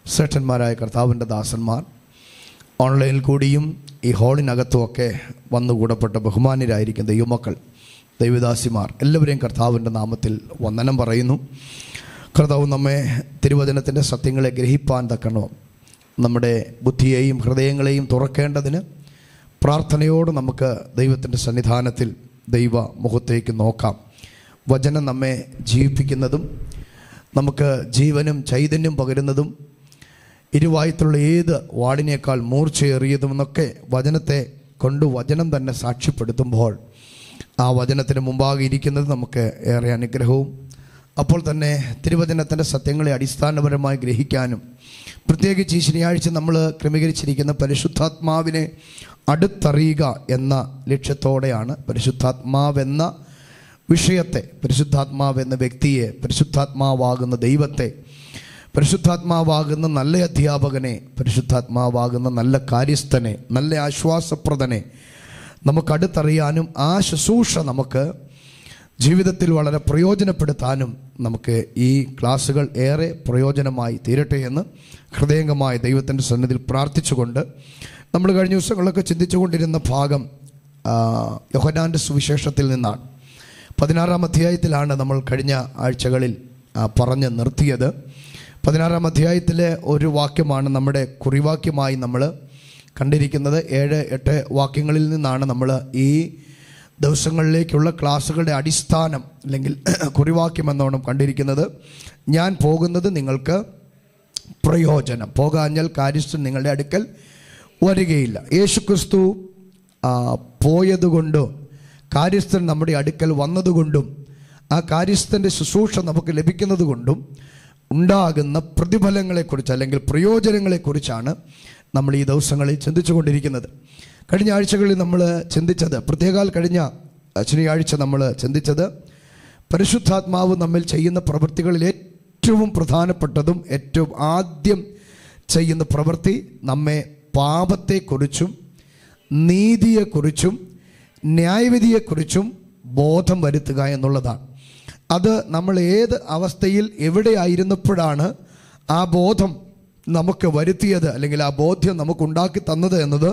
ശ്രേഷ്ഠന്മാരായ കർത്താവിൻ്റെ ദാസന്മാർ ഓൺലൈനിൽ കൂടിയും ഈ ഹാളിനകത്തുമൊക്കെ വന്നുകൂടപ്പെട്ട ബഹുമാന്യരായിരിക്കുന്ന യുവമക്കൾ ദൈവദാസിമാർ എല്ലാവരെയും കർത്താവിൻ്റെ നാമത്തിൽ വന്ദനം പറയുന്നു കർത്താവ് നമ്മെ തിരുവചനത്തിൻ്റെ സത്യങ്ങളെ ഗ്രഹിപ്പാൻ തക്കണം നമ്മുടെ ബുദ്ധിയെയും ഹൃദയങ്ങളെയും തുറക്കേണ്ടതിന് പ്രാർത്ഥനയോട് നമുക്ക് ദൈവത്തിൻ്റെ സന്നിധാനത്തിൽ ദൈവ മുഖത്തേക്ക് നോക്കാം വചനം നമ്മെ ജീവിപ്പിക്കുന്നതും നമുക്ക് ജീവനും ചൈതന്യം പകരുന്നതും ഇരുവായത്തുള്ള ഏത് വാടിനേക്കാൾ മൂർച്ചയേറിയതുമെന്നൊക്കെ വചനത്തെ കൊണ്ട് വചനം തന്നെ സാക്ഷ്യപ്പെടുത്തുമ്പോൾ ആ വചനത്തിന് മുമ്പാകെ ഇരിക്കുന്നത് നമുക്ക് ഏറെ അനുഗ്രഹവും അപ്പോൾ തന്നെ തിരുവചനത്തിൻ്റെ സത്യങ്ങളെ അടിസ്ഥാനപരമായി ഗ്രഹിക്കാനും പ്രത്യേകിച്ച് ഈ ശനിയാഴ്ച നമ്മൾ ക്രമീകരിച്ചിരിക്കുന്ന പരിശുദ്ധാത്മാവിനെ അടുത്തറിയുക എന്ന ലക്ഷ്യത്തോടെയാണ് പരിശുദ്ധാത്മാവെന്ന വിഷയത്തെ പരിശുദ്ധാത്മാവെന്ന വ്യക്തിയെ പരിശുദ്ധാത്മാവാകുന്ന ദൈവത്തെ പരിശുദ്ധാത്മാവാകുന്ന നല്ല അധ്യാപകനെ പരിശുദ്ധാത്മാവാകുന്ന നല്ല കാര്യസ്ഥനെ നല്ല ആശ്വാസപ്രദനെ നമുക്ക് അടുത്തറിയാനും ആ ശുശ്രൂഷ നമുക്ക് ജീവിതത്തിൽ വളരെ പ്രയോജനപ്പെടുത്താനും നമുക്ക് ഈ ക്ലാസ്സുകൾ ഏറെ പ്രയോജനമായി തീരട്ടെ എന്ന് ഹൃദയംഗമായി ദൈവത്തിൻ്റെ സന്നിധിയിൽ പ്രാർത്ഥിച്ചുകൊണ്ട് നമ്മൾ കഴിഞ്ഞ ദിവസങ്ങളൊക്കെ ചിന്തിച്ചുകൊണ്ടിരുന്ന ഭാഗം ആ, യോഹന്നാൻ്റെ സുവിശേഷത്തിൽ നിന്നാണ് പതിനാറാം അധ്യായത്തിലാണ് നമ്മൾ കഴിഞ്ഞ ആഴ്ചകളിൽ ആ, പറഞ്ഞ് നിർത്തിയത് പതിനാറാം അധ്യായത്തിലെ ഒരു വാക്യമാണ് നമ്മുടെ കുറിവാക്യമായി നമ്മൾ കണ്ടിരിക്കുന്നത് ഏഴ് എട്ട് വാക്യങ്ങളിൽ നിന്നാണ് നമ്മൾ ഈ ദിവസങ്ങളിലേക്കുള്ള ക്ലാസ്സുകളുടെ അടിസ്ഥാനം അല്ലെങ്കിൽ കുറിവാക്യം എന്നോണം കണ്ടിരിക്കുന്നത് ഞാൻ പോകുന്നത് നിങ്ങൾക്ക് പ്രയോജനം പോകാഞ്ഞാൽ കാര്യസ്ഥൻ നിങ്ങളുടെ അടുക്കൽ വരികയില്ല യേശുക്രിസ്തു ആ, പോയതുകൊണ്ടും കാര്യസ്ഥൻ നമ്മുടെ അടുക്കൽ വന്നതുകൊണ്ടും ആ കാര്യസ്ഥൻ്റെ ശുശ്രൂഷ നമുക്ക് ലഭിക്കുന്നത് കൊണ്ടും ഉണ്ടാകുന്ന പ്രതിഫലങ്ങളെക്കുറിച്ച് അല്ലെങ്കിൽ പ്രയോജനങ്ങളെക്കുറിച്ചാണ് നമ്മൾ ഈ ദിവസങ്ങളിൽ ചിന്തിച്ചുകൊണ്ടിരിക്കുന്നത് കഴിഞ്ഞ ആഴ്ചകളിൽ നമ്മൾ ചിന്തിച്ചത് പ്രത്യേകാൽ കഴിഞ്ഞ ശനിയാഴ്ച നമ്മൾ ചിന്തിച്ചത് പരിശുദ്ധാത്മാവ് നമ്മിൽ ചെയ്യുന്ന പ്രവൃത്തികളിൽ ഏറ്റവും പ്രധാനപ്പെട്ടതും ഏറ്റവും ആദ്യം ചെയ്യുന്ന പ്രവൃത്തി നമ്മെ പാപത്തെക്കുറിച്ചും നീതിയെക്കുറിച്ചും ന്യായവിധിയെക്കുറിച്ചും ബോധം വരുത്തുക എന്നുള്ളതാണ് അത് നമ്മൾ ഏത് അവസ്ഥയിൽ എവിടെയായിരുന്നപ്പോഴാണ് ആ ബോധം നമുക്ക് വരുത്തിയത് അല്ലെങ്കിൽ ആ ബോധ്യം നമുക്ക് ഉണ്ടാക്കി തന്നത് എന്നത്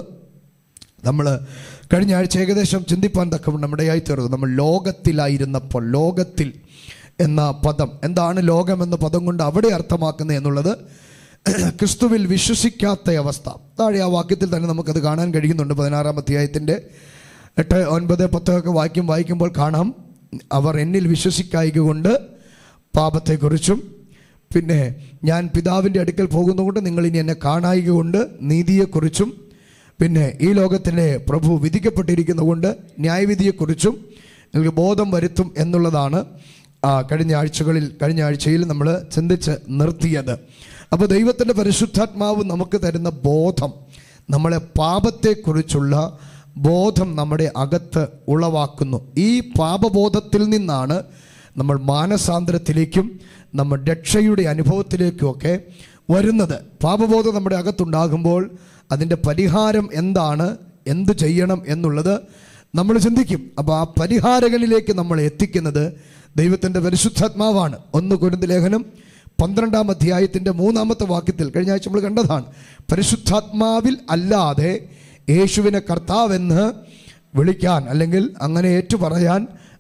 നമ്മൾ കഴിഞ്ഞ ആഴ്ച ഏകദേശം ചിന്തിപ്പാൻ തക്കവണ്ണം ഇടയായി തീർന്നു നമ്മൾ ലോകത്തിലായിരുന്നപ്പോൾ ലോകത്തിൽ എന്ന പദം എന്താണ് ലോകം എന്ന പദം കൊണ്ട് അവിടെ അർത്ഥമാക്കുന്നത് എന്നുള്ളത് ക്രിസ്തുവിൽ വിശ്വസിക്കാത്ത അവസ്ഥ താഴെ ആ വാക്യത്തിൽ തന്നെ നമുക്കത് കാണാൻ കഴിയുന്നുണ്ട് പതിനാറാം അധ്യായത്തിൻ്റെ എട്ട് ഒൻപത് പത്തൊക്കെ വാക്യം വായിക്കുമ്പോൾ കാണാം അവർ എന്നിൽ വിശ്വസിക്കായിക കൊണ്ട് പാപത്തെക്കുറിച്ചും പിന്നെ ഞാൻ പിതാവിൻ്റെ അടുക്കൽ പോകുന്നതുകൊണ്ട് നിങ്ങൾ ഇനി എന്നെ കാണായിക കൊണ്ട് നീതിയെക്കുറിച്ചും പിന്നെ ഈ ലോകത്തിലെ പ്രഭു വിധിക്കപ്പെട്ടിരിക്കുന്നതുകൊണ്ട് ന്യായവിധിയെക്കുറിച്ചും നിങ്ങൾക്ക് ബോധം വരുത്തും എന്നുള്ളതാണ് ആ, കഴിഞ്ഞ ആഴ്ചകളിൽ കഴിഞ്ഞ ആഴ്ചയിൽ നമ്മൾ ചിന്തിച്ച് നിർത്തിയത് അപ്പോൾ ദൈവത്തിൻ്റെ പരിശുദ്ധാത്മാവ് നമുക്ക് തരുന്ന ബോധം നമ്മളെ പാപത്തെക്കുറിച്ചുള്ള ബോധം നമ്മുടെ അകത്ത് ഉളവാക്കുന്നു ഈ പാപബോധത്തിൽ നിന്നാണ് നമ്മൾ മാനസാന്തരത്തിലേക്കും നമ്മൾ രക്ഷയുടെ അനുഭവത്തിലേക്കുമൊക്കെ വരുന്നത് പാപബോധം നമ്മുടെ അകത്തുണ്ടാകുമ്പോൾ അതിൻ്റെ പരിഹാരം എന്താണ് എന്ത് ചെയ്യണം എന്നുള്ളത് നമ്മൾ ചിന്തിക്കും അപ്പോൾ ആ പരിഹാരകനിലേക്ക് നമ്മൾ എത്തിക്കുന്നത് ദൈവത്തിൻ്റെ പരിശുദ്ധാത്മാവാണ് ഒന്ന് കുരുന്ത് ലേഖനം പന്ത്രണ്ടാം അധ്യായത്തിൻ്റെ മൂന്നാമത്തെ വാക്യത്തിൽ കഴിഞ്ഞ ആഴ്ച നമ്മൾ കണ്ടതാണ് പരിശുദ്ധാത്മാവിൽ അല്ലാതെ യേശുവിനെ കർത്താവെന്ന് വിളിക്കാൻ അല്ലെങ്കിൽ അങ്ങനെ ഏറ്റു പറയാൻ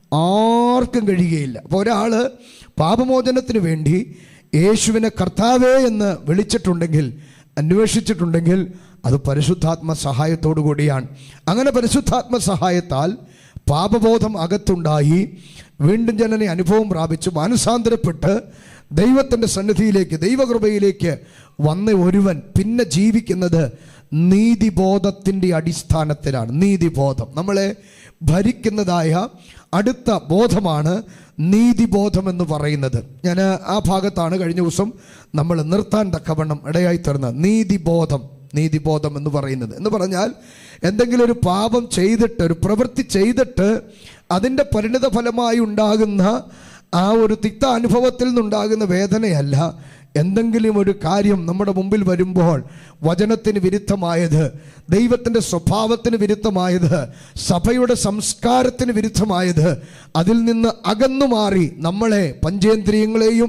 ആർക്കും കഴിയുകയില്ല അപ്പോൾ ഒരാൾ പാപമോചനത്തിന് വേണ്ടി യേശുവിനെ കർത്താവേ എന്ന് വിളിച്ചിട്ടുണ്ടെങ്കിൽ അന്വേഷിച്ചിട്ടുണ്ടെങ്കിൽ അത് പരിശുദ്ധാത്മ സഹായത്തോടു കൂടിയാണ് അങ്ങനെ പരിശുദ്ധാത്മ സഹായത്താൽ പാപബോധം അകത്തുണ്ടായി വീണ്ടും ജനനെ അനുഭവം പ്രാപിച്ച് മാനസാന്തരപ്പെട്ട് ദൈവത്തിൻ്റെ സന്നിധിയിലേക്ക് ദൈവകൃപയിലേക്ക് വന്ന ഒരുവൻ പിന്നെ ജീവിക്കുന്നത് നീതിബോധത്തിൻ്റെ അടിസ്ഥാനത്തിലാണ് നീതിബോധം നമ്മളെ ഭരിക്കുന്നതായ അടുത്ത ബോധമാണ് നീതിബോധം എന്ന് പറയുന്നത് ഞാൻ ആ ഭാഗത്താണ് കഴിഞ്ഞ ദിവസം നമ്മൾ നിർത്താൻ തക്കവണ്ണം ഇടയായി തീർന്നത് നീതിബോധം നീതിബോധം എന്ന് പറയുന്നത് എന്ന് പറഞ്ഞാൽ എന്തെങ്കിലും ഒരു പാപം ചെയ്തിട്ട് ഒരു പ്രവൃത്തി ചെയ്തിട്ട് അതിൻ്റെ പരിണിത ഫലമായി ഉണ്ടാകുന്ന ആ ഒരു തിക്ത അനുഭവത്തിൽ നിന്നുണ്ടാകുന്ന വേദനയല്ല എന്തെങ്കിലും ഒരു കാര്യം നമ്മുടെ മുമ്പിൽ വരുമ്പോൾ വചനത്തിന് വിരുദ്ധമായത് ദൈവത്തിൻ്റെ സ്വഭാവത്തിന് വിരുദ്ധമായത് സഭയുടെ സംസ്കാരത്തിന് വിരുദ്ധമായത് അതിൽ നിന്ന് അകന്നു മാറി നമ്മളെ പഞ്ചേന്ദ്രിയങ്ങളെയും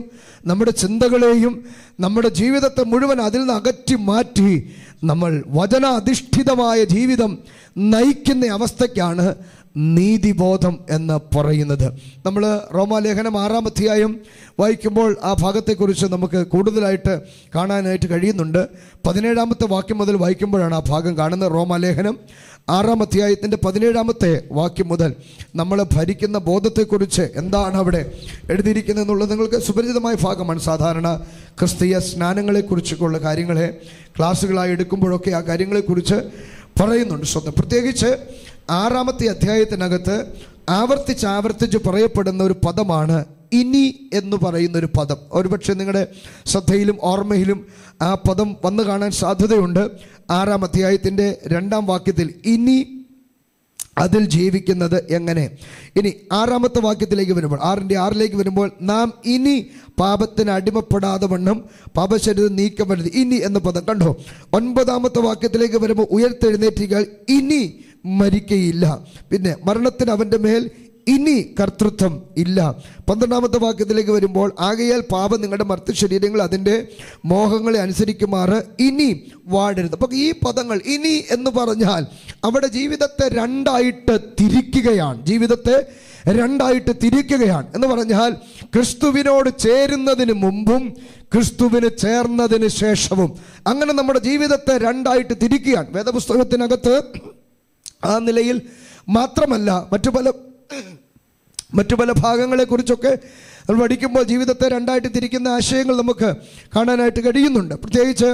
നമ്മുടെ ചിന്തകളെയും നമ്മുടെ ജീവിതത്തെ മുഴുവൻ അതിൽ നിന്ന് അകറ്റി മാറ്റി നമ്മൾ വചനാധിഷ്ഠിതമായ ജീവിതം നയിക്കുന്ന അവസ്ഥയ്ക്കാണ് നീതിബോധം എന്ന് പറയുന്നത് നമ്മൾ റോമാലേഖനം ആറാം അധ്യായം വായിക്കുമ്പോൾ ആ ഭാഗത്തെക്കുറിച്ച് നമുക്ക് കൂടുതലായിട്ട് കാണാനായിട്ട് കഴിയുന്നുണ്ട് പതിനേഴാമത്തെ വാക്യം മുതൽ വായിക്കുമ്പോഴാണ് ആ ഭാഗം കാണുന്നത് റോമാലേഖനം ആറാം അധ്യായത്തിൻ്റെ പതിനേഴാമത്തെ വാക്യം മുതൽ നമ്മൾ ഭരിക്കുന്ന ബോധത്തെക്കുറിച്ച് എന്താണ് അവിടെ എഴുതിയിരിക്കുന്നത് എന്നുള്ളത് നിങ്ങൾക്ക് സുപരിചിതമായ ഭാഗമാണ് സാധാരണ ക്രിസ്തീയ സ്നാനങ്ങളെക്കുറിച്ചൊക്കെയുള്ള കാര്യങ്ങളെ ക്ലാസ്സുകളായി എടുക്കുമ്പോഴൊക്കെ ആ കാര്യങ്ങളെക്കുറിച്ച് പറയുന്നുണ്ട് സ്വന്തം പ്രത്യേകിച്ച് ആറാമത്തെ അധ്യായത്തിനകത്ത് ആവർത്തിച്ച് ആവർത്തിച്ച് പറയപ്പെടുന്ന ഒരു പദമാണ് ഇനി എന്ന് പറയുന്ന ഒരു പദം ഒരുപക്ഷെ നിങ്ങളുടെ ശ്രദ്ധയിലും ഓർമ്മയിലും ആ പദം വന്നു കാണാൻ സാധ്യതയുണ്ട് ആറാം അധ്യായത്തിൻ്റെ രണ്ടാം വാക്യത്തിൽ ഇനി അതിൽ ജീവിക്കുന്നത് എങ്ങനെ ഇനി ആറാമത്തെ വാക്യത്തിലേക്ക് വരുമ്പോൾ ആറിൻ്റെ ആറിലേക്ക് വരുമ്പോൾ നാം ഇനി പാപത്തിന് അടിമപ്പെടാതെ വണ്ണം പാപശരീരം നീക്കം വരുത് ഇനി എന്ന പദം കണ്ടോ ഒൻപതാമത്തെ വാക്യത്തിലേക്ക് വരുമ്പോൾ ഉയർത്തെഴുന്നേറ്റുകൾ ഇനി മരിക്കയില്ല പിന്നെ മരണത്തിന് അവൻ്റെ മേൽ ഇനി കർത്തൃത്വം ഇല്ല പന്ത്രണ്ടാമത്തെ വാക്യത്തിലേക്ക് വരുമ്പോൾ ആകയാൽ പാപം നിങ്ങളുടെ മർത്ത ശരീരങ്ങൾ അതിൻ്റെ മോഹങ്ങളെ അനുസരിക്കുമാറ് ഇനി വാടരുത് അപ്പം ഈ പദങ്ങൾ ഇനി എന്ന് പറഞ്ഞാൽ അവിടെ ജീവിതത്തെ രണ്ടായിട്ട് തിരിക്കുകയാണ് ജീവിതത്തെ രണ്ടായിട്ട് തിരിക്കുകയാണ് എന്ന് പറഞ്ഞാൽ ക്രിസ്തുവിനോട് ചേരുന്നതിന് മുമ്പും ക്രിസ്തുവിന് ചേർന്നതിന് ശേഷവും അങ്ങനെ നമ്മുടെ ജീവിതത്തെ രണ്ടായിട്ട് തിരിക്കുകയാണ് വേദപുസ്തകത്തിനകത്ത് ആ നിലയിൽ മാത്രമല്ല മറ്റു പല മറ്റു പല ഭാഗങ്ങളെക്കുറിച്ചൊക്കെ നമ്മൾ പഠിക്കുമ്പോൾ ജീവിതത്തെ രണ്ടായിട്ട് തിരിക്കുന്ന ആശയങ്ങൾ നമുക്ക് കാണാനായിട്ട് കഴിയുന്നുണ്ട് പ്രത്യേകിച്ച്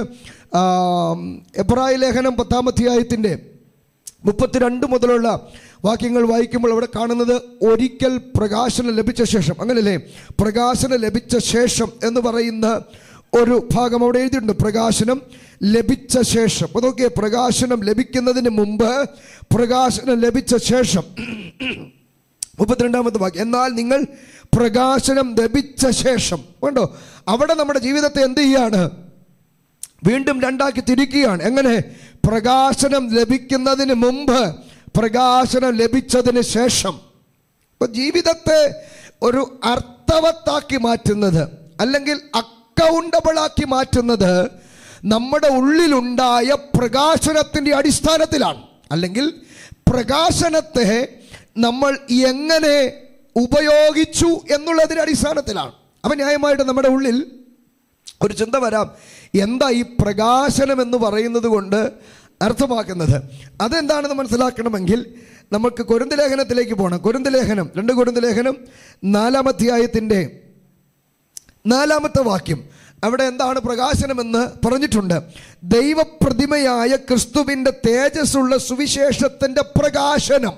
എബ്രായ ലേഖനം പത്താം അധ്യായത്തിൻ്റെ മുപ്പത്തിരണ്ട് മുതലുള്ള വാക്യങ്ങൾ വായിക്കുമ്പോൾ അവിടെ കാണുന്നത് ഒരിക്കൽ പ്രകാശനം ലഭിച്ച ശേഷം അങ്ങനല്ലേ പ്രകാശനം ലഭിച്ച ശേഷം എന്ന് പറയുന്ന ഒരു ഭാഗം അവിടെ എഴുതിയിട്ടുണ്ട് പ്രകാശനം ലഭിച്ച ശേഷം അതൊക്കെ പ്രകാശനം ലഭിക്കുന്നതിന് മുമ്പ് പ്രകാശനം ലഭിച്ച ശേഷം മുപ്പത്തിരണ്ടാമത്തെ വാക്യം എന്നാൽ നിങ്ങൾ പ്രകാശനം ലഭിച്ച ശേഷം കണ്ടോ അവിടെ നമ്മുടെ ജീവിതത്തെ എന്ത് ചെയ്യാണ് വീണ്ടും രണ്ടാക്കി തിരിക്കുകയാണ് എങ്ങനെ പ്രകാശനം ലഭിക്കുന്നതിന് മുമ്പ് പ്രകാശനം ലഭിച്ചതിന് ശേഷം ഇപ്പൊ ജീവിതത്തെ ഒരു അർത്ഥവത്താക്കി മാറ്റുന്നത് അല്ലെങ്കിൽ അക്കൗണ്ടബിൾ ആക്കി മാറ്റുന്നത് നമ്മുടെ ഉള്ളിലുണ്ടായ പ്രകാശനത്തിൻ്റെ അടിസ്ഥാനത്തിലാണ് അല്ലെങ്കിൽ പ്രകാശനത്തെ നമ്മൾ എങ്ങനെ ഉപയോഗിച്ചു എന്നുള്ളതിൻ്റെ അടിസ്ഥാനത്തിലാണ് അപ്പം ന്യായമായിട്ട് നമ്മുടെ ഉള്ളിൽ ഒരു ചിന്ത വരാം എന്താ ഈ പ്രകാശനം എന്ന് പറയുന്നത് കൊണ്ട് അർത്ഥമാക്കുന്നത് അതെന്താണെന്ന് മനസ്സിലാക്കണമെങ്കിൽ നമുക്ക് കുരുന്ത ലേഖനത്തിലേക്ക് പോകണം കുരുന്ത ലേഖനം രണ്ട് കുരുന്ത ലേഖനം നാലാം അധ്യായത്തിൻ്റെ നാലാമത്തെ വാക്യം അവിടെ എന്താണ് പ്രകാശനമെന്ന് പറഞ്ഞിട്ടുണ്ട് ദൈവപ്രതിമയായ ക്രിസ്തുവിൻ്റെ തേജസ്സുള്ള സുവിശേഷത്തിൻ്റെ പ്രകാശനം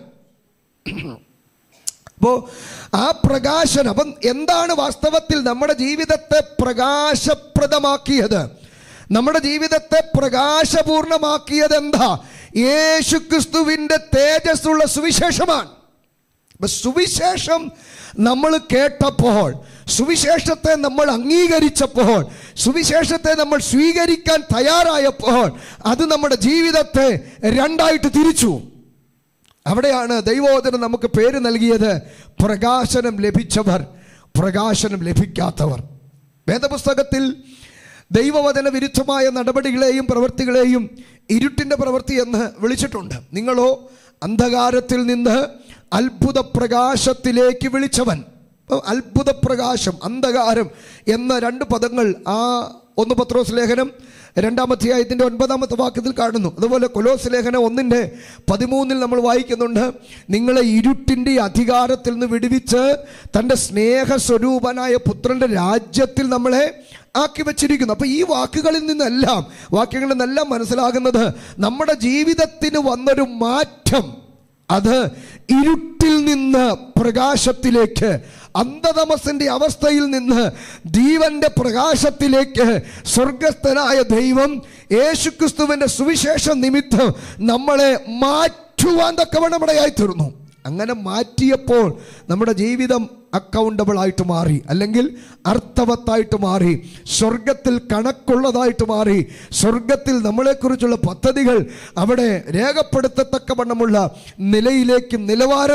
അപ്പോൾ ആ പ്രകാശനം അപ്പം എന്താണ് വാസ്തവത്തിൽ നമ്മുടെ ജീവിതത്തെ പ്രകാശപ്രദമാക്കിയത് നമ്മുടെ ജീവിതത്തെ പ്രകാശപൂർണമാക്കിയത് എന്താ യേശു ക്രിസ്തുവിൻ്റെ തേജസ്സുള്ള സുവിശേഷമാണ് അപ്പൊ സുവിശേഷം നമ്മൾ കേട്ടപ്പോൾ സുവിശേഷത്തെ നമ്മൾ അംഗീകരിച്ചപ്പോൾ സുവിശേഷത്തെ നമ്മൾ സ്വീകരിക്കാൻ തയ്യാറായപ്പോൾ അത് നമ്മുടെ ജീവിതത്തെ രണ്ടായിട്ട് തിരിച്ചു അവിടെയാണ് ദൈവോദനം നമുക്ക് പേര് നൽകിയത് പ്രകാശനം ലഭിച്ചവർ പ്രകാശനം ലഭിക്കാത്തവർ വേദപുസ്തകത്തിൽ ദൈവവചന വിരുദ്ധമായ നടപടികളെയും പ്രവൃത്തികളെയും ഇരുട്ടിൻ്റെ പ്രവൃത്തി എന്ന് വിളിച്ചിട്ടുണ്ട് നിങ്ങളോ അന്ധകാരത്തിൽ നിന്ന് അത്ഭുത പ്രകാശത്തിലേക്ക് വിളിച്ചവൻ അപ്പോൾ അത്ഭുത പ്രകാശം അന്ധകാരം എന്ന രണ്ട് പദങ്ങൾ ആ ഒന്ന് പത്രോസ് ലേഖനം രണ്ടാം അധ്യായത്തിൻ്റെ ഒൻപതാമത്തെ വാക്യത്തിൽ കാണുന്നു അതുപോലെ കൊലോസ് ലേഖനം ഒന്നിൻ്റെ പതിമൂന്നിൽ നമ്മൾ വായിക്കുന്നുണ്ട് നിങ്ങളെ ഇരുട്ടിൻ്റെ അധികാരത്തിൽ നിന്ന് വിടുവിച്ച് തൻ്റെ സ്നേഹസ്വരൂപനായ പുത്രൻ്റെ രാജ്യത്തിൽ നമ്മളെ ആക്കി വച്ചിരിക്കുന്നു അപ്പോൾ ഈ വാക്കുകളിൽ നിന്നെല്ലാം വാക്യങ്ങളിൽ നിന്നെല്ലാം മനസ്സിലാകുന്നത് നമ്മുടെ ജീവിതത്തിന് വന്നൊരു മാറ്റം അത് ഇരുട്ടിൽ നിന്ന് പ്രകാശത്തിലേക്ക് അന്ധതമസിന്റെ അവസ്ഥയിൽ നിന്ന് ജീവന്റെ പ്രകാശത്തിലേക്ക് സ്വർഗസ്ഥനായ ദൈവം യേശുക്രിസ്തുവിന്റെ സുവിശേഷ നിമിത്തം നമ്മളെ മാറ്റുവാൻ തക്കവണ്ണമിടയായി തീർന്നു അങ്ങനെ മാറ്റിയപ്പോൾ നമ്മുടെ ജീവിതം അക്കൗണ്ടബിൾ ആയിട്ട് മാറി അല്ലെങ്കിൽ അർത്ഥവത്തായിട്ട് മാറി സ്വർഗത്തിൽ കണക്കുള്ളതായിട്ട് മാറി സ്വർഗത്തിൽ നമ്മളെക്കുറിച്ചുള്ള പദ്ധതികൾ അവിടെ രേഖപ്പെടുത്തത്തക്കവണ്ണമുള്ള നിലയിലേക്കും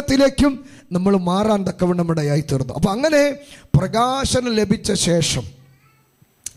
നിലവാരത്തിലേക്കും നമ്മൾ മാറാൻ തക്കവണ്ണം ഇടയായി തീർന്നു അപ്പം അങ്ങനെ പ്രകാശനം ലഭിച്ച ശേഷം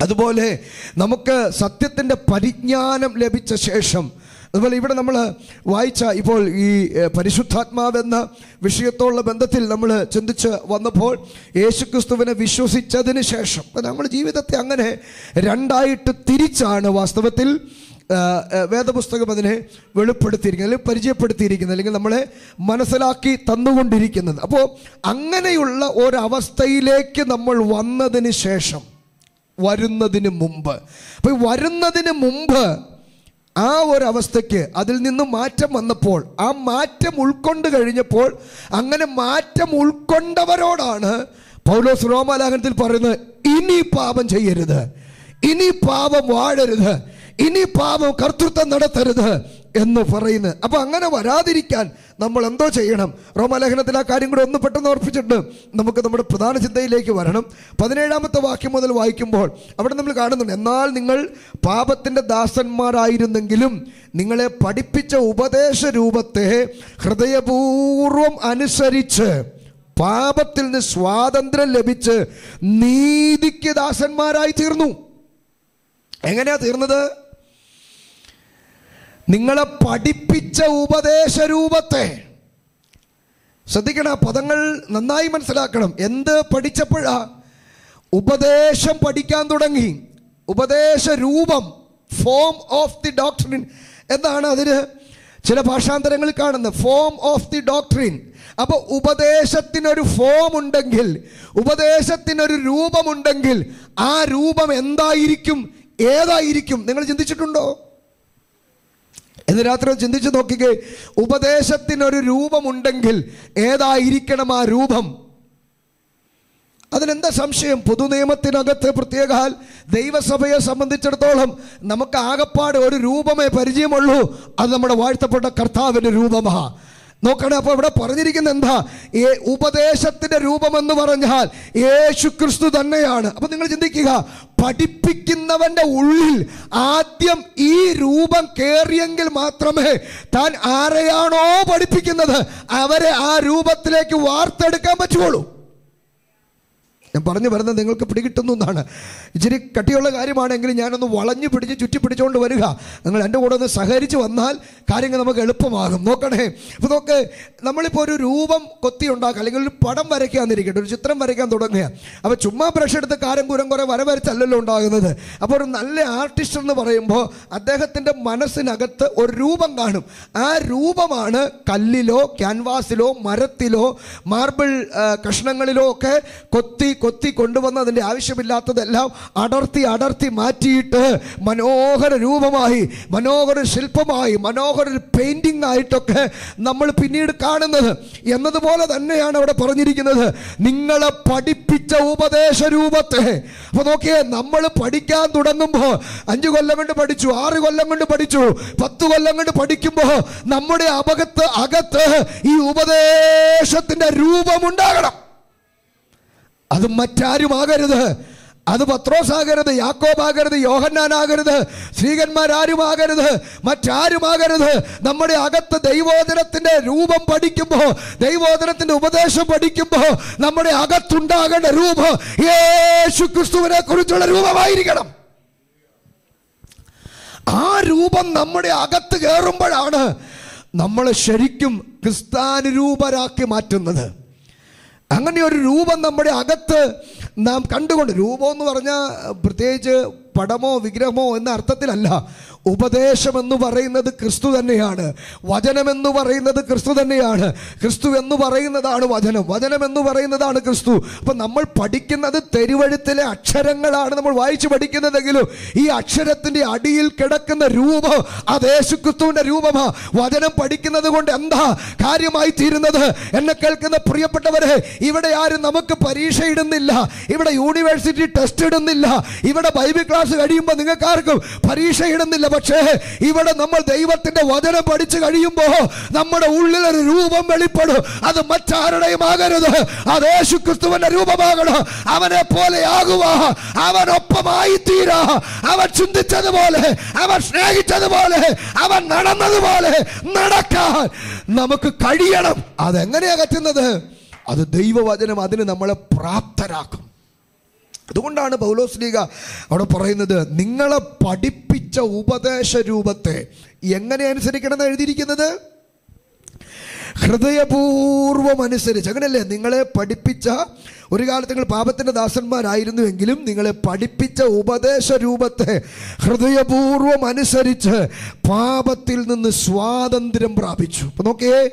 അതുപോലെ നമുക്ക് സത്യത്തിൻ്റെ പരിജ്ഞാനം ലഭിച്ച ശേഷം അതുപോലെ ഇവിടെ നമ്മൾ വായിച്ച ഇപ്പോൾ ഈ എഹ്, പരിശുദ്ധാത്മാവെന്ന വിഷയത്തോടുള്ള ബന്ധത്തിൽ നമ്മൾ ചിന്തിച്ച് വന്നപ്പോൾ യേശുക്രിസ്തുവിനെ വിശ്വസിച്ചതിന് ശേഷം അപ്പോൾ നമ്മൾ ജീവിതത്തെ അങ്ങനെ രണ്ടായിട്ട് തിരിച്ചാണ് വാസ്തവത്തിൽ ആ, ആ, വേദപുസ്തകം അതിനെ വെളിപ്പെടുത്തിയിരിക്കുന്നത് അല്ലെങ്കിൽ പരിചയപ്പെടുത്തിയിരിക്കുന്നത് അല്ലെങ്കിൽ നമ്മളെ മനസ്സിലാക്കി തന്നുകൊണ്ടിരിക്കുന്നത് അപ്പോൾ അങ്ങനെയുള്ള ഒരവസ്ഥയിലേക്ക് നമ്മൾ വന്നതിന് ശേഷം വരുന്നതിന് മുമ്പ് അപ്പോൾ ഈ വരുന്നതിന് മുമ്പ് ആ ഒരു അവസ്ഥയ്ക്ക് അതിൽ നിന്ന് മാറ്റം വന്നപ്പോൾ ആ മാറ്റം ഉൾക്കൊണ്ട് കഴിഞ്ഞപ്പോൾ അങ്ങനെ മാറ്റം ഉൾക്കൊണ്ടവരോടാണ് പൗലോസ് റോമാലാഹനത്തിൽ പറയുന്നത് ഇനി പാപം ചെയ്യരുത് ഇനി പാപം വാഴരുത് ഇനി പാപം കർത്തൃത്വം നടത്തരുത് എന്ന് പറയുന്നത് അപ്പൊ അങ്ങനെ വരാതിരിക്കാൻ നമ്മൾ എന്തോ ചെയ്യണം റോമാലേഖനത്തിൽ ആ കാര്യം കൂടെ ഒന്ന് പെട്ടെന്ന് ഓർപ്പിച്ചിട്ട് നമുക്ക് നമ്മുടെ പ്രധാന ചിന്തയിലേക്ക് വരണം പതിനേഴാമത്തെ വാക്യം മുതൽ വായിക്കുമ്പോൾ അവിടെ നമ്മൾ കാണുന്നുണ്ട് എന്നാൽ നിങ്ങൾ പാപത്തിൻ്റെ ദാസന്മാരായിരുന്നെങ്കിലും നിങ്ങളെ പഠിപ്പിച്ച ഉപദേശ രൂപത്തെ ഹൃദയപൂർവം അനുസരിച്ച് പാപത്തിൽ നിന്ന് സ്വാതന്ത്ര്യം ലഭിച്ച് നീതിക്ക് ദാസന്മാരായി തീർന്നു എങ്ങനെയാ തീർന്നത് നിങ്ങളെ പഠിപ്പിച്ച ഉപദേശ രൂപത്തെ ശ്രദ്ധിക്കണം ആ പദങ്ങൾ നന്നായി മനസ്സിലാക്കണം എന്ത് പഠിച്ചപ്പോഴാ ഉപദേശം പഠിക്കാൻ തുടങ്ങി ഉപദേശ രൂപം ഫോം ഓഫ് ദി ഡോക്ടറിൻ എന്നാണ് അതിന് ചില ഭാഷാന്തരങ്ങളിൽ കാണുന്നത് ഫോം ഓഫ് ദി ഡോക്ടറിൻ അപ്പോൾ ഉപദേശത്തിനൊരു ഫോം ഉണ്ടെങ്കിൽ ഉപദേശത്തിനൊരു രൂപമുണ്ടെങ്കിൽ ആ രൂപം എന്തായിരിക്കും ഏതായിരിക്കും നിങ്ങൾ ചിന്തിച്ചിട്ടുണ്ടോ ഇന്ന് രാത്രി ഒന്ന് ചിന്തിച്ച് നോക്കിക്കേ ഉപദേശത്തിനൊരു രൂപമുണ്ടെങ്കിൽ ഏതായിരിക്കണം ആ രൂപം അതിനെന്താ സംശയം പൊതുനിയമത്തിനകത്ത് പ്രത്യേകാൽ ദൈവസഭയെ സംബന്ധിച്ചിടത്തോളം നമുക്ക് ആകപ്പാട് ഒരു രൂപമേ പരിചയമുള്ളൂ അത് നമ്മുടെ വാഴ്ത്തപ്പെട്ട കർത്താവിൻ്റെ രൂപമാ നോക്കണേ അപ്പോൾ ഇവിടെ പറഞ്ഞിരിക്കുന്ന എന്താ ഈ ഉപദേശത്തിന്റെ രൂപമെന്ന് പറഞ്ഞാൽ യേശു ക്രിസ്തു തന്നെയാണ് അപ്പൊ നിങ്ങൾ ചിന്തിക്കുക പഠിപ്പിക്കുന്നവന്റെ ഉള്ളിൽ ആദ്യം ഈ രൂപം കയറിയെങ്കിൽ മാത്രമേ താൻ ആരെയാണോ പഠിപ്പിക്കുന്നത് അവരെ ആ രൂപത്തിലേക്ക് വാർത്തെടുക്കാൻ പറ്റുള്ളൂ ഞാൻ പറഞ്ഞു വരുന്നത് നിങ്ങൾക്ക് പിടികിട്ടുന്നു എന്നാണ് ഇച്ചിരി കട്ടിയുള്ള കാര്യമാണെങ്കിലും ഞാനൊന്ന് വളഞ്ഞു പിടിച്ച് ചുറ്റി പിടിച്ചുകൊണ്ട് വരിക നിങ്ങൾ എൻ്റെ കൂടെ ഒന്ന് സഹകരിച്ച് വന്നാൽ കാര്യങ്ങൾ നമുക്ക് എളുപ്പമാകും നോക്കണേ അപ്പോൾ നോക്ക് നമ്മളിപ്പോൾ ഒരു രൂപം കൊത്തി ഉണ്ടാക്കുക അല്ലെങ്കിൽ ഒരു പടം വരയ്ക്കാന്നിരിക്കട്ടെ ഒരു ചിത്രം വരയ്ക്കാൻ തുടങ്ങുക അപ്പോൾ ചുമ്മാ ബ്രഷ് എടുത്ത് കാരം കൂരം കുറേ വര വരച്ചല്ലല്ലോ ഉണ്ടാകുന്നത് അപ്പോൾ ഒരു നല്ല ആർട്ടിസ്റ്റ് എന്ന് പറയുമ്പോൾ അദ്ദേഹത്തിൻ്റെ മനസ്സിനകത്ത് ഒരു രൂപം കാണും ആ രൂപമാണ് കല്ലിലോ ക്യാൻവാസിലോ മരത്തിലോ മാർബിൾ ആ, കഷ്ണങ്ങളിലോ ഒക്കെ കൊത്തി കൊത്തി കൊണ്ടുവന്ന് അതിൻ്റെ ആവശ്യമില്ലാത്തതെല്ലാം അടർത്തി അടർത്തി മാറ്റിയിട്ട് മനോഹര രൂപമായി മനോഹര ശില്പമായി മനോഹര ഒരു പെയിൻറ്റിംഗ് ആയിട്ടൊക്കെ നമ്മൾ പിന്നീട് കാണുന്നത് എന്നതുപോലെ തന്നെയാണ് അവിടെ പറഞ്ഞിരിക്കുന്നത് നിങ്ങളെ പഠിപ്പിച്ച ഉപദേശ രൂപത്തെ അപ്പോൾ നോക്കിയേ നമ്മൾ പഠിക്കാൻ തുടങ്ങുമ്പോൾ അഞ്ച് കൊല്ലം കൊണ്ട് പഠിച്ചു ആറ് കൊല്ലം കൊണ്ട് പഠിച്ചു പത്ത് കൊല്ലം കൊണ്ട് പഠിക്കുമ്പോൾ നമ്മുടെ അപകത്ത് അകത്ത് ഈ ഉപദേശത്തിന്റെ രൂപമുണ്ടാകണം അത് മറ്റാരുമാകരുത് അത് പത്രോസാകരുത് യാക്കോബാകരുത് യോഹന്നാനാകരുത് ശ്രീകന്മാരാരുമാകരുത് മറ്റാരുമാകരുത് നമ്മുടെ അകത്ത് ദൈവോദരത്തിന്റെ രൂപം പഠിക്കുമ്പോൾ ദൈവോദരത്തിന്റെ ഉപദേശം പഠിക്കുമ്പോൾ നമ്മുടെ അകത്തുണ്ടാകേണ്ട രൂപം യേശു ക്രിസ്തുവിനെ കുറിച്ചുള്ള രൂപമായിരിക്കണം ആ രൂപം നമ്മുടെ അകത്ത് കയറുമ്പോഴാണ് നമ്മൾ ശരിക്കും ക്രിസ്താനുരൂപരാക്കി മാറ്റുന്നത് അങ്ങനെ ഒരു രൂപം നമ്മുടെ അകത്ത് നാം കണ്ടുകൊണ്ട് രൂപം എന്ന് പറഞ്ഞാൽ പ്രത്യേകിച്ച് പടമോ വിഗ്രഹമോ എന്ന അർത്ഥത്തിലല്ല ഉപദേശം എന്ന് പറയുന്നത് ക്രിസ്തു തന്നെയാണ് വചനമെന്ന് പറയുന്നത് ക്രിസ്തു തന്നെയാണ് ക്രിസ്തു എന്ന് പറയുന്നതാണ് വചനം വചനം എന്ന് പറയുന്നതാണ് ക്രിസ്തു അപ്പം നമ്മൾ പഠിക്കുന്നത് തെരുവഴുത്തിലെ അക്ഷരങ്ങളാണ് നമ്മൾ വായിച്ചു പഠിക്കുന്നതെങ്കിലും ഈ അക്ഷരത്തിൻ്റെ അടിയിൽ കിടക്കുന്ന രൂപം അത് യേശു ക്രിസ്തുവിൻ്റെ രൂപമാ വചനം പഠിക്കുന്നത് കൊണ്ട് എന്താ കാര്യമായി തീരുന്നത് എന്നെ കേൾക്കുന്ന പ്രിയപ്പെട്ടവരെ ഇവിടെ ആരും നമുക്ക് പരീക്ഷ ഇടുന്നില്ല ഇവിടെ യൂണിവേഴ്സിറ്റി ടെസ്റ്റ് ഇടുന്നില്ല ഇവിടെ ബൈബിൾ ക്ലാസ് കഴിയുമ്പോൾ നിങ്ങൾക്ക് ആർക്കും പരീക്ഷ ഇടുന്നില്ല പക്ഷേ ഇവിടെ നമ്മൾ ദൈവത്തിന്റെ വചനം പഠിച്ചു കഴിയുമ്പോൾ നമ്മുടെ ഉള്ളിലൊരു രൂപം വെളിപ്പെടും അത് മറ്റാരുടെയും ആകരുത് അത് യേശു ക്രിസ്തുവിന്റെ രൂപമാകണം അവനെ പോലെ ആകുക അവനൊപ്പമായി തീരാ അവൻ ചിന്തിച്ചതുപോലെ അവൻ സ്നേഹിച്ചതുപോലെ അവൻ നടന്നതുപോലെ നടക്കാൻ നമുക്ക് കഴിയണം അതെങ്ങനെയാ പറ്റുന്നത് അത് ദൈവവചനം അതിന് നമ്മളെ പ്രാപ്തരാക്കും അതുകൊണ്ടാണ് പൗലോസ്ലീഗ അവിടെ പറയുന്നത് നിങ്ങളെ പഠിപ്പിച്ച ഉപദേശ രൂപത്തെ എങ്ങനെ അനുസരിക്കണമെന്ന് എഴുതിയിരിക്കുന്നത് ഹൃദയപൂർവം അനുസരിച്ച് അങ്ങനെയല്ലേ നിങ്ങളെ പഠിപ്പിച്ച ഒരു കാലത്ത് നിങ്ങൾ പാപത്തിൻ്റെ ദാസന്മാരായിരുന്നുവെങ്കിലും നിങ്ങളെ പഠിപ്പിച്ച ഉപദേശ രൂപത്തെ ഹൃദയപൂർവം അനുസരിച്ച് പാപത്തിൽ നിന്ന് സ്വാതന്ത്ര്യം പ്രാപിച്ചു അപ്പൊ നോക്കിയേ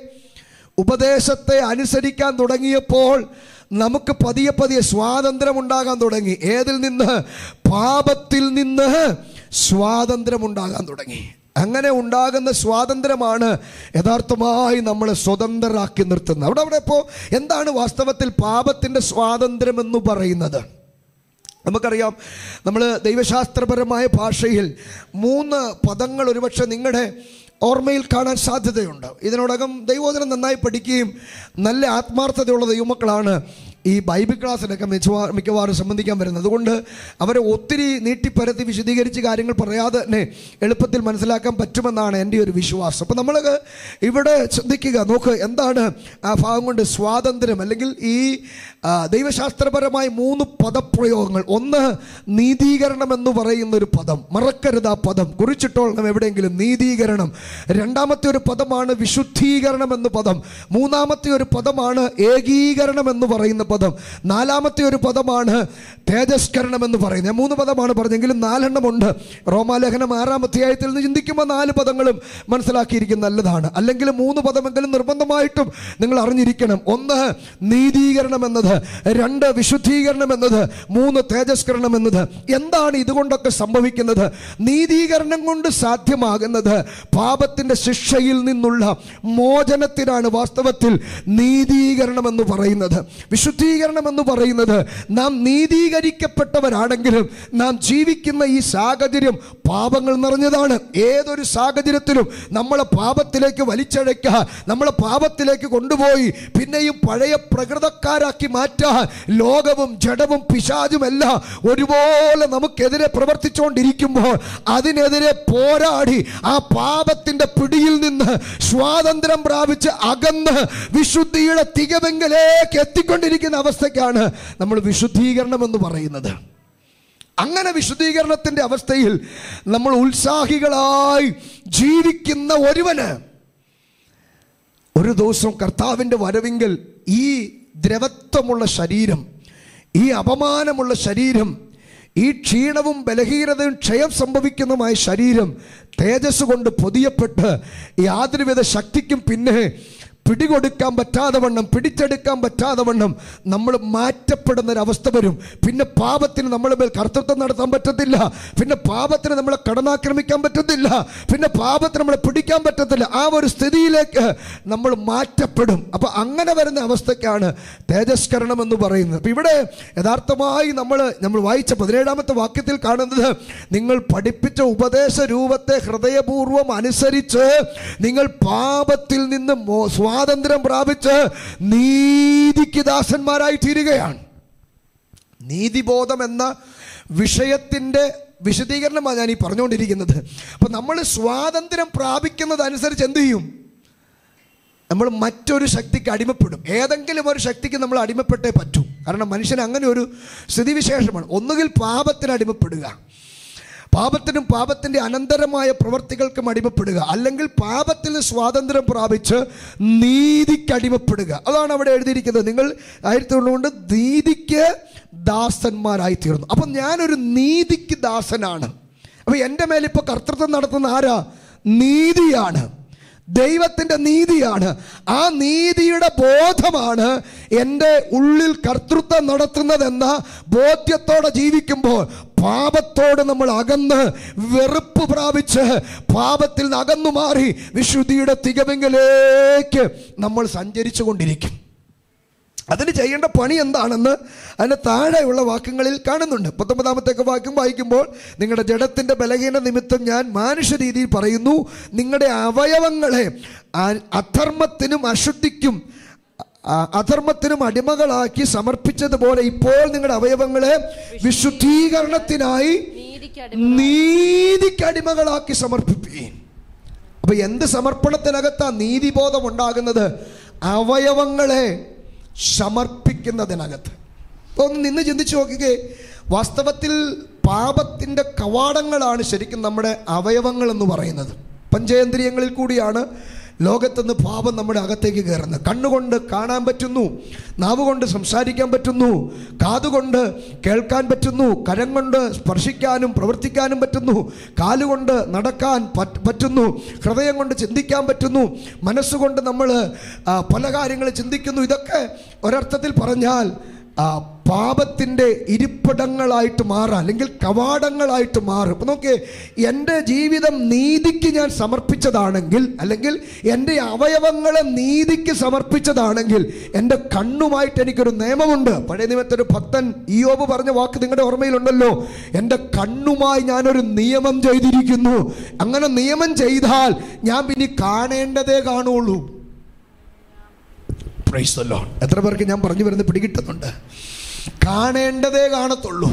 ഉപദേശത്തെ അനുസരിക്കാൻ തുടങ്ങിയപ്പോൾ നമുക്ക് പതിയെ പതിയെ സ്വാതന്ത്ര്യം ഉണ്ടാകാൻ തുടങ്ങി ഏതിൽ നിന്ന് പാപത്തിൽ നിന്ന് സ്വാതന്ത്ര്യം ഉണ്ടാകാൻ തുടങ്ങി അങ്ങനെ ഉണ്ടാകുന്ന സ്വാതന്ത്ര്യമാണ് യഥാർത്ഥമായി നമ്മളെ സ്വതന്ത്രരാക്കി നിർത്തുന്നത് അവിടെ അവിടെ ഇപ്പോൾ എന്താണ് വാസ്തവത്തിൽ പാപത്തിൻ്റെ സ്വാതന്ത്ര്യം എന്ന് പറയുന്നത് നമുക്കറിയാം നമ്മൾ ദൈവശാസ്ത്രപരമായ ഭാഷയിൽ മൂന്ന് പദങ്ങൾ ഒരുപക്ഷെ നിങ്ങളുടെ ഓർമ്മയിൽ കാണാൻ സാധ്യതയുണ്ട് ഇതിനോടകം ദൈവോധനം നന്നായി പഠിക്കുകയും നല്ല ആത്മാർത്ഥതയുള്ള ദൈവമക്കളാണ് ഈ ബൈബിൾ ക്ലാസ്സിലൊക്കെ മിക്കവാ മിക്കവാറും സംബന്ധിക്കാൻ വരുന്നത് അതുകൊണ്ട് അവരെ ഒത്തിരി നീട്ടിപ്പരത്തി വിശദീകരിച്ച് കാര്യങ്ങൾ പറയാതെ തന്നെ എളുപ്പത്തിൽ മനസ്സിലാക്കാൻ പറ്റുമെന്നാണ് എൻ്റെ ഒരു വിശ്വാസം അപ്പോൾ നമ്മൾ ഇവിടെ ശ്രദ്ധിക്കുക നോക്ക് എന്താണ് ആ ഭാഗം കൊണ്ട് സ്വാതന്ത്ര്യം അല്ലെങ്കിൽ ഈ ആ, ദൈവശാസ്ത്രപരമായ മൂന്ന് പദപ്രയോഗങ്ങൾ ഒന്ന് നീതീകരണം എന്ന് പറയുന്ന ഒരു പദം മറക്കരുത് ആ പദം കുറിച്ചിട്ടോളണം എവിടെയെങ്കിലും നീതീകരണം രണ്ടാമത്തെ ഒരു പദമാണ് വിശുദ്ധീകരണം എന്ന പദം മൂന്നാമത്തെ ഒരു പദമാണ് ഏകീകരണം എന്ന് പറയുന്ന പദം നാലാമത്തെ ഒരു പദമാണ് തേജസ്കരണം എന്ന് പറയുന്നത് ഞാൻ മൂന്ന് പദമാണ് പറഞ്ഞെങ്കിലും നാലെണ്ണമുണ്ട് റോമാലേഖനം ആറാം അധ്യായത്തിൽ നിന്ന് ചിന്തിക്കുമ്പോൾ നാല് പദങ്ങളും മനസ്സിലാക്കിയിരിക്കുന്നത് നല്ലതാണ് അല്ലെങ്കിൽ മൂന്ന് പദമെങ്കിലും നിർബന്ധമായിട്ടും നിങ്ങൾ അറിഞ്ഞിരിക്കണം ഒന്ന് നീതീകരണം എന്നത് രണ്ട് വിശുദ്ധീകരണം എന്നത് മൂന്ന് തേജസ്കരണം എന്നത് എന്താണ് ഇതുകൊണ്ടൊക്കെ സംഭവിക്കുന്നത് നീതീകരണം കൊണ്ട് സാധ്യമാകുന്നത് പാപത്തിൻ്റെ ശിക്ഷയിൽ നിന്നുള്ള മോചനത്തിനാണ് വാസ്തവത്തിൽ നീതീകരണം എന്ന് പറയുന്നത് വിശുദ്ധീകരണം എന്ന് പറയുന്നത് നാം നീതീകരിക്കപ്പെട്ടവരാണെങ്കിലും നാം ജീവിക്കുന്ന ഈ സാഹചര്യം പാപങ്ങൾ നിറഞ്ഞതാണ് ഏതൊരു സാഹചര്യത്തിലും നമ്മളെ പാപത്തിലേക്ക് വലിച്ചഴയ്ക്കുക നമ്മളെ പാപത്തിലേക്ക് കൊണ്ടുപോയി പിന്നെയും പഴയ പ്രകൃതക്കാരാക്കി മാറ്റാൻ ലോകവും ജഡവും പിശാചുമെല്ലാം ഒരുപോലെ നമുക്കെതിരെ പ്രവർത്തിച്ചുകൊണ്ടിരിക്കുമ്പോൾ അതിനെതിരെ പോരാടി ആ പാപത്തിന്റെ പിടിയിൽ നിന്ന് സ്വാതന്ത്ര്യം പ്രാപിച്ച് അകന്ന് വിശുദ്ധിയുടെ തികവെങ്കിലേക്ക് എത്തിക്കൊണ്ടിരിക്കുന്ന അവസ്ഥയ്ക്കാണ് നമ്മൾ വിശുദ്ധീകരണം എന്ന് പറയുന്നത് അങ്ങനെ വിശുദ്ധീകരണത്തിന്റെ അവസ്ഥയിൽ നമ്മൾ ഉത്സാഹികളായി ജീവിക്കുന്ന ഒരുവന് ഒരു ദിവസം കർത്താവിൻ്റെ വരവിങ്കൽ ഈ ദ്രവത്വമുള്ള ശരീരം ഈ അപമാനമുള്ള ശരീരം ഈ ക്ഷീണവും ബലഹീനതയും ക്ഷയം സംഭവിക്കുന്നതുമായ ശരീരം തേജസ് കൊണ്ട് പൊതിയപ്പെട്ട് യാതൊരുവിധ ശക്തിക്കും പിന്നെ പിടികൊടുക്കാൻ പറ്റാതെ വണ്ണം പിടിച്ചെടുക്കാൻ പറ്റാതെ വണ്ണം നമ്മൾ മാറ്റപ്പെടുന്ന ഒരു അവസ്ഥ വരും പിന്നെ പാപത്തിന് നമ്മളെ മേൽ കർത്തൃത്വം നടത്താൻ പറ്റത്തില്ല പിന്നെ പാപത്തിന് നമ്മളെ കടന്നാക്രമിക്കാൻ പറ്റത്തില്ല പിന്നെ പാപത്തിന് നമ്മളെ പിടിക്കാൻ പറ്റത്തില്ല ആ ഒരു സ്ഥിതിയിലേക്ക് നമ്മൾ മാറ്റപ്പെടും അപ്പം അങ്ങനെ വരുന്ന അവസ്ഥയ്ക്കാണ് തേജസ്കരണം എന്ന് പറയുന്നത് അപ്പം ഇവിടെ യഥാർത്ഥമായി നമ്മൾ നമ്മൾ വായിച്ച പതിനേഴാമത്തെ വാക്യത്തിൽ കാണുന്നത് നിങ്ങൾ പഠിപ്പിച്ച ഉപദേശ രൂപത്തെ ഹൃദയപൂർവം അനുസരിച്ച് നിങ്ങൾ പാപത്തിൽ നിന്ന് മോ- സ്വാതന്ത്ര്യം പ്രാപിച്ച് നീതിക്ക് ദാസന്മാരായി തീരുകയാണ് നീതിബോധം എന്ന വിഷയത്തിൻ്റെ വിശദീകരണമാണ് ഞാൻ ഈ പറഞ്ഞുകൊണ്ടിരിക്കുന്നത് അപ്പം നമ്മൾ സ്വാതന്ത്ര്യം പ്രാപിക്കുന്നതനുസരിച്ച് എന്ത് ചെയ്യും നമ്മൾ മറ്റൊരു ശക്തിക്ക് അടിമപ്പെടും ഏതെങ്കിലും ഒരു ശക്തിക്ക് നമ്മൾ അടിമപ്പെട്ടേ പറ്റൂ കാരണം മനുഷ്യൻ അങ്ങനെ ഒരു സ്ഥിതിവിശേഷമാണ് ഒന്നുകിൽ പാപത്തിന് അടിമപ്പെടുക പാപത്തിനും പാപത്തിൻ്റെ അനന്തരമായ പ്രവർത്തികൾക്കും അടിമപ്പെടുക അല്ലെങ്കിൽ പാപത്തിൽ നിന്ന് സ്വാതന്ത്ര്യം പ്രാപിച്ച് നീതിക്ക് അടിമപ്പെടുക അതാണ് അവിടെ എഴുതിയിരിക്കുന്നത് നിങ്ങൾ ആയിരത്തി നീതിക്ക് ദാസന്മാരായി തീർന്നു അപ്പം ഞാനൊരു നീതിക്ക് ദാസനാണ് അപ്പം എൻ്റെ മേലിപ്പോൾ കർത്തൃത്വം നടത്തുന്ന ആരാ നീതിയാണ് ദൈവത്തിൻ്റെ നീതിയാണ് ആ നീതിയുടെ ബോധമാണ് എൻ്റെ ഉള്ളിൽ കർത്തൃത്വം നടത്തുന്നതെന്ന ബോധ്യത്തോടെ ജീവിക്കുമ്പോൾ പാപത്തോട് നമ്മൾ അകന്ന് വെറുപ്പ് പ്രാപിച്ച് പാപത്തിൽ നിന്ന് അകന്നു മാറി വിശുദ്ധിയുടെ തികവെങ്കിലേക്ക് നമ്മൾ സഞ്ചരിച്ചു കൊണ്ടിരിക്കും അതിന് ചെയ്യേണ്ട പണി എന്താണെന്ന് അതിന് താഴെയുള്ള വാക്യങ്ങളിൽ കാണുന്നുണ്ട് പത്തൊമ്പതാമത്തേക്ക് വാക്യം വായിക്കുമ്പോൾ നിങ്ങളുടെ ജഡത്തിൻ്റെ ബലഹീന നിമിത്തം ഞാൻ മാനുഷ രീതിയിൽ പറയുന്നു നിങ്ങളുടെ അവയവങ്ങളെ ആ- അധർമ്മത്തിനും അശുദ്ധിക്കും ആ, അധർമ്മത്തിനും അടിമകളാക്കി സമർപ്പിച്ചതുപോലെ ഇപ്പോൾ നിങ്ങളുടെ അവയവങ്ങളെ വിശുദ്ധീകരണത്തിനായി നീതിക്ക് നീതിക്ക് അടിമകളാക്കി സമർപ്പിപ്പീൻ അപ്പൊ എന്ത് സമർപ്പണത്തിനകത്താ നീതിബോധം ഉണ്ടാകുന്നത് അവയവങ്ങളെ സമർപ്പിക്കുന്നതിനകത്ത് അപ്പോൾ ഒന്ന് നിന്ന് ചിന്തിച്ച് നോക്കുകയെ വാസ്തവത്തിൽ പാപത്തിൻ്റെ കവാടങ്ങളാണ് ശരിക്കും നമ്മുടെ അവയവങ്ങൾ എന്ന് പറയുന്നത് പഞ്ചേന്ദ്രിയങ്ങളിൽ കൂടിയാണ് ലോകത്തുനിന്ന് പാപം നമ്മുടെ അകത്തേക്ക് കയറുന്നത് കണ്ണുകൊണ്ട് കാണാൻ പറ്റുന്നു നാവ് കൊണ്ട് സംസാരിക്കാൻ പറ്റുന്നു കാതുകൊണ്ട് കേൾക്കാൻ പറ്റുന്നു കരം കൊണ്ട് സ്പർശിക്കാനും പ്രവർത്തിക്കാനും പറ്റുന്നു കാലുകൊണ്ട് നടക്കാൻ പറ്റ് പറ്റുന്നു ഹൃദയം കൊണ്ട് ചിന്തിക്കാൻ പറ്റുന്നു മനസ്സുകൊണ്ട് നമ്മൾ ആ, പല കാര്യങ്ങൾ ചിന്തിക്കുന്നു ഇതൊക്കെ ഒരർത്ഥത്തിൽ പറഞ്ഞാൽ ആ, പാപത്തിൻ്റെ ഇരിപ്പിടങ്ങളായിട്ട് മാറാം അല്ലെങ്കിൽ കവാടങ്ങളായിട്ട് മാറും ഇപ്പം നോക്കിയേ എൻ്റെ ജീവിതം നീതിക്ക് ഞാൻ സമർപ്പിച്ചതാണെങ്കിൽ അല്ലെങ്കിൽ എൻ്റെ അവയവങ്ങളെ നീതിക്ക് സമർപ്പിച്ചതാണെങ്കിൽ എൻ്റെ കണ്ണുമായിട്ട് എനിക്കൊരു നിയമമുണ്ട് പഴയ നിയമത്തൊരു ഭക്തൻ ഇയോബ് പറഞ്ഞ വാക്ക് നിങ്ങളുടെ ഓർമ്മയിലുണ്ടല്ലോ എൻ്റെ കണ്ണുമായി ഞാനൊരു നിയമം ചെയ്തിരിക്കുന്നു അങ്ങനെ നിയമം ചെയ്താൽ ഞാൻ പിന്നെ കാണേണ്ടതേ കാണുള്ളൂ പ്രൈസ് the Lord. എത്ര പേർക്ക് ഞാൻ പറഞ്ഞു വരുന്നത് പിടികിട്ടുന്നുണ്ട് കാണേണ്ടതേ കാണത്തുള്ളൂ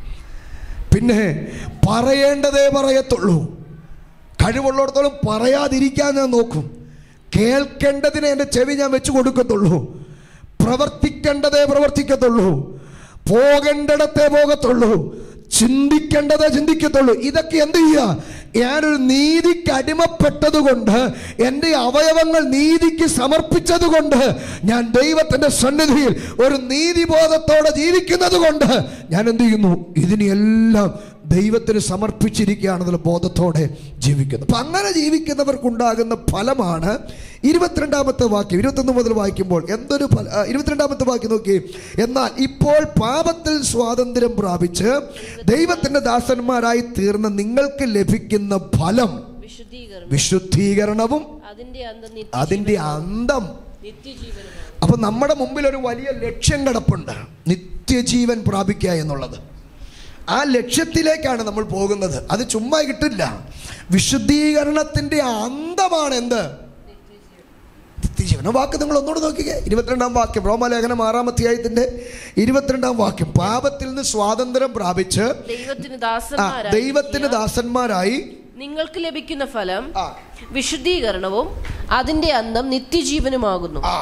പിന്നെ പറയേണ്ടതേ പറയത്തുള്ളൂ കഴിവുള്ളിടത്തോളം പറയാതിരിക്കാൻ ഞാൻ നോക്കും കേൾക്കേണ്ടതിനെ എൻ്റെ ചെവി ഞാൻ വെച്ച് കൊടുക്കത്തുള്ളൂ പ്രവർത്തിക്കേണ്ടതേ പ്രവർത്തിക്കത്തുള്ളൂ പോകേണ്ടിടത്തേ പോകത്തുള്ളൂ ചിന്തിക്കേണ്ടതേ ചിന്തിക്കത്തുള്ളൂ ഇതൊക്കെ എന്ത് ചെയ്യുക ഞാനൊരു നീതിക്ക് അടിമപ്പെട്ടത് കൊണ്ട് എൻ്റെ അവയവങ്ങൾ നീതിക്ക് സമർപ്പിച്ചത് കൊണ്ട് ഞാൻ ദൈവത്തിൻ്റെ സന്നിധിയിൽ ഒരു നീതിബോധത്തോടെ ജീവിക്കുന്നത് കൊണ്ട് ഞാൻ എന്ത് ചെയ്യുന്നു ഇതിനെല്ലാം ദൈവത്തിന് സമർപ്പിച്ചിരിക്കുകയാണെന്നുള്ള ബോധത്തോടെ ജീവിക്കുന്നു അപ്പം അങ്ങനെ ജീവിക്കുന്നവർക്കുണ്ടാകുന്ന ഫലമാണ് ഇരുപത്തിരണ്ടാമത്തെ വാക്യം ഇരുപത്തൊന്ന് മുതൽ വായിക്കുമ്പോൾ എന്തൊരു ഫല ആ, ഇരുപത്തിരണ്ടാമത്തെ വാക്യം നോക്കി എന്നാൽ ഇപ്പോൾ പാപത്തിൽ സ്വാതന്ത്ര്യം പ്രാപിച്ച് ദൈവത്തിൻ്റെ ദാസന്മാരായി തീർന്ന നിങ്ങൾക്ക് ലഭിക്കുന്ന ഫലം വിശുദ്ധീകരണം വിശുദ്ധീകരണവും അതിന്റെ അന്തം അതിൻ്റെ അന്തം നിത്യജീവനമാണ് അപ്പം നമ്മുടെ മുമ്പിൽ ഒരു വലിയ ലക്ഷ്യം കിടപ്പുണ്ട് നിത്യജീവൻ പ്രാപിക്കുക എന്നുള്ളത് ആ ലക്ഷ്യത്തിലേക്കാണ് നമ്മൾ പോകുന്നത് അത് ചുമ്മാ കിട്ടില്ല വിശുദ്ധീകരണത്തിൻ്റെ അന്തമാണ് എന്ത് നിത്യജീവൻ ആ വാക്ക് നിങ്ങൾ ഒന്നുകൂടെ നോക്കിക്കേ ഇരുപത്തിരണ്ടാം വാക്യം റോമലേഖനം ആറാം അധ്യായത്തിന്റെ ഇരുപത്തിരണ്ടാം വാക്യം പാപത്തിൽ നിന്ന് സ്വാതന്ത്ര്യം പ്രാപിച്ച് ദൈവത്തിന് ആ ദാസന്മാരായി ദൈവത്തിന് ദാസന്മാരായി നിങ്ങൾക്ക് ലഭിക്കുന്ന ഫലം ആ വിശുദ്ധീകരണവും അതിന്റെ അന്തം നിത്യജീവനുമാകുന്നു ആ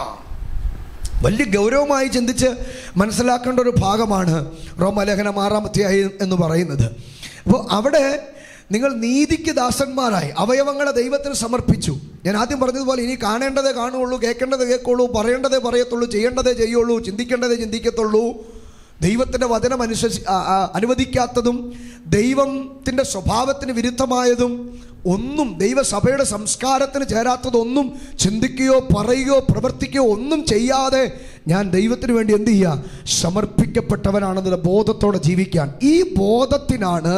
വലിയ ഗൗരവമായി ചിന്തിച്ച് മനസ്സിലാക്കേണ്ട ഒരു ഭാഗമാണ് റോമലേഖനം ആറാം അധ്യായം എന്ന് പറയുന്നത് അപ്പോൾ അവിടെ നിങ്ങൾ നീതിക്ക് ദാസന്മാരായി അവയവങ്ങളെ ദൈവത്തിന് സമർപ്പിച്ചു ഞാൻ ആദ്യം പറഞ്ഞതുപോലെ ഇനി കാണേണ്ടതേ കാണുകയുള്ളൂ കേൾക്കേണ്ടതേ കേൾക്കുള്ളൂ പറയേണ്ടതേ പറയത്തുള്ളൂ ചെയ്യേണ്ടതേ ചെയ്യുള്ളൂ ചിന്തിക്കേണ്ടതേ ചിന്തിക്കത്തുള്ളൂ ദൈവത്തിൻ്റെ വചനം അനുസരിച്ച് ആ- ആ- അനുവദിക്കാത്തതും ദൈവത്തിൻ്റെ സ്വഭാവത്തിന് വിരുദ്ധമായതും ഒന്നും ദൈവസഭയുടെ സംസ്കാരത്തിന് ചേരാത്തതൊന്നും ചിന്തിക്കുകയോ പറയുകയോ പ്രവർത്തിക്കുകയോ ഒന്നും ചെയ്യാതെ ഞാൻ ദൈവത്തിന് വേണ്ടി എന്ത് ചെയ്യുക സമർപ്പിക്കപ്പെട്ടവനാണെന്നുള്ള ബോധത്തോടെ ജീവിക്കാൻ ഈ ബോധത്തിനാണ്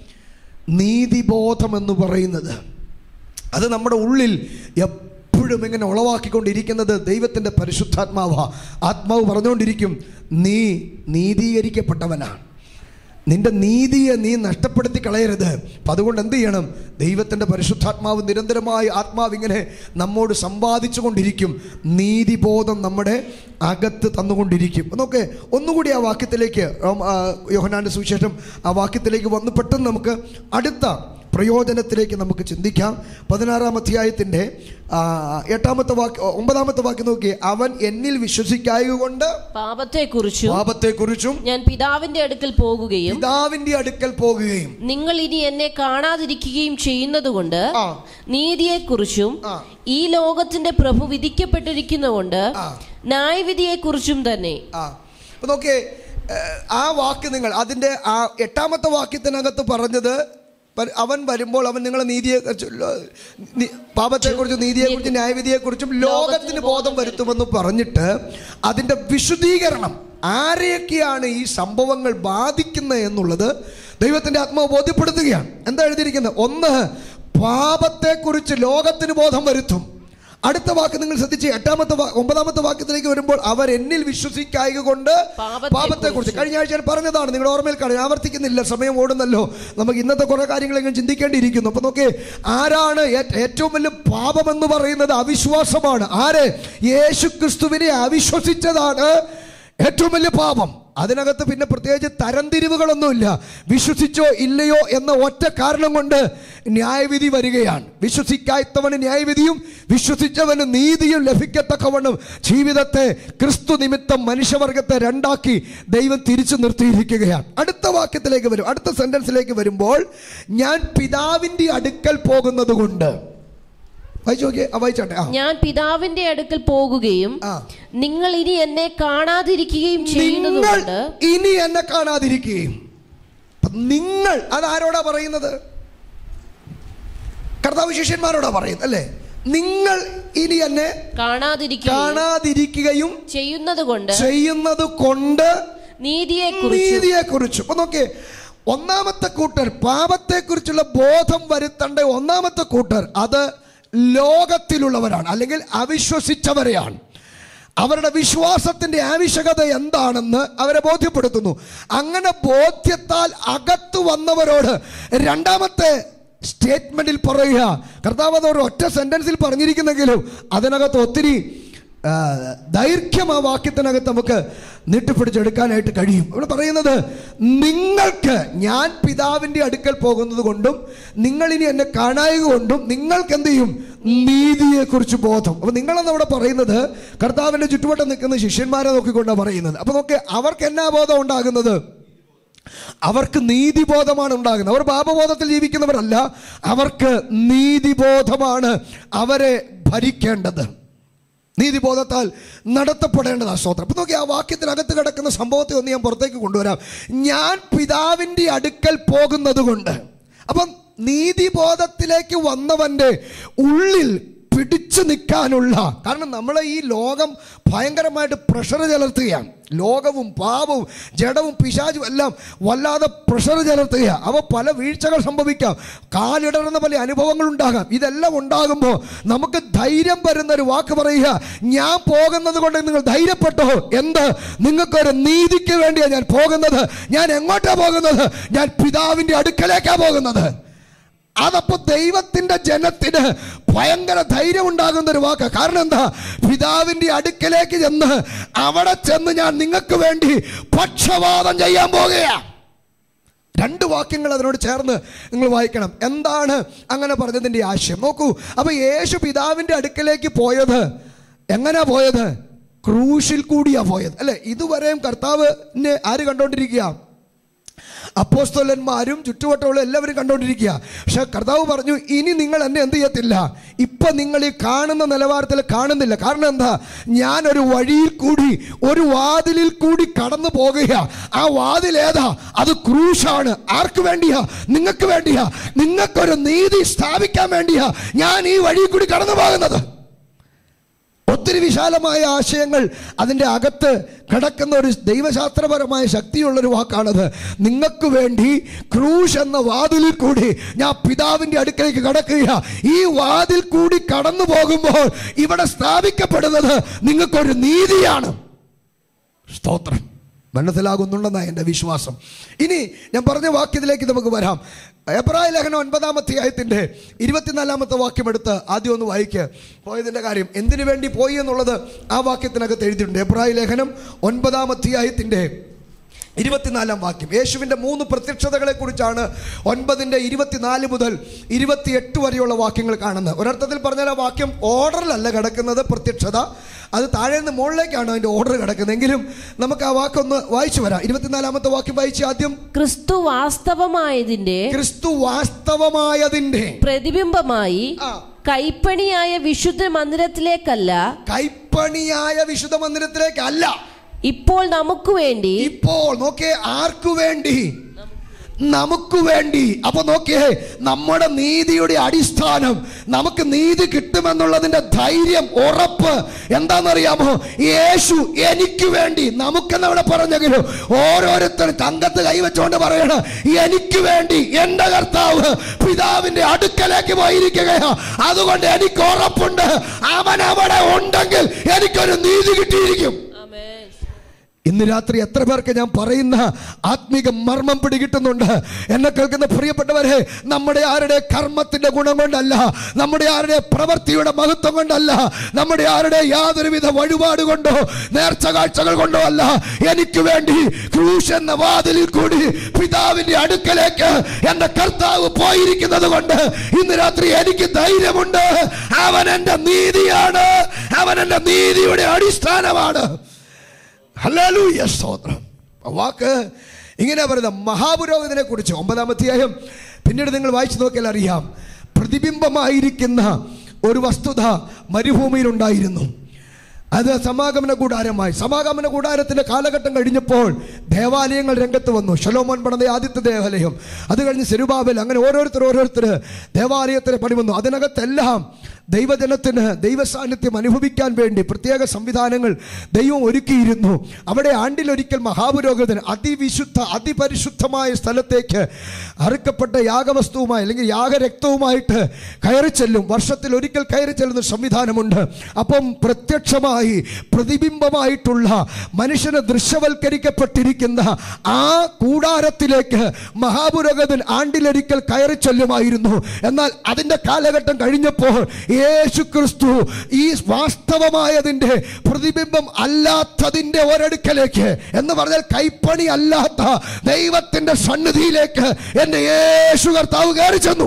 നീതിബോധം എന്ന് പറയുന്നത് അത് നമ്മുടെ ഉള്ളിൽ എപ്പോഴും ഇങ്ങനെ ഉളവാക്കിക്കൊണ്ടിരിക്കുന്നത് ദൈവത്തിൻ്റെ പരിശുദ്ധാത്മാവ ആത്മാവ് പറഞ്ഞുകൊണ്ടിരിക്കും നീ നീതീകരിക്കപ്പെട്ടവനാണ് നിന്റെ നീതിയെ നീ നഷ്ടപ്പെടുത്തി കളയരുത് അപ്പം അതുകൊണ്ട് എന്ത് ചെയ്യണം ദൈവത്തിൻ്റെ പരിശുദ്ധാത്മാവ് നിരന്തരമായി ആത്മാവ് ഇങ്ങനെ നമ്മോട് സമ്പാദിച്ചു കൊണ്ടിരിക്കും നീതിബോധം നമ്മുടെ അകത്ത് തന്നുകൊണ്ടിരിക്കും നോക്കെ ഒന്നുകൂടി ആ വാക്യത്തിലേക്ക് റോം- ആ, യോഹന്നാന്റെ സുവിശേഷം ആ വാക്യത്തിലേക്ക് വന്ന് പെട്ടെന്ന് നമുക്ക് അടുത്ത പ്രയോജനത്തിലേക്ക് നമുക്ക് ചിന്തിക്കാം പതിനാറാം അധ്യായത്തിൻ്റെ ആ, എട്ടാമത്തെ വാക്യ ഒമ്പതാമത്തെ വാക്യം നോക്കി അവൻ എന്നിൽ വിശ്വസിക്കായക കൊണ്ട് പാപത്തെക്കുറിച്ചും പാപത്തെക്കുറിച്ചും ഞാൻ പിതാവിന്റെ അടുക്കൽ പോകുകയും പിതാവിൻ്റെ അടുക്കൽ പോകുകയും നിങ്ങൾ ഇനി എന്നെ കാണാതിരിക്കുകയും ചെയ്യുന്നതുകൊണ്ട് ആ. നീതിയെക്കുറിച്ചും ആ. ഈ ലോകത്തിന്റെ പ്രഭു വിധിക്കപ്പെട്ടിരിക്കുന്നതുകൊണ്ട് ആ. ന്യായവിധിയെക്കുറിച്ചും തന്നെ ആ അപ്പൊ നോക്കിയേ ഏഹ്, ആ വാക്ക് നിങ്ങൾ അതിൻ്റെ ആ എട്ടാമത്തെ വാക്യത്തിനകത്ത് പറഞ്ഞത് പ- അവൻ വരുമ്പോൾ അവൻ നിങ്ങളെ നീതിയെ പാപത്തെക്കുറിച്ചും നീതിയെക്കുറിച്ചും ന്യായവിധിയെക്കുറിച്ചും ലോകത്തിന് ബോധം വരുത്തുമെന്ന് പറഞ്ഞിട്ട് അതിൻ്റെ വിശുദ്ധീകരണം ആരെയൊക്കെയാണ് ഈ സംഭവങ്ങൾ ബാധിക്കുന്നത് എന്നുള്ളത് ദൈവത്തിൻ്റെ ആത്മാവ് ബോധ്യപ്പെടുത്തുകയാണ് എന്താ എഴുതിയിരിക്കുന്നത് ഒന്ന് പാപത്തെക്കുറിച്ച് ലോകത്തിന് ബോധം വരുത്തും അടുത്ത വാക്ക് നിങ്ങൾ ശ്രദ്ധിച്ച് എട്ടാമത്തെ വാ- ഒമ്പതാമത്തെ വാക്യത്തിലേക്ക് വരുമ്പോൾ അവർ എന്നിൽ വിശ്വസിക്കായക കൊണ്ട് പാപത്തെക്കുറിച്ച്. പാപത്തെക്കുറിച്ച് കഴിഞ്ഞ ആഴ്ച ഞാൻ പറഞ്ഞതാണ് നിങ്ങളുടെ ഓർമ്മയിൽ കാണും ആവർത്തിക്കുന്നില്ല സമയം ഓടുന്നല്ലോ നമുക്ക് ഇന്നത്തെ കുറെ കാര്യങ്ങളെങ്കിലും ചിന്തിക്കേണ്ടിയിരിക്കുന്നു അപ്പൊ നോക്കേ ആരാണ് ഏ- ഏറ്റവും വലിയ പാപമെന്ന് പറയുന്നത് അവിശ്വാസമാണ് ആര് യേശു ക്രിസ്തുവിനെ അവിശ്വസിച്ചതാണ് ഏറ്റവും വലിയ പാപം അതിനകത്ത് പിന്നെ പ്രത്യേകിച്ച് തരംതിരിവുകളൊന്നുമില്ല വിശ്വസിച്ചോ ഇല്ലയോ എന്ന ഒറ്റ കാരണം കൊണ്ട് ന്യായവിധി വരികയാണ് വിശ്വസിക്കാത്തവന് ന്യായവിധിയും വിശ്വസിച്ചവന് നീതിയും ലഭിക്കത്തക്കവണ്ണം ജീവിതത്തെ ക്രിസ്തു നിമിത്തം മനുഷ്യവർഗത്തെ രണ്ടാക്കി ദൈവം തിരിച്ചു നിർത്തിയിരിക്കുകയാണ് അടുത്ത വാക്യത്തിലേക്ക് വരും അടുത്ത സെന്റൻസിലേക്ക് വരുമ്പോൾ ഞാൻ പിതാവിൻ്റെ അടുക്കൽ പോകുന്നത് കൊണ്ട് വായിച്ചു നോക്കിയേ ആ വായിച്ചാട്ടെ ആ ഞാൻ പിതാവിന്റെ അടുക്കൽ പോകുകയും ആ. നിങ്ങൾ ഇനി എന്നെ കാണാതിരിക്കുകയും നിങ്ങൾ ചെയ്യുന്നതുകൊണ്ട് ഇനി എന്നെ കാണാതിരിക്കുകയും അപ്പൊ നിങ്ങൾ അതാരോടാ പറയുന്നത് കർത്താവ് ശിഷ്യന്മാരോടാ പറയുന്നത് അല്ലേ നിങ്ങൾ ഇനി എന്നെ കാണാതിരിക്കുകയും കാണാതിരിക്കുകയും ചെയ്യുന്നത് കൊണ്ട് ചെയ്യുന്നത് കൊണ്ട് നീതിയെ കുറിച്ചും നീതിയെ കുറിച്ച് അപ്പൊ നോക്കിയേ ഒന്നാമത്തെ കൂട്ടർ പാപത്തെ കുറിച്ചുള്ള ബോധം വരുത്തേണ്ട ഒന്നാമത്തെ കൂട്ടർ അത് ലോകത്തിലുള്ളവരാണ് അല്ലെങ്കിൽ അവിശ്വസിച്ചവരെയാണ് അവരുടെ വിശ്വാസത്തിന്റെ ആവശ്യകത എന്താണെന്ന് അവരെ ബോധ്യപ്പെടുത്തുന്നു അങ്ങനെ ബോധ്യത്താൽ അകത്തു വന്നവരോട് രണ്ടാമത്തെ സ്റ്റേറ്റ്മെന്റിൽ പറയുക കർത്താവ് അത് ഒരു ഒറ്റ സെന്റൻസിൽ പറഞ്ഞിരിക്കുന്നെങ്കിലും അതിനകത്ത് ഒത്തിരി ആ, ദൈർഘ്യം ആ വാക്യത്തിനകത്ത് നമുക്ക് നീട്ടിപ്പിടിച്ചെടുക്കാനായിട്ട് കഴിയും ഇവിടെ പറയുന്നത് നിങ്ങൾക്ക് ഞാൻ പിതാവിൻ്റെ അടുക്കൽ പോകുന്നത് കൊണ്ടും നിങ്ങൾ ഇനി എന്നെ കാണായക കൊണ്ടും നിങ്ങൾക്ക് എന്ത് ചെയ്യും നീതിയെക്കുറിച്ച് ബോധം അപ്പൊ നിങ്ങളെന്ന് അവിടെ പറയുന്നത് കർത്താവിൻ്റെ ചുറ്റുവട്ടം നിൽക്കുന്ന ശിഷ്യന്മാരെ നോക്കിക്കൊണ്ടാണ് പറയുന്നത് അപ്പൊ നോക്കി അവർക്ക് എന്നാ ബോധം ഉണ്ടാകുന്നത് അവർക്ക് നീതിബോധമാണ് ഉണ്ടാകുന്നത് അവർ പാപബോധത്തിൽ ജീവിക്കുന്നവരല്ല അവർക്ക് നീതിബോധമാണ് അവരെ ഭരിക്കേണ്ടത് നീതിബോധത്താൽ നടത്തപ്പെടേണ്ടതാണ് സ്തോത്രം അപ്പം നോക്കി ആ വാക്യത്തിനകത്ത് കിടക്കുന്ന സംഭവത്തെ ഒന്ന് ഞാൻ പുറത്തേക്ക് കൊണ്ടുവരാം ഞാൻ പിതാവിൻ്റെ അടുക്കൽ പോകുന്നത് കൊണ്ട് അപ്പം നീതിബോധത്തിലേക്ക് വന്നവൻ്റെ ഉള്ളിൽ പിടിച്ചു നിൽക്കാനുള്ള കാരണം നമ്മളെ ഈ ലോകം ഭയങ്കരമായിട്ട് പ്രഷർ ചെലുത്തുകയാണ് ലോകവും പാപവും ജഡവും പിശാചും എല്ലാം വല്ലാതെ പ്രഷർ ചെലുത്തുകയാണ് അവ പല വീഴ്ചകൾ സംഭവിക്കാം കാലിടറുന്ന പല അനുഭവങ്ങൾ ഉണ്ടാകാം ഇതെല്ലാം ഉണ്ടാകുമ്പോൾ നമുക്ക് ധൈര്യം വരുന്ന ഒരു വാക്ക് പറയുക ഞാൻ പോകുന്നത് കൊണ്ട് നിങ്ങൾ ധൈര്യപ്പെട്ടോ എന്ത് നിങ്ങൾക്കൊരു നീതിക്ക് വേണ്ടിയാണ് ഞാൻ പോകുന്നത് ഞാൻ എങ്ങോട്ടാ പോകുന്നത് ഞാൻ പിതാവിൻ്റെ അടുക്കലേക്കാ പോകുന്നത് അതപ്പോ ദൈവത്തിന്റെ ജനത്തിന് ഭയങ്കര ധൈര്യം ഉണ്ടാകുന്ന ഒരു വാക്ക് കാരണം എന്താ പിതാവിന്റെ അടുക്കലേക്ക് ചെന്ന് അവിടെ ചെന്ന് ഞാൻ നിങ്ങൾക്ക് വേണ്ടി പക്ഷപാതം ചെയ്യാൻ പോകുകയാ രണ്ട് വാക്യങ്ങൾ അതിനോട് ചേർന്ന് നിങ്ങൾ വായിക്കണം എന്താണ് അങ്ങനെ പറഞ്ഞതിൻ്റെ ആശയം നോക്കൂ അപ്പൊ യേശു പിതാവിന്റെ അടുക്കലേക്ക് പോയത് എങ്ങനെയാ പോയത് ക്രൂശിൽ കൂടിയാ പോയത് അല്ലെ ഇതുവരെയും കർത്താവിനെ ആര് കണ്ടോണ്ടിരിക്കുക അപ്പോസ്തോലന്മാരും ചുറ്റുവട്ടമുള്ള എല്ലാവരും കണ്ടുകൊണ്ടിരിക്കുക പക്ഷെ കർത്താവ് പറഞ്ഞു ഇനി നിങ്ങൾ എന്നെ എന്ത് ചെയ്യത്തില്ല ഇപ്പൊ നിങ്ങൾ ഈ കാണുന്ന നിലവാരത്തിൽ കാണുന്നില്ല കാരണം എന്താ ഞാൻ ഒരു വഴിയിൽ കൂടി ഒരു വാതിലിൽ കൂടി കടന്നു പോകുക ആ വാതിൽ ഏതാ അത് ക്രൂശാണ് ആർക്ക് വേണ്ടിയാ നിങ്ങൾക്ക് വേണ്ടിയാ നിങ്ങൾക്കൊരു നീതി സ്ഥാപിക്കാൻ വേണ്ടിയാ ഞാൻ ഈ വഴിയിൽ കൂടി കടന്നു പോകുന്നത് ഒത്തിരി വിശാലമായ ആശയങ്ങൾ അതിൻ്റെ അകത്ത് കിടക്കുന്ന ഒരു ദൈവശാസ്ത്രപരമായ ശക്തിയുള്ളൊരു വാക്കാണത് നിങ്ങൾക്ക് വേണ്ടി ക്രൂശ് എന്ന വാതിലിൽ കൂടി ഞാൻ പിതാവിൻ്റെ അടുക്കലേക്ക് കടക്കുക ഈ വാതിൽ കൂടി കടന്നു പോകുമ്പോൾ ഇവിടെ സ്ഥാപിക്കപ്പെടുന്നത് നിങ്ങൾക്കൊരു നീതിയാണ് സ്തോത്രം മനസ്സിലാകുന്നുണ്ടെന്നാണ് എൻ്റെ വിശ്വാസം ഇനി ഞാൻ പറഞ്ഞ വാക്യത്തിലേക്ക് നമുക്ക് വരാം എബ്രായ ലേഖനം ഒൻപതാം അധ്യായത്തിൻ്റെ ഇരുപത്തിനാലാമത്തെ വാക്യം എടുത്ത് ആദ്യം ഒന്ന് വായിക്കുക പോയതിൻ്റെ കാര്യം എന്തിനു വേണ്ടി പോയി എന്നുള്ളത് ആ വാക്യത്തിനകത്ത് എഴുതിയിട്ടുണ്ട് എബ്രായ ലേഖനം ഒൻപതാം അധ്യായത്തിൻ്റെ ഇരുപത്തിനാലാം വാക്യം യേശുവിൻ്റെ മൂന്ന് പ്രത്യക്ഷതകളെ കുറിച്ചാണ് ഒൻപതിൻ്റെ ഇരുപത്തിനാല് മുതൽ ഇരുപത്തിയെട്ട് വരെയുള്ള വാക്യങ്ങൾ കാണുന്നത് ഒരർത്ഥത്തിൽ പറഞ്ഞാൽ ആ വാക്യം ഓർഡറിലല്ല കിടക്കുന്നത് പ്രത്യക്ഷത അത് താഴെ നിന്ന് മുകളിലേക്കാണ് അതിൻ്റെ ഓർഡർ കിടക്കുന്നത് എങ്കിലും നമുക്ക് ആ വാക്കൊന്ന് വായിച്ചു വരാം ഇരുപത്തിനാലാമത്തെ വാക്യം വായിച്ച് ആദ്യം ക്രിസ്തു വാസ്തവമായതിന്റെ ക്രിസ്തു വാസ്തവമായതിൻ്റെ പ്രതിബിംബമായി ആ. കൈപ്പണിയായ വിശുദ്ധ മന്ദിരത്തിലേക്കല്ല കൈപ്പണിയായ വിശുദ്ധ മന്ദിരത്തിലേക്കല്ല ഇപ്പോൾ നമുക്ക് വേണ്ടി ഇപ്പോൾ നോക്കിയേ ആർക്കു വേണ്ടി നമുക്ക് വേണ്ടി അപ്പൊ നോക്കിയേ നമ്മുടെ നീതിയുടെ അടിസ്ഥാനം നമുക്ക് നീതി കിട്ടുമെന്നുള്ളതിന്റെ ധൈര്യം ഉറപ്പ് എന്താണെന്നറിയാമോ യേശു എനിക്ക് വേണ്ടി നമുക്കെന്ന് അവിടെ പറഞ്ഞെങ്കിലും ഓരോരുത്തർ തങ്കത്ത് കൈവച്ചുകൊണ്ട് പറയണം എനിക്ക് വേണ്ടി എന്റെ കർത്താവ് പിതാവിന്റെ അടുക്കലേക്ക് പോയിരിക്കുകയാ അതുകൊണ്ട് എനിക്ക് ഉറപ്പുണ്ട് അവൻ അവിടെ ഉണ്ടെങ്കിൽ എനിക്കൊരു നീതി കിട്ടിയിരിക്കും ഇന്ന് രാത്രി എത്ര പേർക്ക് ഞാൻ പറയുന്ന ആത്മീക മർമ്മം പിടികിട്ടുന്നുണ്ട് എന്നെ കേൾക്കുന്ന പ്രിയപ്പെട്ടവരെ നമ്മുടെ ആരുടെ കർമ്മത്തിന്റെ ഗുണം കൊണ്ടല്ല നമ്മുടെ ആരുടെ പ്രവൃത്തിയുടെ മഹത്വം കൊണ്ടല്ല നമ്മുടെ ആരുടെ യാതൊരുവിധ വഴിപാട് കൊണ്ടോ നേർച്ച കാഴ്ചകൾ കൊണ്ടോ അല്ല എനിക്ക് വേണ്ടി ക്രൂശ് എന്ന വാതിലിൽ കൂടി പിതാവിന്റെ അടുക്കലേക്ക് എന്റെ കർത്താവ് പോയിരിക്കുന്നത് കൊണ്ട് ഇന്ന് രാത്രി എനിക്ക് ധൈര്യമുണ്ട് അവൻ എന്റെ നീതിയാണ് അവൻ എന്റെ നീതിയുടെ അടിസ്ഥാനമാണ് ഹല്ലേലൂയ സ്തോത്രം ആ വാക്ക് ഇങ്ങനെ പറയുന്ന മഹാപുരോഹിതനെ കുറിച്ച് ഒമ്പതാം അധ്യായം പിന്നീട് നിങ്ങൾ വായിച്ചു നോക്കിയാൽ അറിയാം പ്രതിബിംബമായിരിക്കുന്ന ഒരു വസ്തുത മരുഭൂമിയിലുണ്ടായിരുന്നു അത് സമാഗമന കൂടാരമായി സമാഗമന കൂടാരത്തിന്റെ കാലഘട്ടം കഴിഞ്ഞപ്പോൾ ദേവാലയങ്ങൾ രംഗത്ത് വന്നു ഷലോമോൻ പണിത ആദ്യത്തെ ദേവാലയം അത് കഴിഞ്ഞ് സെരുബാബൽ അങ്ങനെ ഓരോരുത്തർ ഓരോരുത്തർ ദേവാലയത്തിന് പണി വന്നു അതിനകത്തെല്ലാം ദൈവജനത്തിന് ദൈവസാന്നിധ്യം അനുഭവിക്കാൻ വേണ്ടി പ്രത്യേക സംവിധാനങ്ങൾ ദൈവം ഒരുക്കിയിരുന്നു അവിടെ ആണ്ടിലൊരിക്കൽ മഹാപുരോഹിതൻ അതിവിശുദ്ധ അതിപരിശുദ്ധമായ സ്ഥലത്തേക്ക് അറുക്കപ്പെട്ട യാഗവസ്തുവുമായി അല്ലെങ്കിൽ യാഗരക്തവുമായിട്ട് കയറി ചെല്ലും വർഷത്തിൽ ഒരിക്കൽ കയറി ചെല്ലുന്ന സംവിധാനമുണ്ട് അപ്പം പ്രത്യക്ഷമായി പ്രതിബിംബമായിട്ടുള്ള മനുഷ്യന് ദൃശ്യവൽക്കരിക്കപ്പെട്ടിരിക്കുന്ന ആ കൂടാരത്തിലേക്ക് മഹാപുരോഹിതൻ ആണ്ടിലൊരിക്കൽ കയറി ചെല്ലുമായിരുന്നു എന്നാൽ അതിൻ്റെ കാലഘട്ടം കഴിഞ്ഞപ്പോൾ യേശു ക്രിസ്തു ഈ വാസ്തവമായതിൻ്റെ പ്രതിബിംബം അല്ലാത്തതിൻ്റെ ഒരടുക്കലേക്ക് എന്ന് പറഞ്ഞാൽ കൈപ്പണി അല്ലാത്ത ദൈവത്തിൻ്റെ സന്നിധിയിലേക്ക് എൻ്റെ യേശു കർത്താവ് കയറി ചെന്നു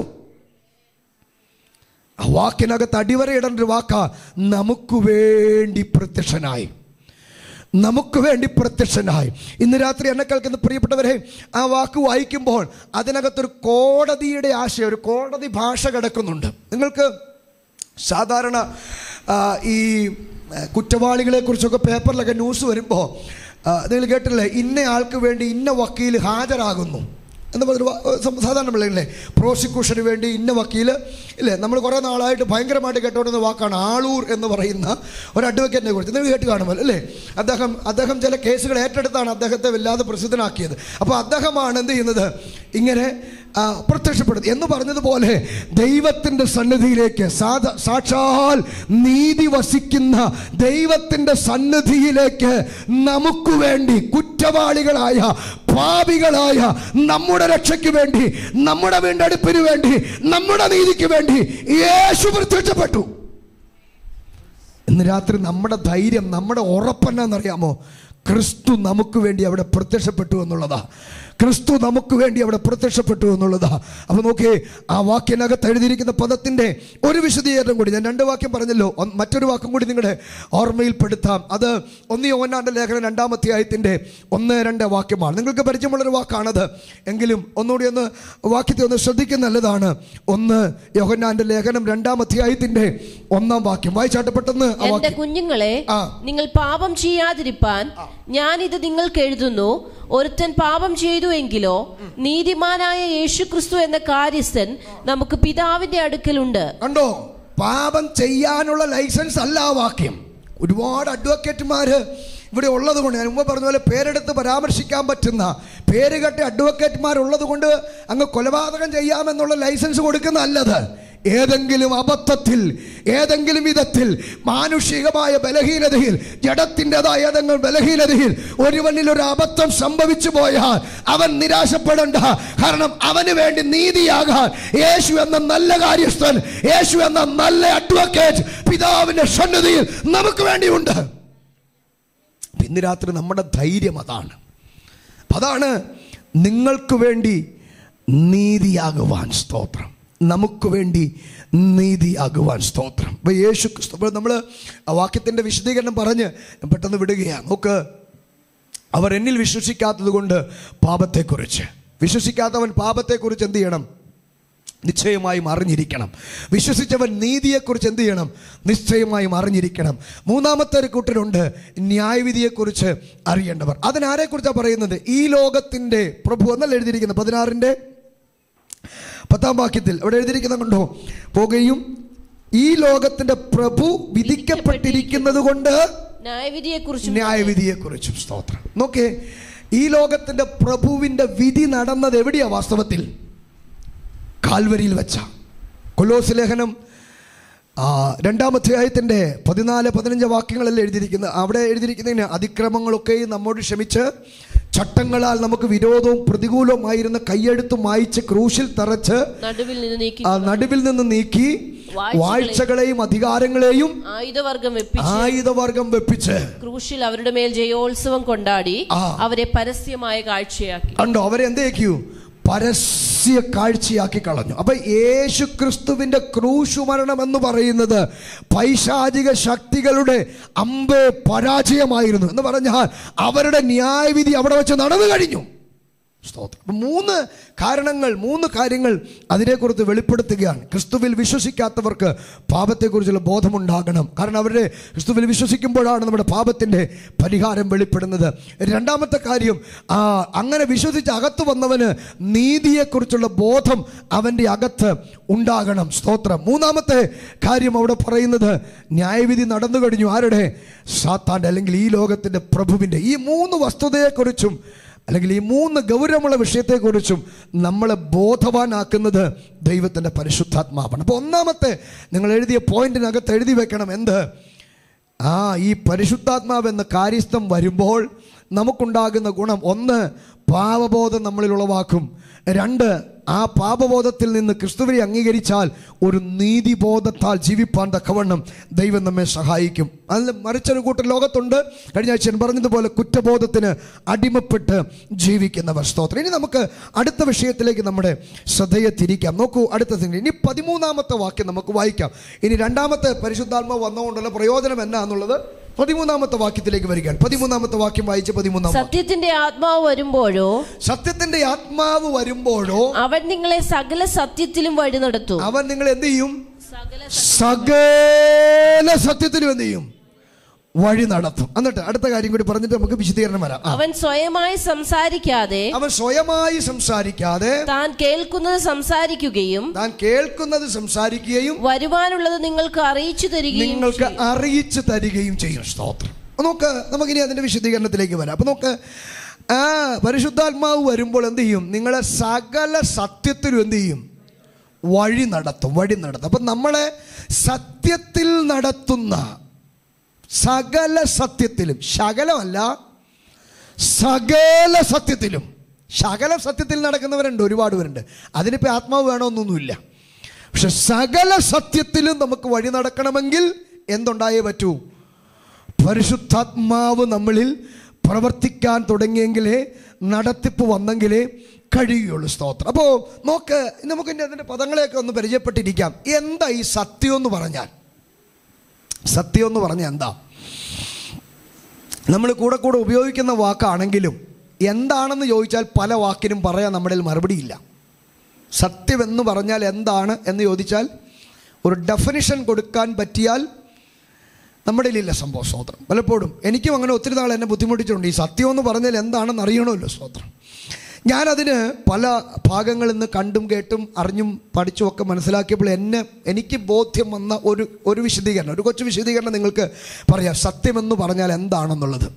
ആ വാക്കിനകത്ത് അടിവരയിടേണ്ട ഒരു വാക്കാ നമുക്ക് വേണ്ടി പ്രത്യക്ഷനായി നമുക്ക് വേണ്ടി പ്രത്യക്ഷനായി ഇന്ന് രാത്രി എന്നെ കേൾക്കുന്ന പ്രിയപ്പെട്ടവരെ ആ വാക്ക് വായിക്കുമ്പോൾ അതിനകത്തൊരു കോടതിയുടെ ആശയം ഒരു കോടതി ഭാഷ കിടക്കുന്നുണ്ട് നിങ്ങൾക്ക് സാധാരണ ആ, ഈ ആ, കുറ്റവാളികളെ കുറിച്ചൊക്കെ പേപ്പറിലൊക്കെ ന്യൂസ് വരുമ്പോൾ നിങ്ങൾ കേട്ടില്ലേ ഇന്ന ആൾക്ക് വേണ്ടി ഇന്ന വക്കീൽ ഹാജരാകുന്നു എന്ന് പറഞ്ഞൊരു വാ- സം- സാധാരണ പിള്ളേരില്ലേ പ്രോസിക്യൂഷന് വേണ്ടി ഇന്ന വക്കീൽ ഇല്ലേ നമ്മൾ കുറേ നാളായിട്ട് ഭയങ്കരമായിട്ട് കേട്ടോണ്ടുന്ന വാക്കാണ് ആളൂർ എന്ന് പറയുന്ന ഒരു അഡ്വക്കേറ്റിനെ കുറിച്ച് നിങ്ങൾ കേട്ട് കാണുമല്ലോ അല്ലേ അദ്ദേഹം അദ്ദേഹം ചില കേസുകൾ ഏറ്റെടുത്താണ് അദ്ദേഹത്തെ വല്ലാതെ പ്രസിദ്ധനാക്കിയത് അപ്പോൾ അദ്ദേഹമാണ് എന്ത് ചെയ്യുന്നത് ഇങ്ങനെ ആ, പ്രത്യക്ഷപ്പെടുന്നത് എന്ന് പറഞ്ഞതുപോലെ ദൈവത്തിൻ്റെ സന്നിധിയിലേക്ക് സാധ സാക്ഷാൽ നീതി വസിക്കുന്ന ദൈവത്തിൻ്റെ സന്നിധിയിലേക്ക് നമുക്ക് വേണ്ടി കുറ്റവാളികളായ പാപികളായ നമ്മുടെ രക്ഷയ്ക്ക് വേണ്ടി നമ്മുടെ വീണ്ടെടുപ്പിന് വേണ്ടി നമ്മുടെ നീതിക്ക് വേണ്ടി യേശു പ്രത്യക്ഷപ്പെട്ടു ഇന്ന് രാത്രി നമ്മുടെ ധൈര്യം നമ്മുടെ ഉറപ്പെന്നാന്നറിയാമോ ക്രിസ്തു നമുക്ക് വേണ്ടി അവിടെ പ്രത്യക്ഷപ്പെട്ടു എന്നുള്ളതാ ക്രിസ്തു നമുക്ക് വേണ്ടി അവിടെ പ്രത്യക്ഷപ്പെട്ടു എന്നുള്ളതാ അപ്പോൾ നോക്കിയേ ആ വാക്കിനകത്ത് എഴുതിയിരിക്കുന്ന പദത്തിൻ്റെ ഒരു വിശദീകരണം കൂടി ഞാൻ രണ്ട് വാക്യം പറഞ്ഞല്ലോ ഒന്ന് മറ്റൊരു വാക്കും കൂടി നിങ്ങളുടെ ഓർമ്മയിൽപ്പെടുത്താം അത് ഒന്ന് യോന്നാൻ്റെ ലേഖനം രണ്ടാം അധ്യായത്തിൻ്റെ ഒന്ന് രണ്ട് വാക്യമാണ് നിങ്ങൾക്ക് പരിചയമുള്ളൊരു വാക്കാണത് എങ്കിലും ഒന്നുകൂടി ഒന്ന് വാക്യത്തെ ഒന്ന് ശ്രദ്ധിക്കുന്ന നല്ലതാണ് ഒന്ന് യോഹന്നാൻ്റെ ലേഖനം രണ്ടാം അധ്യായത്തിൻ്റെ ഒന്നാം വാക്യം വായിച്ചാട്ടെ പെട്ടെന്ന് ആ എന്റെ വാക്യം കുഞ്ഞുങ്ങളെ ആ. നിങ്ങൾ പാപം ചെയ്യാതിരിപ്പാൻ ഞാൻ ഇത് നിങ്ങൾക്ക് എഴുതുന്നു ഒരുത്തൻ പാപം ചെയ്തു എങ്കിലോ നീതിമാനായ യേശു ക്രിസ്തു എന്ന കാര്യസ്ഥൻ നമുക്ക് പിതാവിന്റെ അടുക്കലുണ്ട് കണ്ടോ പാപം ചെയ്യാനുള്ള ലൈസൻസ് അല്ല ആ വാക്യം ഒരുപാട് അഡ്വക്കേറ്റുമാര് ഇവിടെ ഉള്ളത് കൊണ്ട് ഞാൻ മുമ്പ് പറഞ്ഞ പോലെ പേരെടുത്ത് പരാമർശിക്കാൻ പറ്റുന്ന പേര് കെട്ടി അഡ്വക്കേറ്റുമാർ ഉള്ളത് കൊണ്ട് അങ്ങ് കൊലപാതകം ചെയ്യാമെന്നുള്ള ലൈസൻസ് കൊടുക്കുന്നതല്ലത് ഏതെങ്കിലും അബദ്ധത്തിൽ ഏതെങ്കിലും വിധത്തിൽ മാനുഷികമായ ബലഹീനതയിൽ ജഡത്തിൻ്റെതായ ഏതെങ്കിലും ബലഹീനതയിൽ ഒരുവനിൽ ഒരു അബദ്ധം സംഭവിച്ചു പോയാൽ അവൻ നിരാശപ്പെടേണ്ട കാരണം അവന് വേണ്ടി നീതിയാകാൻ യേശു എന്ന നല്ല കാര്യസ്ഥൻ യേശു എന്ന നല്ല അഡ്വക്കേറ്റ് പിതാവിന്റെ സന്നിധിയിൽ നമുക്ക് വേണ്ടിയുണ്ട് ഇന്ന് രാത്രി നമ്മുടെ ധൈര്യം അതാണ് അതാണ് നിങ്ങൾക്ക് വേണ്ടി നീതിയാകുവാൻ സ്തോത്രം നമുക്ക് വേണ്ടി നീതിയാകുവാൻ സ്തോത്രം ഇപ്പൊ യേശു ക്രിസ്തു നമ്മൾ ആ വാക്യത്തിൻ്റെ വിശദീകരണം പറഞ്ഞ് ഞാൻ പെട്ടെന്ന് വിടുകയാണ് നോക്ക് അവർ എന്നിൽ വിശ്വസിക്കാത്തത് കൊണ്ട് പാപത്തെക്കുറിച്ച് വിശ്വസിക്കാത്തവൻ പാപത്തെക്കുറിച്ച് എന്ത് ചെയ്യണം നിശ്ചയമായും അറിഞ്ഞിരിക്കണം വിശ്വസിച്ചവൻ നീതിയെക്കുറിച്ച് എന്ത് ചെയ്യണം നിശ്ചയമായും അറിഞ്ഞിരിക്കണം മൂന്നാമത്തെ ഒരു കൂട്ടരുണ്ട് ന്യായവിധിയെക്കുറിച്ച് അറിയേണ്ടവർ അതിനാരെക്കുറിച്ചാണ് പറയുന്നത് ഈ ലോകത്തിൻ്റെ പ്രഭു എന്നല്ല എഴുതിയിരിക്കുന്നത് പതിനാറിൻ്റെ പത്താം വാക്യത്തിൽ അവിടെ എഴുതിയിരിക്കുന്ന കണ്ടോ പോകുകയും ഈ ലോകത്തിൻ്റെ പ്രഭു വിധിക്കപ്പെട്ടിരിക്കുന്നത് കൊണ്ട് ന്യായവിധിയെ കുറിച്ചും ന്യായവിധിയെക്കുറിച്ചും സ്തോത്രം നോക്കേ ഈ ലോകത്തിൻ്റെ പ്രഭുവിൻ്റെ വിധി നടന്നത് എവിടെയാ വാസ്തവത്തിൽ കാൽവരിയിൽ വെച്ച കൊലോസ് ലേഖനം ആ, രണ്ടാം അധ്യായത്തിൻ്റെ പതിനാല് പതിനഞ്ച് വാക്യങ്ങളല്ലേ എഴുതിയിരിക്കുന്നത് അവിടെ എഴുതിയിരിക്കുന്നതിന് അതിക്രമങ്ങളൊക്കെയും നമ്മോട് ക്ഷമിച്ച് ചട്ടങ്ങളാൽ നമുക്ക് വിരോധവും പ്രതികൂലവുമായിരുന്ന കൈയെടുത്ത് മായിച്ച് ക്രൂശിൽ തറച്ച് നടുവിൽ നിന്ന് നീക്കി ആ നടുവിൽ നിന്ന് നീക്കി വാഴ്ചകളെയും അധികാരങ്ങളെയും ആയുധവർഗം വെപ്പിച്ച് ആയുധവർഗം വെപ്പിച്ച് ക്രൂശിൽ അവരുടെ മേൽ ജയോത്സവം കൊണ്ടാടി ആ. അവരെ പരസ്യമായ കാഴ്ചയാക്കി കണ്ടോ അവരെ എന്തേക്കു പരസ്യ കാഴ്ചയാക്കി കളഞ്ഞു അപ്പൊ യേശു ക്രിസ്തുവിന്റെ ക്രൂശു മരണം എന്ന് പറയുന്നത് പൈശാചിക ശക്തികളുടെ അമ്പേ പരാജയമായിരുന്നു എന്ന് പറഞ്ഞാൽ അവരുടെ ന്യായവിധി അവിടെ വെച്ച് നടന്നു കഴിഞ്ഞു സ്തോത്രം അപ്പൊ മൂന്ന് കാരണങ്ങൾ മൂന്ന് കാര്യങ്ങൾ അതിനെക്കുറിച്ച് വെളിപ്പെടുത്തുകയാണ് ക്രിസ്തുവിൽ വിശ്വസിക്കാത്തവർക്ക് പാപത്തെക്കുറിച്ചുള്ള ബോധമുണ്ടാകണം കാരണം അവരുടെ ക്രിസ്തുവിൽ വിശ്വസിക്കുമ്പോഴാണ് നമ്മുടെ പാപത്തിൻ്റെ പരിഹാരം വെളിപ്പെടുന്നത് രണ്ടാമത്തെ കാര്യം ആ, അങ്ങനെ വിശ്വസിച്ച് അകത്ത് വന്നവന് നീതിയെക്കുറിച്ചുള്ള ബോധം അവൻ്റെ അകത്ത് ഉണ്ടാകണം സ്തോത്രം മൂന്നാമത്തെ കാര്യം അവിടെ പറയുന്നത് ന്യായവിധി നടന്നു കഴിഞ്ഞു ആരുടെ സാത്താൻ്റെ അല്ലെങ്കിൽ ഈ ലോകത്തിൻ്റെ പ്രഭുവിൻ്റെ ഈ മൂന്ന് വസ്തുതയെക്കുറിച്ചും അല്ലെങ്കിൽ ഈ മൂന്ന് ഗൗരവമുള്ള വിഷയത്തെക്കുറിച്ചും നമ്മളെ ബോധവാനാക്കുന്നത് ദൈവത്തിൻ്റെ പരിശുദ്ധാത്മാവാണ് അപ്പോൾ ഒന്നാമത്തെ നിങ്ങൾ എഴുതിയ പോയിന്റിനകത്ത് എഴുതി വെക്കണം എന്ത് ആ ഈ പരിശുദ്ധാത്മാവ് എന്ന കാര്യസ്ഥം വരുമ്പോൾ നമുക്കുണ്ടാകുന്ന ഗുണം ഒന്ന് പാപബോധം നമ്മളിൽ ഉളവാക്കും രണ്ട് ആ പാപബോധത്തിൽ നിന്ന് ക്രിസ്തുവിനെ അംഗീകരിച്ചാൽ ഒരു നീതിബോധത്താൽ ജീവിപ്പാൻ തക്കവണ്ണം ദൈവം നമ്മെ സഹായിക്കും അതിൽ മറിച്ചൊരു കൂട്ടം ലോകത്തുണ്ട് കഴിഞ്ഞ ആഴ്ച ഞാൻ പറഞ്ഞതുപോലെ കുറ്റബോധത്തിന് അടിമപ്പെട്ട് ജീവിക്കുന്നവർ സ്തോത്രം ഇനി നമുക്ക് അടുത്ത വിഷയത്തിലേക്ക് നമ്മുടെ ശ്രദ്ധയെ തിരിക്കാം നോക്കൂ അടുത്ത thing. ഇനി പതിമൂന്നാമത്തെ വാക്യം നമുക്ക് വായിക്കാം ഇനി രണ്ടാമത്തെ പരിശുദ്ധാത്മാവ് വന്നുകൊണ്ടുള്ള പ്രയോജനം എന്നാന്നുള്ളത് പതിമൂന്നാമത്തെ വാക്യത്തിലേക്ക് വരികയാണ് പതിമൂന്നാമത്തെ വാക്യം വായിച്ച് പതിമൂന്നാം വാക്യം. സത്യത്തിന്റെ ആത്മാവ് വരുമ്പോഴോ സത്യത്തിന്റെ ആത്മാവ് വരുമ്പോഴോ അവൻ നിങ്ങളെ സകല സത്യത്തിലും വഴി നടത്തും അവൻ നിങ്ങൾ എന്ത് ചെയ്യും സകല സകല സത്യത്തിലും എന്ത് ചെയ്യും വഴി നടത്തും എന്നിട്ട് അടുത്ത കാര്യം കൂടി പറഞ്ഞിട്ട് നമുക്ക് വിശദീകരണം വരാം ആ. അവൻ സ്വയമായി സംസാരിക്കാതെ അവൻ സ്വയമായി സംസാരിക്കാതെ താൻ കേൾക്കുന്നത് സംസാരിക്കുകയും താൻ കേൾക്കുന്നത് സംസാരിക്കുകയും വരുവാനുള്ളത് നിങ്ങൾക്ക് അറിയിച്ചു തരികയും നിങ്ങൾക്ക് അറിയിച്ചു തരികയും ചെയ്യും സ്തോത്രം അപ്പൊ നോക്ക് നമുക്കിനി അതിന്റെ വിശദീകരണത്തിലേക്ക് വരാം അപ്പൊ നോക്ക് ആ പരിശുദ്ധാത്മാവ് വരുമ്പോൾ എന്ത് ചെയ്യും നിങ്ങളെ സകല സത്യത്തിലും എന്ത് ചെയ്യും വഴി നടത്തും വഴി നടത്തും അപ്പം നമ്മളെ സത്യത്തിൽ നടത്തുന്ന സകല സത്യത്തിലും ശകലമല്ല സകല സത്യത്തിലും ശകല സത്യത്തിൽ നടക്കുന്നവരുണ്ട് ഒരുപാട് പേരുണ്ട് അതിനിപ്പോൾ ആത്മാവ് വേണമെന്നൊന്നുമില്ല പക്ഷെ സകല സത്യത്തിലും നമുക്ക് വഴി നടക്കണമെങ്കിൽ എന്തുണ്ടായേ പറ്റൂ പരിശുദ്ധാത്മാവ് നമ്മളിൽ പ്രവർത്തിക്കാൻ തുടങ്ങിയെങ്കിലേ നടത്തിപ്പ് വന്നെങ്കിലേ കഴിയുള്ളൂ സ്തോത്രം അപ്പോൾ നോക്ക് നമുക്ക് ഇനി അതിൻ്റെ പദങ്ങളെയൊക്കെ ഒന്ന് പരിചയപ്പെട്ടിരിക്കാം എന്താ ഈ സത്യം എന്ന് പറഞ്ഞാൽ സത്യം എന്ന് പറഞ്ഞാൽ എന്താ നമ്മൾ കൂടെ കൂടെ ഉപയോഗിക്കുന്ന വാക്കാണെങ്കിലും എന്താണെന്ന് ചോദിച്ചാൽ പല വാക്കിനും പറയാൻ നമ്മുടെ കയ്യിൽ മറുപടിയില്ല സത്യമെന്ന് പറഞ്ഞാൽ എന്താണ് എന്ന് ചോദിച്ചാൽ ഒരു ഡെഫിനിഷൻ കൊടുക്കാൻ പറ്റിയാൽ നമ്മുടെ കയ്യിലില്ല സംഭവം സ്തോത്രം പലപ്പോഴും എനിക്കും അങ്ങനെ ഒത്തിരി നാൾ എന്നെ ബുദ്ധിമുട്ടിച്ചിട്ടുണ്ട് ഈ സത്യം എന്ന് പറഞ്ഞാൽ എന്താണെന്ന് അറിയണമല്ലോ സ്തോത്രം ഞാനതിന് പല ഭാഗങ്ങളിൽ നിന്ന് കണ്ടും കേട്ടും അറിഞ്ഞും പഠിച്ചും ഒക്കെ മനസ്സിലാക്കിയപ്പോൾ എന്നെ എനിക്ക് ബോധ്യം വന്ന ഒരു ഒരു വിശദീകരണം ഒരു കൊച്ചു വിശദീകരണം നിങ്ങൾക്ക് പറയാം സത്യമെന്ന് പറഞ്ഞാൽ എന്താണെന്നുള്ളത്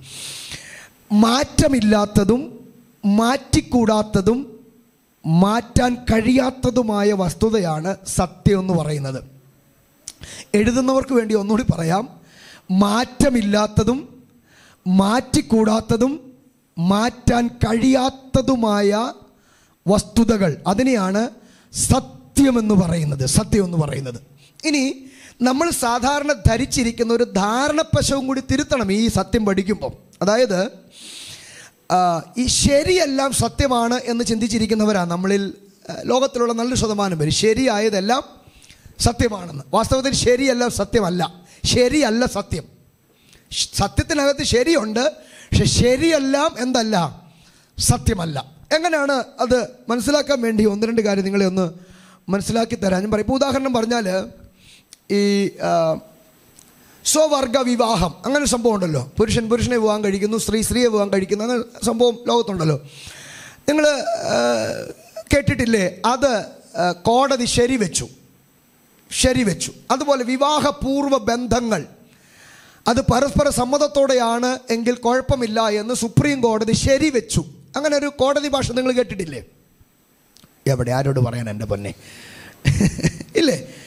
മാറ്റമില്ലാത്തതും മാറ്റിക്കൂടാത്തതും മാറ്റാൻ കഴിയാത്തതുമായ വസ്തുതയാണ് സത്യം എന്ന് പറയുന്നത് എഴുതുന്നവർക്ക് വേണ്ടി ഒന്നുകൂടി പറയാം മാറ്റമില്ലാത്തതും മാറ്റിക്കൂടാത്തതും മാറ്റാൻ കഴിയാത്തതുമായ വസ്തുതകൾ അതിനെയാണ് സത്യമെന്ന് പറയുന്നത് സത്യം എന്ന് പറയുന്നത് ഇനി നമ്മൾ സാധാരണ ധരിച്ചിരിക്കുന്ന ഒരു ധാരണപ്പശവും കൂടി തിരുത്തണം ഈ സത്യം പഠിക്കുമ്പോൾ അതായത് ആ, ഈ ശരിയെല്ലാം സത്യമാണ് എന്ന് ചിന്തിച്ചിരിക്കുന്നവരാണ് നമ്മളിൽ ആ, ലോകത്തിലുള്ള നല്ല ശതമാനം പേര് ശരിയായതെല്ലാം സത്യമാണെന്ന് വാസ്തവത്തിൽ ശരിയെല്ലാം സത്യമല്ല ശരിയല്ല സത്യം ശ്- സത്യത്തിനകത്ത് ശരിയുണ്ട് പക്ഷെ ശരിയെല്ലാം എന്തല്ല സത്യമല്ല എങ്ങനെയാണ് അത് മനസ്സിലാക്കാൻ വേണ്ടി ഒന്ന് രണ്ട് കാര്യം നിങ്ങളെ ഒന്ന് മനസ്സിലാക്കി തരാൻ ഞാൻ പറയും ഇപ്പോൾ ഉദാഹരണം പറഞ്ഞാൽ ഈ ആ, സ്വവർഗ വിവാഹം അങ്ങനെ ഒരു സംഭവം ഉണ്ടല്ലോ പുരുഷൻ പുരുഷനെ വിവാഹം കഴിക്കുന്നു സ്ത്രീ സ്ത്രീയെ വിവാഹം കഴിക്കുന്നു അങ്ങനെ സംഭവം ലോകത്തുണ്ടല്ലോ നിങ്ങൾ കേട്ടിട്ടില്ലേ അത് ആ, കോടതി ശരിവെച്ചു ശരിവെച്ചു അതുപോലെ വിവാഹപൂർവ്വ ബന്ധങ്ങൾ അത് പരസ്പര സമ്മതത്തോടെയാണ് എങ്കിൽ കുഴപ്പമില്ല എന്ന് സുപ്രീം കോടതി ശരിവെച്ചു അങ്ങനെ ഒരു കോടതി ഭാഷ നിങ്ങൾ കേട്ടിട്ടില്ലേ എവിടെ ആരോട് പറയാൻ എൻ്റെ പൊന്നെ ഇല്ലേ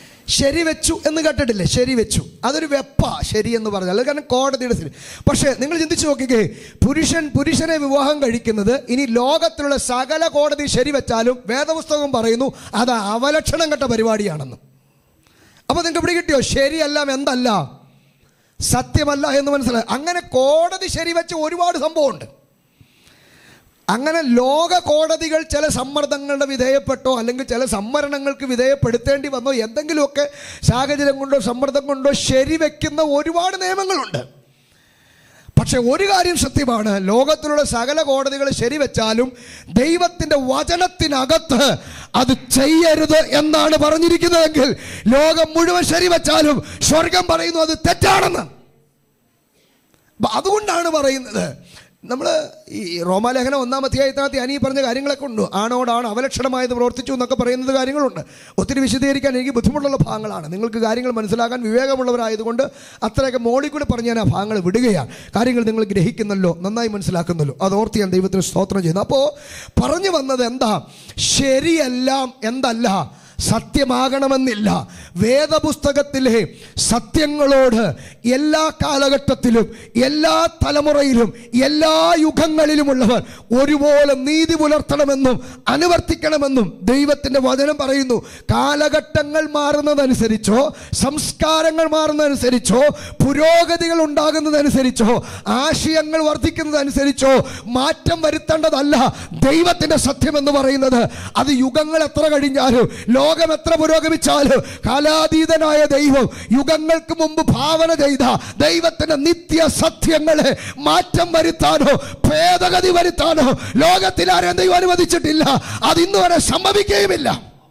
ശരി വെച്ചു എന്ന് കേട്ടിട്ടില്ലേ ശരി വെച്ചു അതൊരു വെപ്പ ശരി എന്ന് പറഞ്ഞാൽ അത് കാരണം കോടതിയുടെ ശരി പക്ഷേ നിങ്ങൾ ചിന്തിച്ചു നോക്കിക്കേ പുരുഷൻ പുരുഷനെ വിവാഹം കഴിക്കുന്നത് ഇനി ലോകത്തിലുള്ള സകല കോടതി ശരി വെച്ചാലും വേദപുസ്തകം പറയുന്നു അത് അവലക്ഷണം കെട്ട പരിപാടിയാണെന്ന് അപ്പോൾ നിങ്ങൾക്ക് ഇവിടെ കിട്ടിയോ ശരിയെല്ലാം എന്തല്ല സത്യമല്ല എന്ന് മനസ്സിലായി അങ്ങനെ കോടതി ശരിവെച്ച ഒരുപാട് സംഭവമുണ്ട് അങ്ങനെ ലോക കോടതികൾ ചില സമ്മർദ്ദങ്ങളുടെ വിധേയപ്പെട്ടോ അല്ലെങ്കിൽ ചില സംവരണങ്ങൾക്ക് വിധേയപ്പെടുത്തേണ്ടി വന്നോ എന്തെങ്കിലുമൊക്കെ സാഹചര്യം കൊണ്ടോ സമ്മർദ്ദം കൊണ്ടോ ശരിവെക്കുന്ന ഒരുപാട് നിയമങ്ങളുണ്ട് പക്ഷെ ഒരു കാര്യം സത്യമാണ് ലോകത്തിലുള്ള സകല കോടതികൾ ശരിവെച്ചാലും ദൈവത്തിൻ്റെ വചനത്തിനകത്ത് അത് ചെയ്യരുത് എന്നാണ് പറഞ്ഞിരിക്കുന്നതെങ്കിൽ ലോകം മുഴുവൻ ശരിവെച്ചാലും സ്വർഗം പറയുന്നു അത് തെറ്റാണെന്ന് അപ്പൊ അതുകൊണ്ടാണ് പറയുന്നത് നമ്മൾ ഈ റോമാലേഖനം ഒന്നാം അധ്യായത്തിനകത്ത് ഞാൻ ഈ പറഞ്ഞ കാര്യങ്ങളൊക്കെ ഉണ്ട് ആണോടാണ് അവലക്ഷണമായത് പ്രവർത്തിച്ചു എന്നൊക്കെ പറയുന്നത് കാര്യങ്ങളുണ്ട് ഒത്തിരി വിശദീകരിക്കാൻ എനിക്ക് ബുദ്ധിമുട്ടുള്ള ഭാഗങ്ങളാണ് നിങ്ങൾക്ക് കാര്യങ്ങൾ മനസ്സിലാക്കാൻ വിവേകമുള്ളവരായതുകൊണ്ട് അത്രയൊക്കെ മോളിൽ കൂടെ പറഞ്ഞ് ഞാൻ ആ ഭാഗങ്ങൾ വിടുകയാണ് കാര്യങ്ങൾ നിങ്ങൾ ഗ്രഹിക്കുന്നല്ലോ നന്നായി മനസ്സിലാക്കുന്നല്ലോ അത് ഓർത്ത് ഞാൻ ദൈവത്തിന് സ്തോത്രം ചെയ്യുന്നു അപ്പോൾ പറഞ്ഞു വന്നത് എന്താ ശരിയെല്ലാം എന്തല്ല സത്യമാകണമെന്നില്ല വേദപുസ്തകത്തിലെ സത്യങ്ങളോട് എല്ലാ കാലഘട്ടത്തിലും എല്ലാ തലമുറയിലും എല്ലാ യുഗങ്ങളിലുമുള്ളവർ ഒരുപോലെ നീതി പുലർത്തണമെന്നും അനുവർത്തിക്കണമെന്നും ദൈവത്തിൻ്റെ വചനം പറയുന്നു കാലഘട്ടങ്ങൾ മാറുന്നതനുസരിച്ചോ സംസ്കാരങ്ങൾ മാറുന്നതനുസരിച്ചോ പുരോഗതികൾ ഉണ്ടാകുന്നതനുസരിച്ചോ ആശയങ്ങൾ വർദ്ധിക്കുന്നതനുസരിച്ചോ മാറ്റം വരുത്തേണ്ടതല്ല ദൈവത്തിൻ്റെ സത്യം എന്ന് പറയുന്നത് അത് യുഗങ്ങൾ എത്ര കഴിഞ്ഞാലും ലോകം എത്ര പുരോഗമിച്ചാലും കാലാതീതനായ ദൈവം യുഗങ്ങൾക്ക് മുമ്പ് ഭാവന ചെയ്ത ദൈവത്തിന്റെ നിത്യ സത്യങ്ങളെ മാറ്റം വരുത്താനോ ഭേദഗതി വരുത്താനോ ലോകത്തിൽ ആരെയും ദൈവം അനുവദിച്ചിട്ടില്ല അത് ഇന്ന് വരെ സംഭവിക്കുകയുമില്ല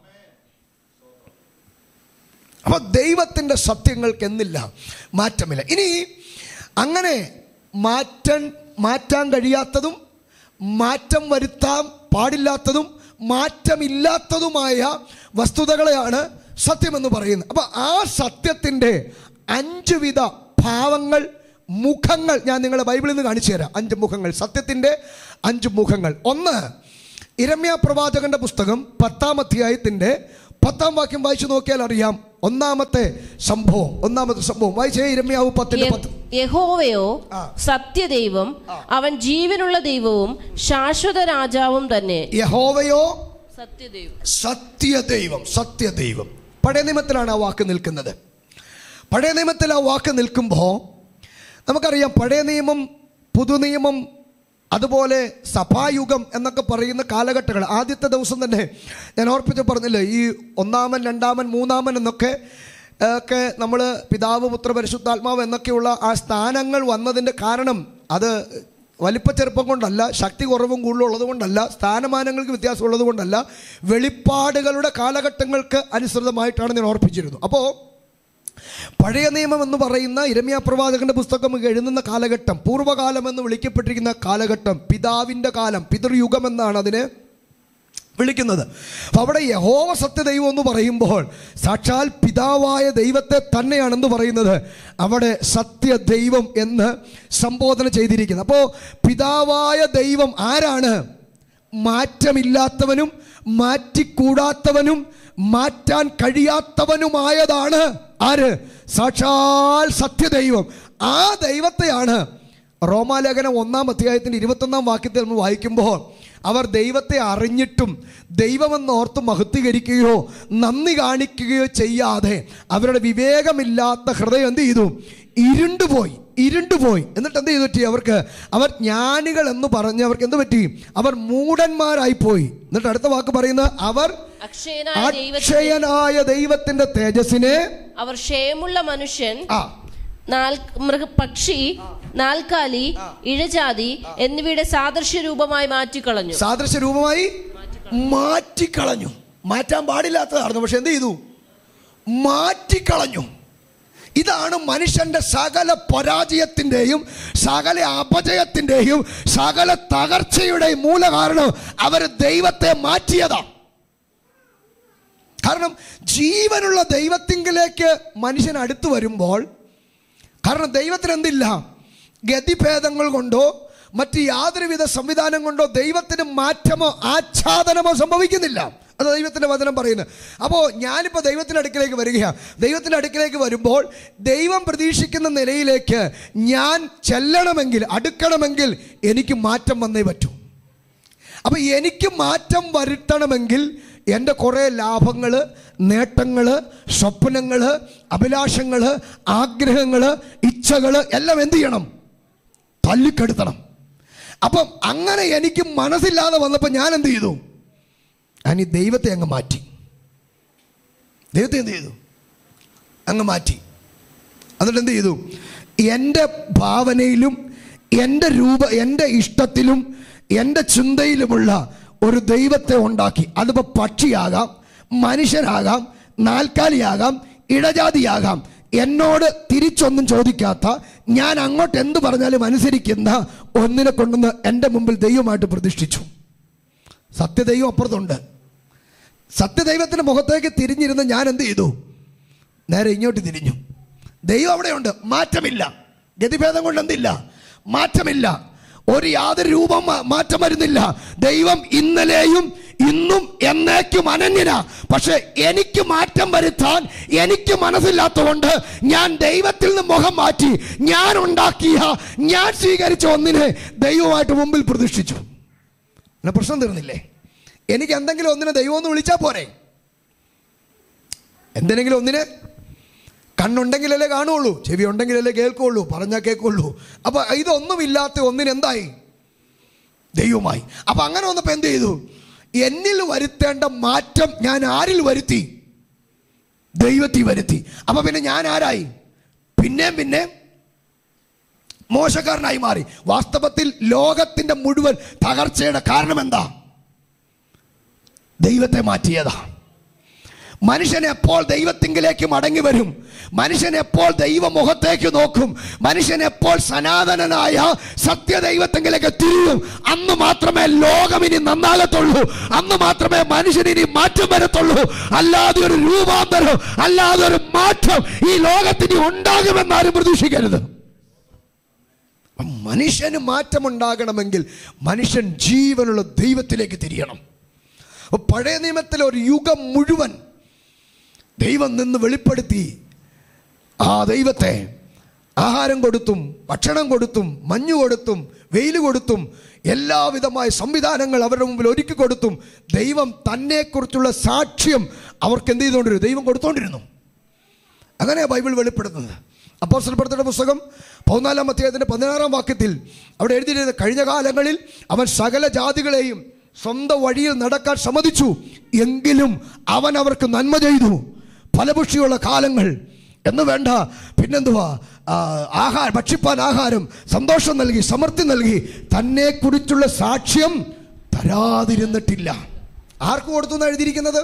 അപ്പൊ ദൈവത്തിന്റെ സത്യങ്ങൾക്ക് എന്നില്ല മാറ്റമില്ല ഇനി അങ്ങനെ മാറ്റാൻ മാറ്റാൻ കഴിയാത്തതും മാറ്റം വരുത്താൻ പാടില്ലാത്തതും മാറ്റമില്ലാത്തതുമായ വസ്തുതകളെയാണ് സത്യമെന്ന് പറയുന്നത് അപ്പോൾ ആ സത്യത്തിൻ്റെ അഞ്ച് വിധ ഭാവങ്ങൾ മുഖങ്ങൾ ഞാൻ നിങ്ങളെ ബൈബിളിൽ നിന്ന് കാണിച്ചു തരാം അഞ്ച് മുഖങ്ങൾ സത്യത്തിൻ്റെ അഞ്ച് മുഖങ്ങൾ ഒന്ന് ഇരമ്യ പ്രവാചകന്റെ പുസ്തകം പത്താം അധ്യായത്തിൻ്റെ പത്താം വാക്യം വായിച്ചു നോക്കിയാൽ അറിയാം ഒന്നാമത്തെ സംഭവം ഒന്നാമത്തെ സംഭവം വായിച്ചേ ഇരമ്യാവ് പത്തിന്റെ പത്ത് യഹോവയോ ആ. സത്യദൈവം അവൻ ജീവനുള്ള ദൈവവും ശാശ്വത രാജാവും തന്നെ യഹോവയോ സത്യദൈവം സത്യദൈവം സത്യദൈവം പഴയ നിയമത്തിലാണ് ആ വാക്ക് നിൽക്കുന്നത് പഴയ നിയമത്തിൽ ആ വാക്ക് നിൽക്കുമ്പോൾ നമുക്കറിയാം പഴയ നിയമം പുതുനിയമം അതുപോലെ സഭായുഗം എന്നൊക്കെ പറയുന്ന കാലഘട്ടങ്ങൾ ആദ്യത്തെ ദിവസം തന്നെ ഞാൻ ഓർപ്പിച്ച് പറഞ്ഞില്ലേ ഈ ഒന്നാമൻ രണ്ടാമൻ മൂന്നാമൻ എന്നൊക്കെ ഒക്കെ നമ്മൾ പിതാവ് പുത്ര പരിശുദ്ധാത്മാവ് എന്നൊക്കെയുള്ള ആ സ്ഥാനങ്ങൾ വന്നതിൻ്റെ കാരണം അത് വലിപ്പച്ചെറുപ്പം കൊണ്ടല്ല ശക്തി കുറവും കൂടുതലുള്ളത് കൊണ്ടല്ല സ്ഥാനമാനങ്ങൾക്ക് വ്യത്യാസമുള്ളത് കൊണ്ടല്ല വെളിപ്പാടുകളുടെ കാലഘട്ടങ്ങൾക്ക് അനുസൃതമായിട്ടാണ് ഞാൻ ഓർപ്പിച്ചിരുന്നു അപ്പോൾ പഴയ നിയമം എന്ന് പറയുന്ന ഇരമ്യ പ്രവാചകന്റെ പുസ്തകം എഴുതുന്ന കാലഘട്ടം പൂർവ്വകാലം എന്ന് വിളിക്കപ്പെട്ടിരിക്കുന്ന കാലഘട്ടം പിതാവിൻ്റെ കാലം പിതൃയുഗം എന്നാണ് അതിനെ വിളിക്കുന്നത് അപ്പം അവിടെ യഹോവ സത്യദൈവം എന്ന് പറയുമ്പോൾ സാക്ഷാൽ പിതാവായ ദൈവത്തെ തന്നെയാണെന്ന് പറയുന്നത് അവിടെ സത്യദൈവം എന്ന് സംബോധന ചെയ്തിരിക്കുന്നത് അപ്പോൾ പിതാവായ ദൈവം ആരാണ് മാറ്റമില്ലാത്തവനും മാറ്റിക്കൂടാത്തവനും മാറ്റാൻ കഴിയാത്തവനുമായതാണ് ആര് സാക്ഷാൽ സത്യദൈവം ആ ദൈവത്തെയാണ് റോമാലേഖനം ഒന്നാം അധ്യായത്തിൻ്റെ ഇരുപത്തൊന്നാം വാക്യത്തിൽ നമ്മൾ വായിക്കുമ്പോൾ അവർ ദൈവത്തെ അറിഞ്ഞിട്ടും ദൈവമെന്നോർത്ത് മഹത്വീകരിക്കുകയോ നന്ദി കാണിക്കുകയോ ചെയ്യാതെ അവരുടെ വിവേകമില്ലാത്ത ഹൃദയം എന്ത് ചെയ്തു ഇരുണ്ടുപോയി ഇരുണ്ടുപോയി എന്നിട്ട് എന്ത് ചെയ്തു പറ്റി അവർക്ക് അവർ ജ്ഞാനികൾ എന്ന് പറഞ്ഞ് അവർക്ക് എന്ത് പറ്റി അവർ മൂടന്മാരായി പോയി എന്നിട്ട് അടുത്ത വാക്ക് പറയുന്നത് അവർ അക്ഷയനായ ദൈവത്തെ അക്ഷയനായ ദൈവത്തിന്റെ തേജസ്സിനെ അവർ ക്ഷയമുള്ള മനുഷ്യൻ ആ നാൽ മൃഗ പക്ഷി നാൽക്കാലി ഇഴജാതി എന്നിവയുടെ സാദൃശ്യ രൂപമായി മാറ്റിക്കളഞ്ഞു സാദൃശ്യ രൂപമായി മാറ്റിക്കളഞ്ഞു മാറ്റാൻ പാടില്ലാത്തതായിരുന്നു പക്ഷെ എന്ത് ചെയ്തു മാറ്റിക്കളഞ്ഞു ഇതാണ് മനുഷ്യന്റെ സകല പരാജയത്തിൻ്റെയും സകല അപജയത്തിൻ്റെയും സകല തകർച്ചയുടെയും മൂല കാരണം അവർ ദൈവത്തെ മാറ്റിയതാണ് കാരണം ജീവനുള്ള ദൈവത്തിങ്കിലേക്ക് മനുഷ്യൻ അടുത്തു വരുമ്പോൾ കാരണം ദൈവത്തിന് എന്തില്ല ഗതിഭേദങ്ങൾ കൊണ്ടോ മറ്റ് യാതൊരുവിധ സംവിധാനം കൊണ്ടോ ദൈവത്തിന് മാറ്റമോ ആച്ഛാദനമോ സംഭവിക്കുന്നില്ല അത് ദൈവത്തിൻ്റെ വചനം പറയുന്നത് അപ്പോൾ ഞാനിപ്പോൾ ദൈവത്തിൻ്റെ അടുക്കിലേക്ക് വരികയാണ് ദൈവത്തിൻ്റെ അടുക്കിലേക്ക് വരുമ്പോൾ ദൈവം പ്രതീക്ഷിക്കുന്ന നിലയിലേക്ക് ഞാൻ ചെല്ലണമെങ്കിൽ അടുക്കണമെങ്കിൽ എനിക്ക് മാറ്റം വന്നേ പറ്റൂ അപ്പം എനിക്ക് മാറ്റം വരുത്തണമെങ്കിൽ എൻ്റെ കുറേ ലാഭങ്ങൾ നേട്ടങ്ങൾ സ്വപ്നങ്ങൾ അഭിലാഷങ്ങൾ ആഗ്രഹങ്ങൾ ഇച്ഛകൾ എല്ലാം എന്ത് ചെയ്യണം തല്ലിക്കെടുത്തണം അപ്പം അങ്ങനെ എനിക്ക് മനസ്സില്ലാതെ വന്നപ്പോൾ ഞാൻ എന്ത് ചെയ്തു ഞാൻ ഈ ദൈവത്തെ അങ്ങ് മാറ്റി ദൈവത്തെ എന്ത് ചെയ്തു അങ്ങ് മാറ്റി എന്നിട്ട് എന്ത് ചെയ്തു എൻ്റെ ഭാവനയിലും എൻ്റെ രൂപ എൻ്റെ ഇഷ്ടത്തിലും എൻ്റെ ചിന്തയിലുമുള്ള ഒരു ദൈവത്തെ ഉണ്ടാക്കി അതിപ്പോൾ പക്ഷിയാകാം മനുഷ്യനാകാം നാൽക്കാലിയാകാം ഇടജാതിയാകാം എന്നോട് തിരിച്ചൊന്നും ചോദിക്കാത്ത ഞാൻ അങ്ങോട്ട് എന്ത് പറഞ്ഞാലും അനുസരിക്കുന്ന ഒന്നിനെ കൊണ്ടുവന്ന് എൻ്റെ മുമ്പിൽ ദൈവമായിട്ട് പ്രതിഷ്ഠിച്ചു സത്യദൈവം അപ്പുറത്തുണ്ട് സത്യദൈവത്തിൻ്റെ മുഖത്തേക്ക് തിരിഞ്ഞിരുന്ന് ഞാൻ എന്ത് ചെയ്തു നേരെ ഇങ്ങോട്ട് തിരിഞ്ഞു ദൈവം അവിടെയുണ്ട് മാറ്റമില്ല ഗതിഭേദം കൊണ്ട് എന്തില്ല മാറ്റമില്ല ഒരു യാതൊരു രൂപം മാ- മാറ്റം വരുന്നില്ല ദൈവം ഇന്നലെയും ഇന്നും എന്നേക്കും അനന്യന പക്ഷെ എനിക്ക് മാറ്റം വരുത്താൻ എനിക്ക് മനസ്സില്ലാത്തതുകൊണ്ട് ഞാൻ ദൈവത്തിൽ നിന്ന് മുഖം മാറ്റി ഞാൻ ഉണ്ടാക്കിയ ഞാൻ സ്വീകരിച്ച ഒന്നിനെ ദൈവമായിട്ട് മുമ്പിൽ പ്രതിഷ്ഠിച്ചു എന്നാ പ്രശ്നം തീർന്നില്ലേ എനിക്ക് എന്തെങ്കിലും ഒന്നിനെ ദൈവം ഒന്ന് വിളിച്ചാൽ പോരെ എന്തിനെങ്കിലും ഒന്നിനെ കണ്ണുണ്ടെങ്കിലല്ലേ കാണുള്ളൂ ചെവി ഉണ്ടെങ്കിലല്ലേ കേൾക്കുള്ളൂ പറഞ്ഞാൽ കേൾക്കുള്ളൂ അപ്പൊ ഇതൊന്നുമില്ലാത്ത ഒന്നിന് എന്തായി ദൈവമായി അപ്പൊ അങ്ങനെ വന്നപ്പോ എന്ത് ചെയ്തു എന്നിൽ വരുത്തേണ്ട മാറ്റം ഞാൻ ആരിൽ വരുത്തി ദൈവത്തിൽ വരുത്തി അപ്പൊ പിന്നെ ഞാൻ ആരായി പിന്നെയും പിന്നെ മോശക്കാരനായി മാറി വാസ്തവത്തിൽ ലോകത്തിന്റെ മുഴുവൻ തകർച്ചയുടെ കാരണം എന്താ ദൈവത്തെ മാറ്റിയതാ മനുഷ്യൻ എപ്പോൾ ദൈവത്തിങ്കിലേക്ക് മടങ്ങി വരും മനുഷ്യൻ എപ്പോൾ ദൈവമുഖത്തേക്ക് നോക്കും മനുഷ്യൻ എപ്പോൾ സനാതനനായ സത്യദൈവത്തെങ്കിലേക്ക് തിരിയും അന്ന് മാത്രമേ ലോകം ഇനി നന്നാകത്തുള്ളൂ അന്ന് മാത്രമേ മനുഷ്യൻ ഇനി മാറ്റം വരത്തുള്ളൂ അല്ലാതെ ഒരു രൂപാന്തരം അല്ലാതെ ഒരു മാറ്റം ഈ ലോകത്തിന് ഉണ്ടാകുമെന്ന് ആരും പ്രതീക്ഷിക്കരുത് മനുഷ്യന് മാറ്റമുണ്ടാകണമെങ്കിൽ മനുഷ്യൻ ജീവനുള്ള ദൈവത്തിലേക്ക് തിരിയണം അപ്പൊ പഴയ നിയമത്തിലെ ഒരു യുഗം മുഴുവൻ ദൈവം നിന്ന് വെളിപ്പെടുത്തി ആ ദൈവത്തെ ആഹാരം കൊടുത്തും ഭക്ഷണം കൊടുത്തും മഞ്ഞു കൊടുത്തും വെയിൽ കൊടുത്തും എല്ലാവിധമായ സംവിധാനങ്ങൾ അവരുടെ മുമ്പിൽ ഒരുക്കി കൊടുത്തും ദൈവം തന്നെക്കുറിച്ചുള്ള സാക്ഷ്യം അവർക്ക് എന്ത് ചെയ്തുകൊണ്ടിരുന്നു ദൈവം കൊടുത്തോണ്ടിരുന്നു അങ്ങനെയാണ് ബൈബിൾ വെളിപ്പെടുത്തുന്നത് അപ്പോൾ പ്രവൃത്തിയുടെ പുസ്തകം പതിനാലാം അധ്യായത്തിൻ്റെ പതിനാറാം വാക്യത്തിൽ അവിടെ എഴുതിയിരുന്നത് കഴിഞ്ഞ കാലങ്ങളിൽ അവൻ സകല ജാതികളെയും സ്വന്തം വഴിയിൽ നടക്കാൻ സമ്മതിച്ചു എങ്കിലും അവൻ അവർക്ക് നന്മ ചെയ്തു ഫലപുഷ്ടിയുള്ള കാലങ്ങൾ എന്ന് വേണ്ട പിന്നെന്തുവാ ആ, ആഹാരം ഭക്ഷിപ്പാൻ ആഹാരം സന്തോഷം നൽകി സമൃദ്ധി നൽകി തന്നെക്കുറിച്ചുള്ള സാക്ഷ്യം തരാതിരുന്നിട്ടില്ല ആർക്ക് കൊടുത്തു എന്ന് എഴുതിയിരിക്കുന്നത്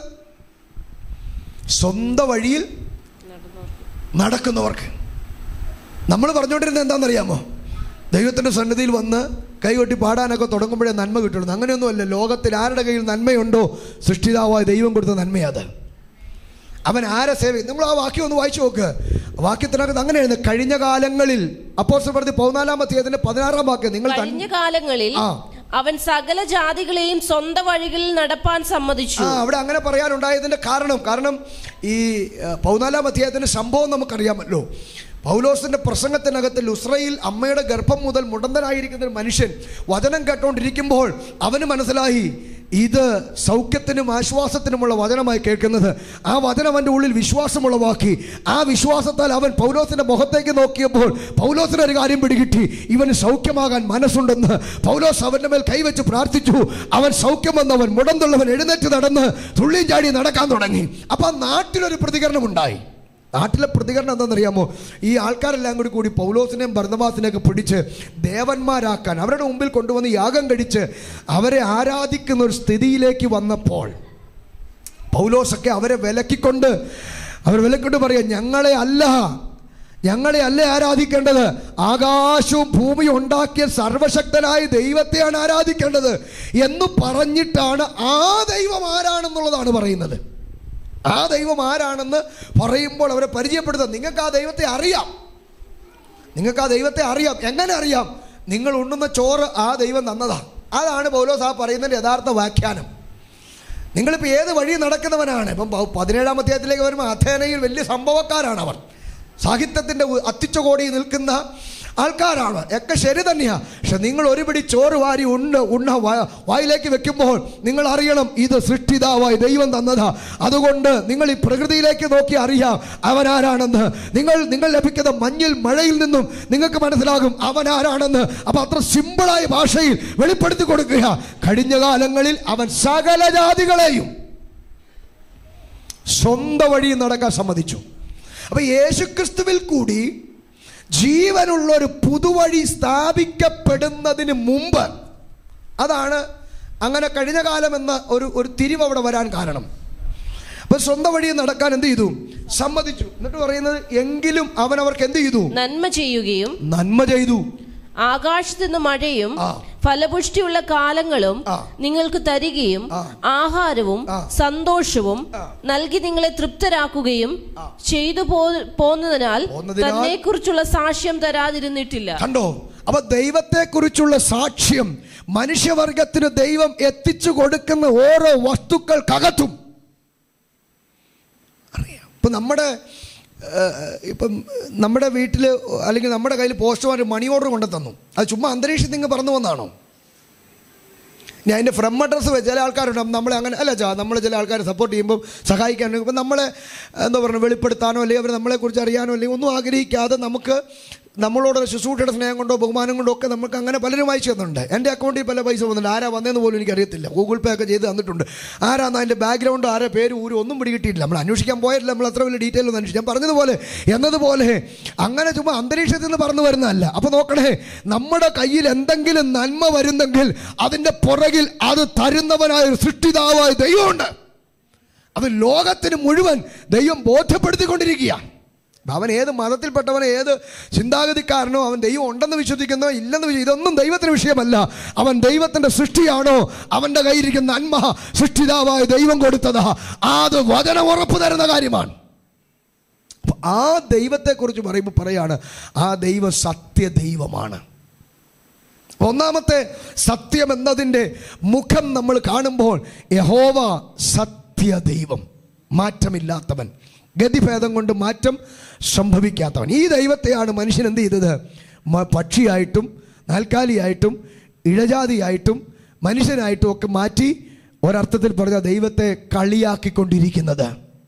സ്വന്തം വഴിയിൽ നടക്കുന്നവർക്ക് നമ്മൾ പറഞ്ഞുകൊണ്ടിരുന്നത് എന്താണെന്നറിയാമോ ദൈവത്തിൻ്റെ സന്നിധിയിൽ വന്ന് കൈകൊട്ടി പാടാനൊക്കെ തുടങ്ങുമ്പോഴേ നന്മ കിട്ടുള്ളൂ അങ്ങനെയൊന്നുമല്ല ലോകത്തിൽ ആരുടെ കയ്യിൽ നന്മയുണ്ടോ സൃഷ്ടിതാവായ ദൈവം കൊടുത്ത നന്മയത് അവൻ ആരെ സേവ നമ്മൾ ആ വാക്യം ഒന്ന് വായിച്ചു നോക്ക് വാക്യത്തിനകത്ത് അങ്ങനെ എഴുതുന്നത് കഴിഞ്ഞ കാലങ്ങളിൽ അപ്പോൾ പ്രതി പതിനാലാമത്തെ അതിന്റെ പതിനാറാം വാക്യം നിങ്ങൾ തൻ- കഴിഞ്ഞ കാലങ്ങളിൽ ആ. അവൻ സകല ജാതികളെയും സ്വന്തം വഴികളിൽ നടപ്പാൻ സമ്മതിച്ചു ആ അവിടെ അങ്ങനെ പറയാനുണ്ടായതിന്റെ കാരണം കാരണം ഈ ആ, പതിനാലാം അധ്യായത്തിന്റെ സംഭവം നമുക്കറിയാമല്ലോ പൗലോസിന്റെ പ്രസംഗത്തിനകത്ത് ലുസ്രയിൽ അമ്മയുടെ ഗർഭം മുതൽ മുടന്തനായിരിക്കുന്ന ഒരു മനുഷ്യൻ വചനം കേട്ടോണ്ടിരിക്കുമ്പോൾ അവന് മനസ്സിലായി ഇത് സൗഖ്യത്തിനും ആശ്വാസത്തിനുമുള്ള വചനമായി കേൾക്കുന്നത് ആ വചനം അവൻ്റെ ഉള്ളിൽ വിശ്വാസമുളവാക്കി ആ വിശ്വാസത്താൽ അവൻ പൗലോസിന്റെ മുഖത്തേക്ക് നോക്കിയപ്പോൾ പൗലോസിന് ഒരു കാര്യം പിടികിട്ടി ഇവന് സൗഖ്യമാകാൻ മനസ്സുണ്ടെന്ന് പൗലോസ് അവന്റെ മേൽ കൈവച്ച് പ്രാർത്ഥിച്ചു അവൻ സൗഖ്യം വന്നവൻ മുടന്തുള്ളവൻ എഴുന്നേറ്റ് നടന്ന് തുള്ളിയും ചാടി നടക്കാൻ തുടങ്ങി അപ്പൊ ആ നാട്ടിലൊരു പ്രതികരണം ഉണ്ടായി നാട്ടിലെ പ്രതികരണം എന്താണെന്നറിയാമോ ഈ ആൾക്കാരെല്ലാം കൂടി കൂടി പൗലോസിനെയും ഭർണവാസിനെയൊക്കെ പിടിച്ച് ദേവന്മാരാക്കാൻ അവരുടെ മുമ്പിൽ കൊണ്ടുവന്ന് യാഗം കഴിച്ച് അവരെ ആരാധിക്കുന്ന ഒരു സ്ഥിതിയിലേക്ക് വന്നപ്പോൾ പൗലോസൊക്കെ അവരെ വിലക്കിക്കൊണ്ട് അവർ വിലക്കൊണ്ട് പറയാം ഞങ്ങളെ അല്ല ഞങ്ങളെ അല്ലേ ആരാധിക്കേണ്ടത് ആകാശവും ഭൂമിയും ഉണ്ടാക്കിയ സർവശക്തനായ ദൈവത്തെയാണ് ആരാധിക്കേണ്ടത് എന്ന് പറഞ്ഞിട്ടാണ് ആ ദൈവം ആരാണെന്നുള്ളതാണ് പറയുന്നത് ആ ദൈവം ആരാണെന്ന് പറയുമ്പോൾ അവരെ പരിചയപ്പെടുത്താം നിങ്ങൾക്ക് ആ ദൈവത്തെ അറിയാം നിങ്ങൾക്ക് ആ ദൈവത്തെ അറിയാം എങ്ങനെ അറിയാം നിങ്ങൾ ഉണ്ണുന്ന ചോറ് ആ ദൈവം തന്നതാ അതാണ് പൗലോസ് ആ പറയുന്നതിൻ്റെ യഥാർത്ഥ വ്യാഖ്യാനം നിങ്ങളിപ്പോൾ ഏത് വഴി നടക്കുന്നവനാണ് ഇപ്പം പ- പതിനേഴാം അധ്യായത്തിലേക്ക് വരുമ്പോൾ അഥേനയിൽ വലിയ സംഭവക്കാരാണ് അവർ സാഹിത്യത്തിൻ്റെ അത്തിച്ചുകോടിയിൽ നിൽക്കുന്ന ആൾക്കാരാണ് ഒക്കെ ശരി തന്നെയാണ് പക്ഷെ നിങ്ങൾ ഒരു പിടി ചോറ് വാരി ഉണ്ട് ഉണ്ണ വാ- വായിലേക്ക് വെക്കുമ്പോൾ നിങ്ങൾ അറിയണം ഇത് സൃഷ്ടിതാവായി ദൈവം തന്നതാ അതുകൊണ്ട് നിങ്ങൾ ഈ പ്രകൃതിയിലേക്ക് നോക്കി അറിയാം അവനാരാണെന്ന് നിങ്ങൾ നിങ്ങൾ ലഭിക്കുന്ന മഞ്ഞിൽ മഴയിൽ നിന്നും നിങ്ങൾക്ക് മനസ്സിലാകും അവനാരാണെന്ന് അപ്പം അത്ര സിമ്പിളായ ഭാഷയിൽ വെളിപ്പെടുത്തി കൊടുക്കുക കഴിഞ്ഞ കാലങ്ങളിൽ അവൻ സകല ജാതികളെയും സ്വന്തം വഴി നടക്കാൻ സമ്മതിച്ചു അപ്പൊ യേശുക്രിസ്തുവിൽ കൂടി ജീവനുള്ള ഒരു പുതുവഴി സ്ഥാപിക്കപ്പെടുന്നതിന് മുമ്പ് അതാണ് അങ്ങനെ കഴിഞ്ഞ കാലം എന്ന ഒരു ഒരു തിരിവ് അവിടെ വരാൻ കാരണം അപ്പൊ സ്വന്തം വഴി നടക്കാൻ എന്ത് ചെയ്തു സമ്മതിച്ചു എന്നിട്ട് പറയുന്നത് എങ്കിലും അവൻ അവർക്ക് എന്ത് ചെയ്തു നന്മ ചെയ്യുകയും നന്മ ചെയ്തു ആകാശത്ത് നിന്ന് മഴയും ആ. ഫലപുഷ്ടിയുള്ള കാലങ്ങളും ആ. നിങ്ങൾക്ക് തരികയും ആ. ആഹാരവും ആ. സന്തോഷവും ആ. നൽകി നിങ്ങളെ തൃപ്തരാക്കുകയും ചെയ്തു പോ- പോന്നതിനാൽ പോന്നതിനാൽ തന്നെ കുറിച്ചുള്ള സാക്ഷ്യം തരാതിരുന്നിട്ടില്ല കണ്ടോ അപ്പൊ ദൈവത്തെക്കുറിച്ചുള്ള സാക്ഷ്യം മനുഷ്യവർഗത്തിന് ദൈവം എത്തിച്ചു കൊടുക്കുന്ന ഓരോ വസ്തുക്കൾക്കകത്തും അറിയാം ഇപ്പം നമ്മുടെ ഏഹ്, ഇപ്പം നമ്മുടെ വീട്ടിൽ അല്ലെങ്കിൽ നമ്മുടെ കയ്യിൽ പോസ്റ്റ്മാൻ മണി ഓർഡർ കൊണ്ടു തന്നു അത് ചുമ്മാ അന്തരീക്ഷത്തിൽ നിങ്ങൾ പറന്നു വന്നാണോ ഇനി അതിൻ്റെ ഫ്രം അഡ്രസ്സ് ചില ആൾക്കാരുണ്ട് നമ്മളെ അങ്ങനെ അല്ല ചാ നമ്മൾ ചില ആൾക്കാരെ സപ്പോർട്ട് ചെയ്യുമ്പോൾ സഹായിക്കാൻ ഇപ്പം നമ്മളെ എന്താ പറയുക വെളിപ്പെടുത്താനോ അല്ലെങ്കിൽ അവർ നമ്മളെക്കുറിച്ച് അറിയാനോ അല്ലെങ്കിൽ ഒന്നും ആഗ്രഹിക്കാതെ നമുക്ക് നമ്മളോട് ശുശ്രൂഷയുടെ സ്നേഹം കൊണ്ടോ ബഹുമാനം കൊണ്ടോ ഒക്കെ നമുക്ക് അങ്ങനെ പലരും അയച്ചു തന്നിട്ടുണ്ട് എൻ്റെ അക്കൗണ്ടിൽ പല പൈസ വന്നിട്ടുണ്ട് ആരാ വന്നതെന്ന് പോലും എനിക്കറിയത്തില്ല ഗൂഗിൾ പേ ഒക്കെ ചെയ്ത് തന്നിട്ടുണ്ട് ആരാന്ന് അതിൻ്റെ ബാക്ക്ഗ്രൗണ്ട് ആരാ പേര് ഊരും ഒന്നും പിടികിട്ടിയില്ല നമ്മൾ അന്വേഷിക്കാൻ പോയിട്ടില്ല നമ്മൾ അത്ര വലിയ ഡീറ്റെയിൽ ഒന്നും അന്വേഷിച്ചു ഞാൻ പറഞ്ഞതുപോലെ എന്നതുപോലെ അങ്ങനെ ചുമ്മാ അന്തരീക്ഷത്തിൽ നിന്ന് പറഞ്ഞു വരുന്നതല്ല അപ്പോൾ നോക്കണേ നമ്മുടെ കയ്യിൽ എന്തെങ്കിലും നന്മ വരുന്നെങ്കിൽ അതിൻ്റെ പുറകിൽ അത് തരുന്നവനായ ഒരു സൃഷ്ടിതാവായ ദൈവമുണ്ട് അത് ലോകത്തിന് മുഴുവൻ ദൈവം ബോധ്യപ്പെടുത്തിക്കൊണ്ടിരിക്കുകയാണ് അപ്പം അവൻ ഏത് മതത്തിൽപ്പെട്ടവനോ ഏത് ചിന്താഗതിക്കാരനോ അവൻ ദൈവം ഉണ്ടെന്ന് വിശ്വസിക്കുന്നോ ഇല്ലെന്ന് വിശ്വ ഇതൊന്നും ദൈവത്തിന് വിഷയമല്ല അവൻ ദൈവത്തിൻ്റെ സൃഷ്ടിയാണോ അവൻ്റെ കയ്യിരിക്കുന്ന നന്മ സൃഷ്ടിതാവായ ദൈവം കൊടുത്തതാ അത് വചനം ഉറപ്പ് തരുന്ന കാര്യമാണ് അപ്പൊ ആ ദൈവത്തെക്കുറിച്ച് പറയുമ്പോൾ പറയാണ് ആ ദൈവം സത്യ ദൈവമാണ് ഒന്നാമത്തെ സത്യം എന്നതിൻ്റെ മുഖം നമ്മൾ കാണുമ്പോൾ യഹോവ സത്യ ദൈവം മാറ്റമില്ലാത്തവൻ ഗതിഭേദം കൊണ്ട് മാറ്റം സംഭവിക്കാത്തവൻ ഈ ദൈവത്തെയാണ് മനുഷ്യൻ എന്ത് ചെയ്തത് മ- പക്ഷിയായിട്ടും നാൽക്കാലിയായിട്ടും ഇഴജാതിയായിട്ടും മനുഷ്യനായിട്ടും ഒക്കെ മാറ്റി ഒരർത്ഥത്തിൽ പറഞ്ഞ ദൈവത്തെ കളിയാക്കിക്കൊണ്ടിരിക്കുന്നത്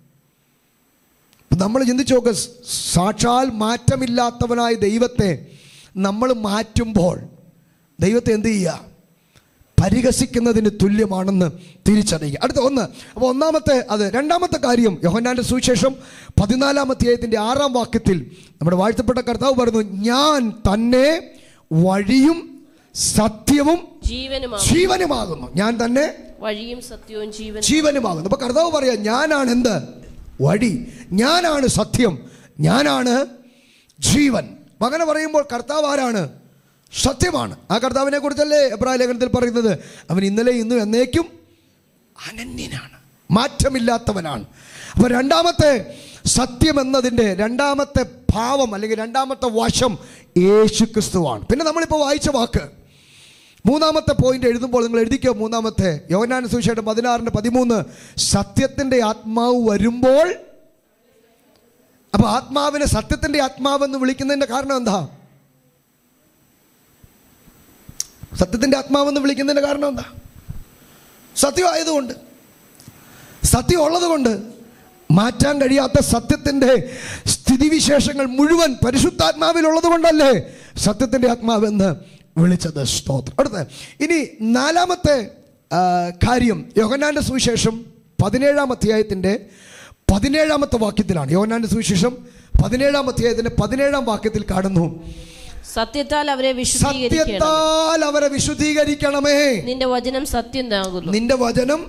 നമ്മൾ ചിന്തിച്ചു നോക്ക് സാക്ഷാൽ മാറ്റമില്ലാത്തവനായ ദൈവത്തെ നമ്മൾ മാറ്റുമ്പോൾ ദൈവത്തെ എന്ത് ചെയ്യുക പരിഹസിക്കുന്നതിന് തുല്യമാണെന്ന് തിരിച്ചറിയുക അടുത്ത ഒന്ന് അപ്പോൾ ഒന്നാമത്തെ അത് രണ്ടാമത്തെ കാര്യം യോഹന്നാൻ്റെ സുവിശേഷം പതിനാലാം അധ്യായത്തിൻ്റെ ആറാം വാക്യത്തിൽ നമ്മുടെ വാഴ്ത്തപ്പെട്ട കർത്താവ് പറഞ്ഞു ഞാൻ തന്നെ വഴിയും സത്യവും ജീവനുമാണ് ജീവനുമാകുന്നു ഞാൻ തന്നെ വഴിയും സത്യവും ജീവനും ജീവനുമാകുന്നു അപ്പൊ കർത്താവ് പറയാ ഞാനാണ് എന്ത് വഴി ഞാനാണ് സത്യം ഞാനാണ് ജീവൻ അപ്പൊ അങ്ങനെ പറയുമ്പോൾ കർത്താവ് ആരാണ് സത്യമാണ് ആ കർത്താവിനെ കുറിച്ചല്ലേ എബ്രായ ലേഖനത്തിൽ പറയുന്നത് അവൻ ഇന്നലെ ഇന്നും എന്നേക്കും അനന്യനാണ് മാറ്റമില്ലാത്തവനാണ് അപ്പൊ രണ്ടാമത്തെ സത്യം എന്നതിൻ്റെ രണ്ടാമത്തെ ഭാവം അല്ലെങ്കിൽ രണ്ടാമത്തെ വശം യേശു ക്രിസ്തുവാണ് പിന്നെ നമ്മളിപ്പോൾ വായിച്ച വാക്ക് മൂന്നാമത്തെ പോയിന്റ് എഴുതുമ്പോൾ നിങ്ങൾ എഴുതിക്കോ മൂന്നാമത്തെ യോനാന സുവിശേഷം പതിനാറിൻ്റെ പതിമൂന്ന് സത്യത്തിൻ്റെ ആത്മാവ് വരുമ്പോൾ അപ്പൊ ആത്മാവിനെ സത്യത്തിൻ്റെ ആത്മാവെന്ന് വിളിക്കുന്നതിൻ്റെ കാരണം എന്താ സത്യത്തിൻ്റെ ആത്മാവെന്ന് വിളിക്കുന്നതിൻ്റെ കാരണം എന്താ സത്യമായതുകൊണ്ട് സത്യം ഉള്ളതുകൊണ്ട് മാറ്റാൻ കഴിയാത്ത സത്യത്തിൻ്റെ സ്ഥിതിവിശേഷങ്ങൾ മുഴുവൻ പരിശുദ്ധാത്മാവിലുള്ളത് കൊണ്ടല്ലേ സത്യത്തിൻ്റെ ആത്മാവെന്ന് വിളിച്ചത് സ്തോത്രം അടുത്ത ഇനി നാലാമത്തെ ആ, കാര്യം യോഹനാന്റെ സുവിശേഷം പതിനേഴാം അധ്യായത്തിൻ്റെ പതിനേഴാമത്തെ വാക്യത്തിലാണ് യോഹനാന്റെ സുവിശേഷം പതിനേഴാം അധ്യായത്തിൻ്റെ പതിനേഴാം വാക്യത്തിൽ കാണുന്നു സത്യത്താൽ അവരെ വിശുദ്ധീകരിക്കണം സത്യത്താൽ അവരെ വിശുദ്ധീകരിക്കണമേ നിന്റെ വചനം സത്യം താകുന്നു നിന്റെ വചനം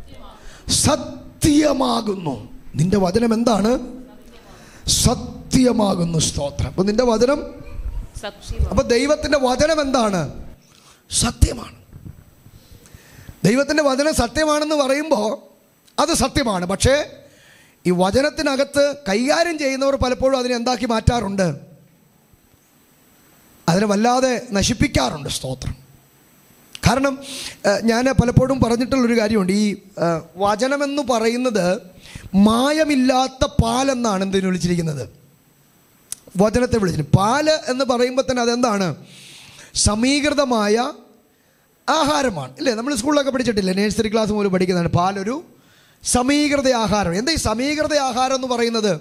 സത്യമാകുന്നു നിന്റെ വചനം എന്താണ് സത്യമാകുന്നു സ്തോത്രം അപ്പൊ നിന്റെ വചനം സത്യം അപ്പൊ ദൈവത്തിന്റെ വചനം എന്താണ് സത്യമാണ് ദൈവത്തിന്റെ വചനം സത്യമാണെന്ന് പറയുമ്പോൾ അത് സത്യമാണ് പക്ഷേ ഈ വചനത്തിനകത്ത് കൈകാര്യം ചെയ്യുന്നവർ പലപ്പോഴും അതിനെ എന്താക്കി മാറ്റാറുണ്ട് അതിനെ വല്ലാതെ നശിപ്പിക്കാറുണ്ട് സ്തോത്രം കാരണം ഞാൻ പലപ്പോഴും പറഞ്ഞിട്ടുള്ളൊരു കാര്യമുണ്ട് ഈ ആ, വചനമെന്ന് പറയുന്നത് മായമില്ലാത്ത പാലെന്നാണ് എന്തിനു വിളിച്ചിരിക്കുന്നത് വചനത്തെ വിളിച്ചിട്ട് പാല് എന്ന് പറയുമ്പോൾ തന്നെ അതെന്താണ് സമീകൃതമായ ആഹാരമാണ് ഇല്ലേ നമ്മൾ സ്കൂളിലൊക്കെ പഠിച്ചിട്ടില്ലേ നേഴ്സറി ക്ലാസ് മുതൽ പഠിക്കുന്നതാണ് പാലൊരു സമീകൃത ആഹാരം എന്താ ഈ സമീകൃത ആഹാരം എന്ന് പറയുന്നത്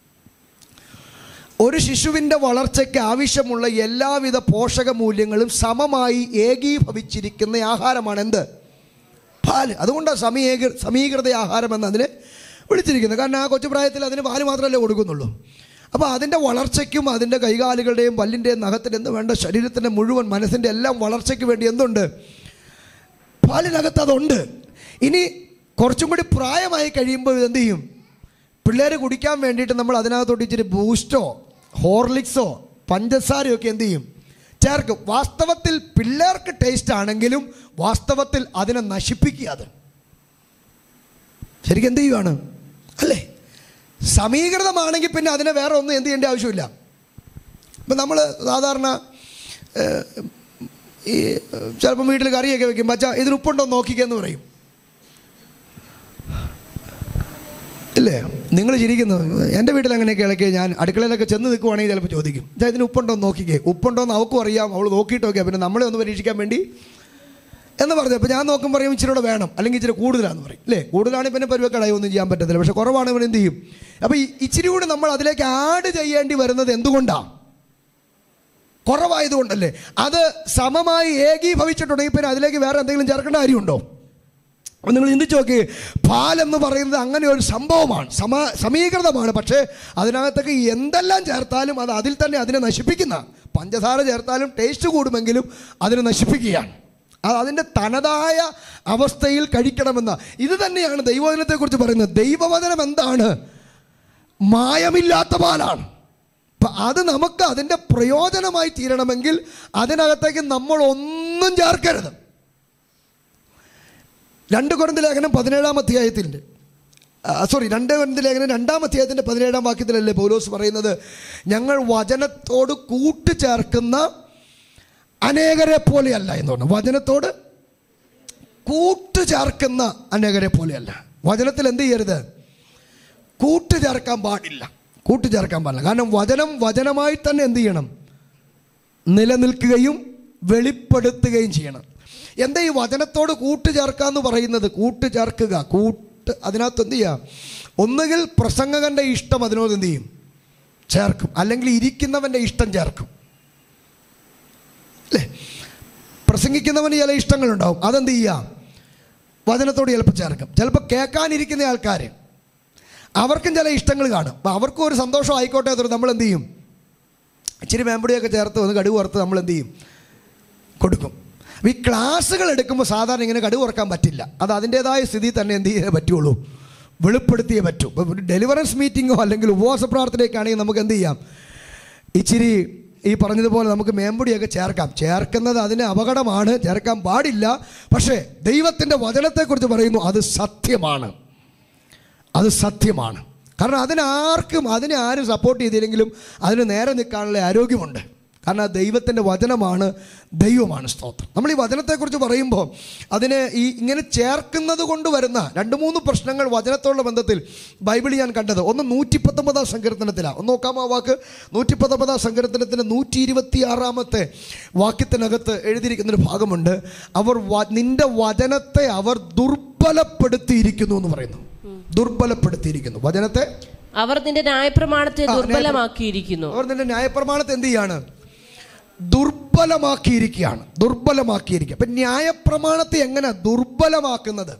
ഒരു ശിശുവിൻ്റെ വളർച്ചയ്ക്ക് ആവശ്യമുള്ള എല്ലാവിധ പോഷക മൂല്യങ്ങളും സമമായി ഏകീഭവിച്ചിരിക്കുന്ന ആഹാരമാണ് എന്ത് പാല് അതുകൊണ്ടാണ് സമീകൃ സമീകൃത ആഹാരം എന്ന് അതിനെ വിളിച്ചിരിക്കുന്നത് കാരണം ആ കൊച്ചുപ്രായത്തിൽ അതിന് പാല് മാത്രമല്ലേ കൊടുക്കുന്നുള്ളൂ അപ്പോൾ അതിൻ്റെ വളർച്ചയ്ക്കും അതിൻ്റെ കൈകാലുകളുടെയും പല്ലിൻ്റെയും നഖത്തിൻ്റെ എന്ന് വേണ്ട ശരീരത്തിൻ്റെ മുഴുവൻ മനസ്സിൻ്റെ എല്ലാം വളർച്ചയ്ക്ക് വേണ്ടി എന്തുണ്ട് പാലിനകത്ത് അതുണ്ട് ഇനി കുറച്ചും കൂടി പ്രായമായി കഴിയുമ്പോൾ ഇതെന്ത് ചെയ്യും പിള്ളേർ കുടിക്കാൻ വേണ്ടിയിട്ട് നമ്മൾ അതിനകത്തോട്ട് ഇച്ചിരി ബൂസ്റ്റോ ഹോർലിക്സോ പഞ്ചസാരയോ ഒക്കെ എന്ത് ചെയ്യും ചേർക്കും വാസ്തവത്തിൽ പിള്ളേർക്ക് ടേസ്റ്റ് ആണെങ്കിലും വാസ്തവത്തിൽ അതിനെ നശിപ്പിക്കുക അത് ശരിക്കും എന്ത് ചെയ്യുവാണ് അല്ലേ സമീകൃതമാണെങ്കിൽ പിന്നെ അതിനെ വേറെ ഒന്നും എന്ത് ചെയ്യേണ്ട ആവശ്യമില്ല ഇപ്പം നമ്മൾ സാധാരണ ഏഹ്, ഈ ചിലപ്പോൾ വീട്ടിൽ കറിയൊക്കെ വെക്കും ബച്ച ഇതിന് ഉപ്പുണ്ടോ എന്ന് നോക്കിക്കെന്ന് പറയും ഇല്ലേ നിങ്ങൾ ചിരിക്കുന്നു എൻ്റെ വീട്ടിൽ അങ്ങനെയൊക്കെ ഇളക്കി ഞാൻ അടുക്കളയിലൊക്കെ ചെന്ന് നിൽക്കുവാണെങ്കിൽ ചിലപ്പോൾ ചോദിക്കും "ദാ ഇതിന് ഉപ്പുണ്ടോ എന്ന് നോക്കിക്കേ ഉപ്പുണ്ടോ എന്ന് അവൾക്കും അറിയാം അവൾ നോക്കിയിട്ട് നോക്കിയാൽ പിന്നെ നമ്മളെ ഒന്ന് പരീക്ഷിക്കാൻ വേണ്ടി എന്ന് പറഞ്ഞു അപ്പോൾ ഞാൻ നോക്കും പറയും ഇച്ചിരി കൂടെ വേണം അല്ലെങ്കിൽ ഇച്ചിരി കൂടുതലാണെന്ന് പറയും അല്ലേ കൂടുതലാണെങ്കിൽ പിന്നെ പരുവക്കടായി ഒന്നും ചെയ്യാൻ പറ്റത്തില്ല പക്ഷേ കുറവാണ് ഇവൻ എന്ത് ചെയ്യും അപ്പോൾ ഈ ഇച്ചിരി കൂടി നമ്മൾ അതിലേക്ക് ആഡ് ചെയ്യേണ്ടി വരുന്നത് എന്തുകൊണ്ടാണ് കുറവായതുകൊണ്ടല്ലേ അത് സമമായി ഏകീഭവിച്ചിട്ടുണ്ടെങ്കിൽ പിന്നെ അതിലേക്ക് വേറെ എന്തെങ്കിലും ചേർക്കേണ്ട കാര്യമുണ്ടോ അപ്പോൾ നിങ്ങൾ ചിന്തിച്ച് നോക്കി പാലെന്ന് പറയുന്നത് അങ്ങനെ ഒരു സംഭവമാണ് സമ സമീകൃതമാണ് പക്ഷേ അതിനകത്തൊക്കെ എന്തെല്ലാം ചേർത്താലും അത് അതിൽ തന്നെ അതിനെ നശിപ്പിക്കുന്ന പഞ്ചസാര ചേർത്താലും ടേസ്റ്റ് കൂടുമെങ്കിലും അതിനെ നശിപ്പിക്കുകയാണ് അത് അതിൻ്റെ തനതായ അവസ്ഥയിൽ കഴിക്കണമെന്ന ഇത് തന്നെയാണ് ദൈവവചനത്തെക്കുറിച്ച് പറയുന്നത് ദൈവവചനം എന്താണ് മായമില്ലാത്ത പാലാണ് അപ്പം അത് നമുക്ക് അതിൻ്റെ പ്രയോജനമായി തീരണമെങ്കിൽ അതിനകത്തേക്ക് നമ്മൾ ഒന്നും ചേർക്കരുത് രണ്ട് കുറന്ത് ലേഖനം പതിനേഴാം അധ്യായത്തിൻ്റെ സോറി രണ്ട് കുറന്ത് ലേഖനം രണ്ടാം അധ്യായത്തിൻ്റെ പതിനേഴാം വാക്യത്തിലല്ലേ പൗലോസ് പറയുന്നത് ഞങ്ങൾ വചനത്തോട് കൂട്ടുചേർക്കുന്ന അനേകരെ പോലെയല്ല എന്ന് പറഞ്ഞു വചനത്തോട് കൂട്ടുചേർക്കുന്ന അനേകരെ പോലെയല്ല വചനത്തിൽ എന്ത് ചെയ്യരുത് കൂട്ടുചേർക്കാൻ പാടില്ല കൂട്ടുചേർക്കാൻ പാടില്ല കാരണം വചനം വചനമായി തന്നെ എന്ത് ചെയ്യണം നിലനിൽക്കുകയും വെളിപ്പെടുത്തുകയും ചെയ്യണം എന്താ ഈ വചനത്തോട് കൂട്ടുചേർക്കുക എന്ന് പറയുന്നത് കൂട്ടുചേർക്കുക കൂട്ട് അതിനകത്ത് എന്ത് ചെയ്യുക ഒന്നുകിൽ പ്രസംഗകൻ്റെ ഇഷ്ടം അതിനോട് എന്ത് ചെയ്യും ചേർക്കും അല്ലെങ്കിൽ ഇരിക്കുന്നവൻ്റെ ഇഷ്ടം ചേർക്കും അല്ലേ പ്രസംഗിക്കുന്നവന് ചില ഇഷ്ടങ്ങളുണ്ടാവും അതെന്ത് ചെയ്യുക വചനത്തോട് ചിലപ്പോൾ ചേർക്കും ചിലപ്പോൾ കേൾക്കാനിരിക്കുന്ന ആൾക്കാർ അവർക്കും ചില ഇഷ്ടങ്ങൾ കാണും അപ്പോൾ അവർക്കും ഒരു സന്തോഷം ആയിക്കോട്ടെ എന്നുള്ളത് നമ്മൾ എന്ത് ചെയ്യും ഇച്ചിരി മേമ്പടിയൊക്കെ ചേർത്ത് ഒന്ന് കടുവ് വറുത്ത് നമ്മൾ എന്ത് ചെയ്യും കൊടുക്കും അപ്പോൾ ഈ ക്ലാസ്സുകൾ എടുക്കുമ്പോൾ സാധാരണ ഇങ്ങനെ കടുവ് വറക്കാൻ പറ്റില്ല അത് അതിൻ്റേതായ സ്ഥിതി തന്നെ എന്ത് ചെയ്യേ പറ്റുള്ളൂ വെളിപ്പെടുത്തിയേ പറ്റൂ ഇപ്പോൾ ഒരു ഡെലിവറൻസ് മീറ്റിങ്ങോ അല്ലെങ്കിൽ ഉപവാസ പ്രാർത്ഥനയൊക്കെ ആണെങ്കിൽ നമുക്ക് എന്ത് ചെയ്യാം ഇച്ചിരി ഈ പറഞ്ഞതുപോലെ നമുക്ക് മേമ്പൊടിയൊക്കെ ചേർക്കാം ചേർക്കുന്നത് അതിന് അപകടമാണ് ചേർക്കാൻ പാടില്ല പക്ഷേ ദൈവത്തിൻ്റെ വചനത്തെക്കുറിച്ച് പറയുന്നു അത് സത്യമാണ് അത് സത്യമാണ് കാരണം അതിനാർക്കും അതിനെ ആരും സപ്പോർട്ട് ചെയ്തില്ലെങ്കിലും അതിന് നേരെ നിൽക്കാനുള്ള ആരോഗ്യമുണ്ട് കാരണം അത് ദൈവത്തിൻ്റെ വചനമാണ് ദൈവമാണ് സ്തോത്രം നമ്മൾ ഈ വചനത്തെക്കുറിച്ച് പറയുമ്പോൾ അതിന് ഈ ഇങ്ങനെ ചേർക്കുന്നത് കൊണ്ട് വരുന്ന രണ്ട് മൂന്ന് പ്രശ്നങ്ങൾ വചനത്തോടുള്ള ബന്ധത്തിൽ ബൈബിളിൽ ഞാൻ കണ്ടത് ഒന്ന് നൂറ്റി പത്തൊമ്പതാം സങ്കീർത്തനത്തിലാണ് ഒന്ന് നോക്കാമോ ആ വാക്ക് നൂറ്റി പത്തൊമ്പതാം സങ്കീർത്തനത്തിൻ്റെ നൂറ്റി ഇരുപത്തി ആറാമത്തെ വാക്യത്തിനകത്ത് എഴുതിയിരിക്കുന്നൊരു ഭാഗമുണ്ട് അവർ വ- നിന്റെ വചനത്തെ അവർ ദുർബലപ്പെടുത്തിയിരിക്കുന്നു എന്ന് പറയുന്നു ദുർബലപ്പെടുത്തിയിരിക്കുന്നു വചനത്തെ അവർ നിന്റെ ന്യായപ്രമാണത്തെ ആ, ദുർബലമാക്കിയിരിക്കുന്നു അവർ നിന്റെ ന്യായപ്രമാണത്തെ എന്ത് ചെയ്യാണ് ദുർബലമാക്കിയിരിക്കുകയാണ് ദുർബലമാക്കിയിരിക്കുക അപ്പം ന്യായപ്രമാണത്തെ എങ്ങനെ ദുർബലമാക്കുന്നത്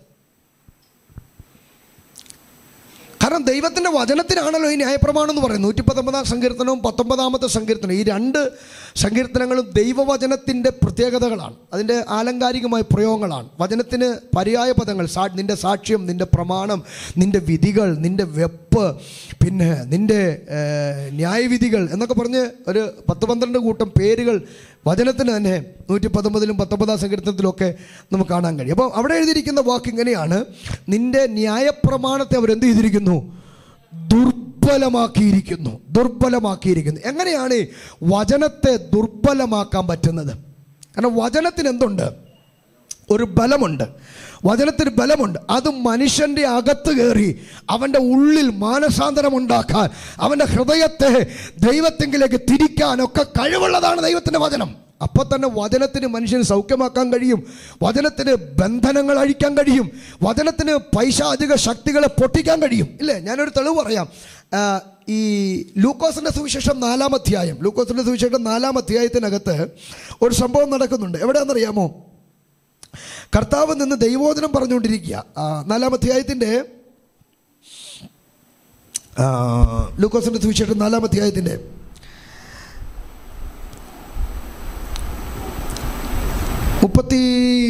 കാരണം ദൈവത്തിൻ്റെ വചനത്തിനാണല്ലോ ഈ ന്യായപ്രമാണം എന്ന് പറയുന്നത് നൂറ്റി പത്തൊമ്പതാം സങ്കീർത്തനവും പത്തൊമ്പതാമത്തെ സങ്കീർത്തനം ഈ രണ്ട് സങ്കീർത്തനങ്ങളും ദൈവവചനത്തിൻ്റെ പ്രത്യേകതകളാണ് അതിൻ്റെ ആലങ്കാരികമായ പ്രയോഗങ്ങളാണ് വചനത്തിന് പര്യായ പദങ്ങൾ സാ നിൻ്റെ സാക്ഷ്യം നിൻ്റെ പ്രമാണം നിൻ്റെ വിധികൾ നിൻ്റെ വെപ്പ് പിന്നെ നിൻ്റെ ഏഹ്, ന്യായവിധികൾ എന്നൊക്കെ പറഞ്ഞ് ഒരു പത്ത് പന്ത്രണ്ട് കൂട്ടം പേരുകൾ വചനത്തിന് തന്നെ നൂറ്റി പത്തൊമ്പതിലും പത്തൊമ്പതാം സങ്കീർത്തനത്തിലൊക്കെ നമുക്ക് കാണാൻ കഴിയും അപ്പോൾ അവിടെ എഴുതിയിരിക്കുന്ന വാക്ക് ഇങ്ങനെയാണ് നിന്റെ ന്യായപ്രമാണത്തെ അവരെന്ത് ചെയ്തിരിക്കുന്നു ദുർബലമാക്കിയിരിക്കുന്നു ദുർബലമാക്കിയിരിക്കുന്നു എങ്ങനെയാണ് ഈ വചനത്തെ ദുർബലമാക്കാൻ പറ്റുന്നത് കാരണം വചനത്തിന് എന്തുണ്ട് ഒരു ബലമുണ്ട് വചനത്തിന് ബലമുണ്ട് അത് മനുഷ്യൻ്റെ അകത്ത് കയറി അവൻ്റെ ഉള്ളിൽ മാനസാന്തരം ഉണ്ടാക്കാൻ അവൻ്റെ ഹൃദയത്തെ ദൈവത്തെങ്കിലേക്ക് തിരിക്കാനൊക്കെ കഴിവുള്ളതാണ് ദൈവത്തിൻ്റെ വചനം അപ്പോൾ തന്നെ വചനത്തിന് മനുഷ്യന് സൗഖ്യമാക്കാൻ കഴിയും വചനത്തിന് ബന്ധനങ്ങൾ അഴിക്കാൻ കഴിയും വചനത്തിന് പൈശാചിക ശക്തികളെ പൊട്ടിക്കാൻ കഴിയും ഇല്ലേ ഞാനൊരു തെളിവ് പറയാം ആ, ഈ ലൂക്കോസിൻ്റെ സുവിശേഷം നാലാം അധ്യായം ലൂക്കോസിൻ്റെ സുവിശേഷം നാലാം അധ്യായത്തിനകത്ത് ഒരു സംഭവം നടക്കുന്നുണ്ട് എവിടെയാണെന്നറിയാമോ കർത്താവ് നിന്ന് ദൈവോധനം പറഞ്ഞുകൊണ്ടിരിക്കുക ആ, നാലാം അധ്യായത്തിൻ്റെ ആ, ലൂക്കോസിൻ്റെ സുവിശേഷം നാലാം അധ്യായത്തിൻ്റെ മുപ്പത്തി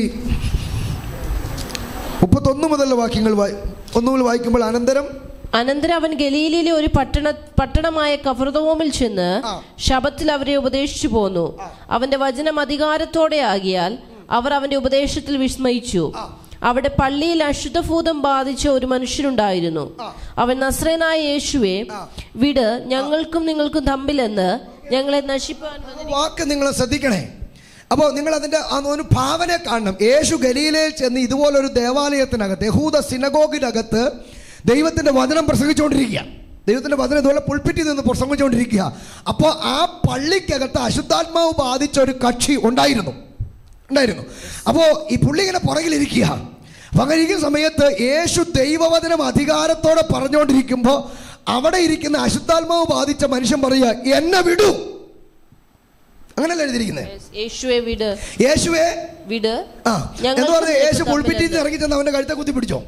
മുപ്പത്തൊന്ന് മുതലുള്ള വാക്യങ്ങൾ വായി ഒന്നു മുതൽ വായിക്കുമ്പോൾ അനന്തരം അനന്തരം അവൻ ഗലീലയിലെ ഒരു പട്ടണ പട്ടണമായ കഫർദോമിൽ ചെന്ന് ആ. ശബത്തിൽ അവരെ ഉപദേശിച്ചു പോന്നു അവന്റെ വചനം അധികാരത്തോടെ ആകിയാൽ അവർ അവന്റെ ഉപദേശത്തിൽ വിസ്മയിച്ചു അവിടെ പള്ളിയിൽ അശുദ്ധഭൂതം ബാധിച്ച ഒരു മനുഷ്യനുണ്ടായിരുന്നു അവൻ നസ്രനായ യേശുവെ വിട് ഞങ്ങൾക്കും നിങ്ങൾക്കും തമ്മിലെന്ന് ഞങ്ങളെ നശിപ്പാൻ വന്നിരിക്കുന്നു." വാക്ക് നിങ്ങൾ ശ്രദ്ധിക്കണേ അപ്പോൾ നിങ്ങൾ അതിൻ്റെ ആ ഒരു ഭാവന കാണണം യേശു ഗലീലയിൽ ചെന്ന് ഇതുപോലൊരു ദേവാലയത്തിനകത്ത് യഹൂദ സിനഗോഗിനകത്ത് ദൈവത്തിൻ്റെ വചനം പ്രസംഗിച്ചുകൊണ്ടിരിക്കുക ദൈവത്തിൻ്റെ വചനം ഇതുപോലെ പുൾപ്പിറ്റിൽ നിന്ന് പ്രസംഗിച്ചുകൊണ്ടിരിക്കുക അപ്പോൾ ആ പള്ളിക്കകത്ത് അശുദ്ധാത്മാവ് ബാധിച്ച ഒരു കക്ഷി ഉണ്ടായിരുന്നു ഉണ്ടായിരുന്നു അപ്പോൾ ഈ പുള്ളി ഇങ്ങനെ പുറകിലിരിക്കുക അപ്പം അങ്ങനെ ഇരിക്കുന്ന സമയത്ത് യേശു ദൈവവചനം അധികാരത്തോടെ പറഞ്ഞുകൊണ്ടിരിക്കുമ്പോൾ അവിടെ ഇരിക്കുന്ന അശുദ്ധാത്മാവ് ബാധിച്ച മനുഷ്യൻ പറയുക എന്നെ വിടൂ അങ്ങനെയല്ല എഴുതിയിരിക്കുന്നത് യേശുവെ വിട് യേശുവേ വിട് ആ ഞങ്ങൾക്കും എന്ന് പറഞ്ഞ യേശു നിങ്ങൾക്കും പുൾപ്പിറ്റിൽ നിന്ന് തമ്മിലെന്ന്. ഇറങ്ങി ചെന്ന് അവന്റെ കഴുത്തെ കുത്തി പിടിച്ചോ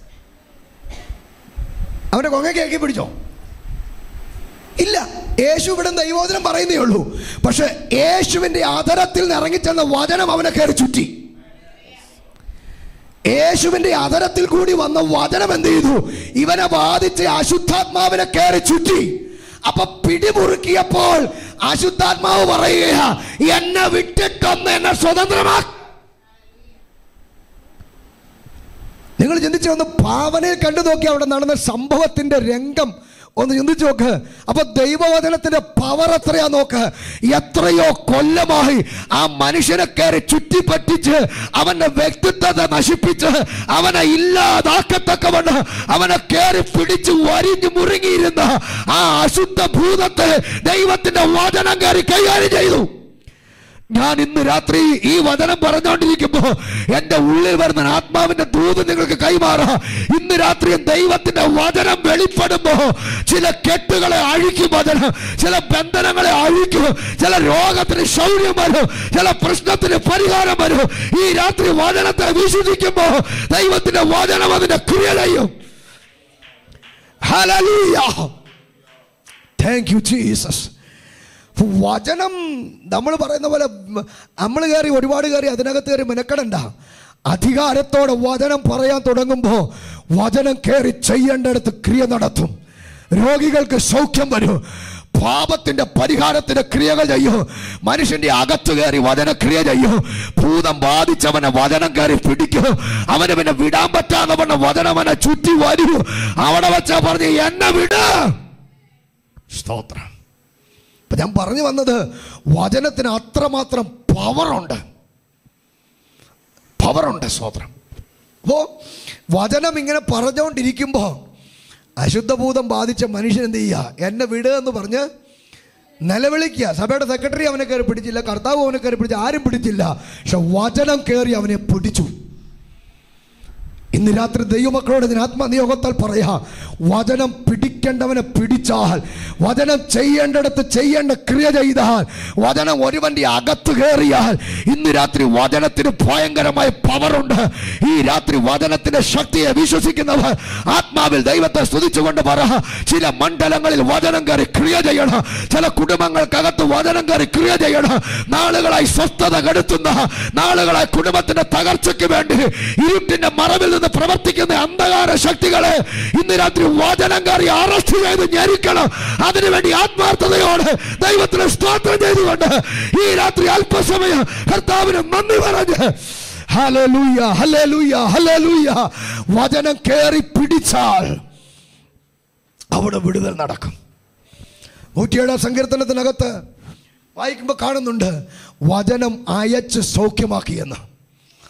അവന്റെ കൊങ്ങയ്ക്ക് ഇറക്കി പിടിച്ചോ ഇല്ല യേശു ഇവിടെ ദൈവോദനം പറയുന്നേ ഉള്ളൂ പക്ഷെ യേശുവിന്റെ ആദരത്തിൽ നിന്ന് ഇറങ്ങിച്ചെന്ന വചനം അവനെ കയറി ചുറ്റി യേശുവിന്റെ അതരത്തിൽ കൂടി വന്ന വചനം എന്ത് ചെയ്തു ഇവനെ ബാധിച്ച് അശുദ്ധാത്മാവിനെ കയറി ചുറ്റി അപ്പൊ പിടിമുറുക്കിയപ്പോൾ അശുദ്ധാത്മാവ് പറയുക എന്നെ വിട്ടിട്ടൊന്ന് എന്നെ സ്വതന്ത്രമാക്കി നിങ്ങൾ ചിന്തിച്ചു ഒന്ന് ഭാവനയിൽ കണ്ടു നോക്കി അവിടെ നടന്ന സംഭവത്തിന്റെ രംഗം ഒന്ന് ചിന്തിച്ചു നോക്ക് അപ്പൊ ദൈവവചനത്തിന്റെ പവർ എത്രയാ നോക്ക് എത്രയോ കൊല്ലമായി ആ മനുഷ്യനെ കയറി ചുറ്റിപ്പറ്റിച്ച് അവന്റെ വ്യക്തിത്വത്തെ നശിപ്പിച്ച് അവനെ ഇല്ലാതാക്കത്തക്കവണ്ണം അവനെ കയറി പിടിച്ച് വരിഞ്ഞു മുറുങ്ങിയിരുന്ന ആ അശുദ്ധ ഭൂതത്തെ ദൈവത്തിന്റെ വചനം കയറി കൈകാര്യം ചെയ്തു ഞാൻ ഇന്ന് രാത്രി ഈ വചനം പറഞ്ഞുകൊണ്ടിരിക്കുമ്പോ എന്റെ ഉള്ളിൽ വരുന്ന ആത്മാവിന്റെ ദൂത് നിങ്ങൾക്ക് കൈമാറാ ഇന്ന് രാത്രി ദൈവത്തിന്റെ വചനം വെളിപ്പെടുമ്പോ ചില കെട്ടുകളെ അഴിക്കും വചനം ചില ബന്ധനങ്ങളെ അഴിക്കും ചില രോഗത്തിന് ശൗര്യം വരും ചില പ്രശ്നത്തിന് പരിഹാരം വരും ഈ രാത്രി വചനത്തെ വിശ്വസിക്കുമ്പോ ദൈവത്തിന്റെ വചനം അതിന്റെ ക്രിയ ചെയ്യും ഹല്ലേലൂയ താങ്ക് യു ജീസസ് വചനം നമ്മൾ പറയുന്ന പോലെ നമ്മൾ കയറി ഒരുപാട് കയറി അതിനകത്ത് കയറി മെനക്കെടണ്ട അധികാരത്തോടെ വചനം പറയാൻ തുടങ്ങുമ്പോൾ വചനം കയറി ചെയ്യേണ്ടടുത്ത് ക്രിയ നടത്തും രോഗികൾക്ക് സൗഖ്യം വരും പാപത്തിന്റെ പരിഹാരത്തിന്റെ ക്രിയകൾ ചെയ്യും മനുഷ്യന്റെ അകത്ത് കയറി വചനക്രിയ ചെയ്യും ഭൂതം ബാധിച്ചവനെ വചനം കയറി പിടിക്കും അവന് പിന്നെ വിടാൻ പറ്റാതെ വണ്ണം വചനം അവനെ ചുറ്റി വരൂ അവിടെ വെച്ചാ പറഞ്ഞ് എന്നെ വിട് സ്തോത്രം അപ്പൊ ഞാൻ പറഞ്ഞു വന്നത് വചനത്തിന് അത്രമാത്രം പവറുണ്ട് പവറുണ്ട് സ്തോത്രം അപ്പോൾ വചനം ഇങ്ങനെ പറഞ്ഞുകൊണ്ടിരിക്കുമ്പോൾ അശുദ്ധഭൂതം ബാധിച്ച മനുഷ്യൻ എന്ത് ചെയ്യുക എന്നെ വിടുക എന്ന് പറഞ്ഞ് നിലവിളിക്കുക സഭയുടെ സെക്രട്ടറി അവനെ കയറി പിടിച്ചില്ല കർത്താവ് അവനെ കയറി പിടിച്ചു ആരും പിടിച്ചില്ല പക്ഷെ വചനം കയറി അവനെ പിടിച്ചു ഇന്ന് രാത്രി ദൈവമക്കളോട് ഇതിന് ആത്മനിയോഗത്താൽ പറയാ വചനം പിടിക്കേണ്ടവനെ പിടിച്ചാൽ വചനം ചെയ്യേണ്ടടുത്ത് ചെയ്യേണ്ട ക്രിയ ചെയ്താൽ വചനം ഒരുവന്റെ അകത്ത് കയറിയാൽ ഇന്ന് രാത്രി വചനത്തിന് ഭയങ്കരമായ പവറുണ്ട് ഈ രാത്രി വചനത്തിന്റെ ശക്തിയെ വിശ്വസിക്കുന്നവർ ആത്മാവിൽ ദൈവത്തെ സ്തുതിച്ചുകൊണ്ട് പറ ചില മണ്ഡലങ്ങളിൽ വചനം കയറി ക്രിയ ചെയ്യണം ചില കുടുംബങ്ങൾക്കകത്ത് വചനം കയറി ക്രിയ ചെയ്യണം നാളുകളായി സ്വസ്ഥത കെടുത്തുന്ന നാളുകളായി കുടുംബത്തിന്റെ തകർച്ചയ്ക്ക് വേണ്ടി ഇരുട്ടിന്റെ മറവിൽ നിന്ന് പ്രവർത്തിക്കുന്ന അന്ധകാര ശക്തികളെ ഇന്ന് രാത്രി വചനം കയറി അറസ്റ്റ് ചെയ്ത് ഞെരിക്കണം അതിനുവേണ്ടി ആത്മാർത്ഥതയോടെ ദൈവത്തിന് സ്തോത്രം ചെയ്തുകൊണ്ട് ഈ രാത്രി അല്പസമയം കർത്താവിന് നന്ദി പറഞ്ഞ് ഹല്ലേലൂയ ഹല്ലേലൂയ ഹല്ലേലൂയ വചനം കയറി പിടിച്ചാൽ അവിടെ വിടുതൽ നടക്കും നൂറ്റിയേഴാം സങ്കീർത്തനത്തിനകത്ത് വായിക്കുമ്പോൾ കാണുന്നുണ്ട് വചനം അയച്ച് സൗഖ്യമാക്കിയെന്ന്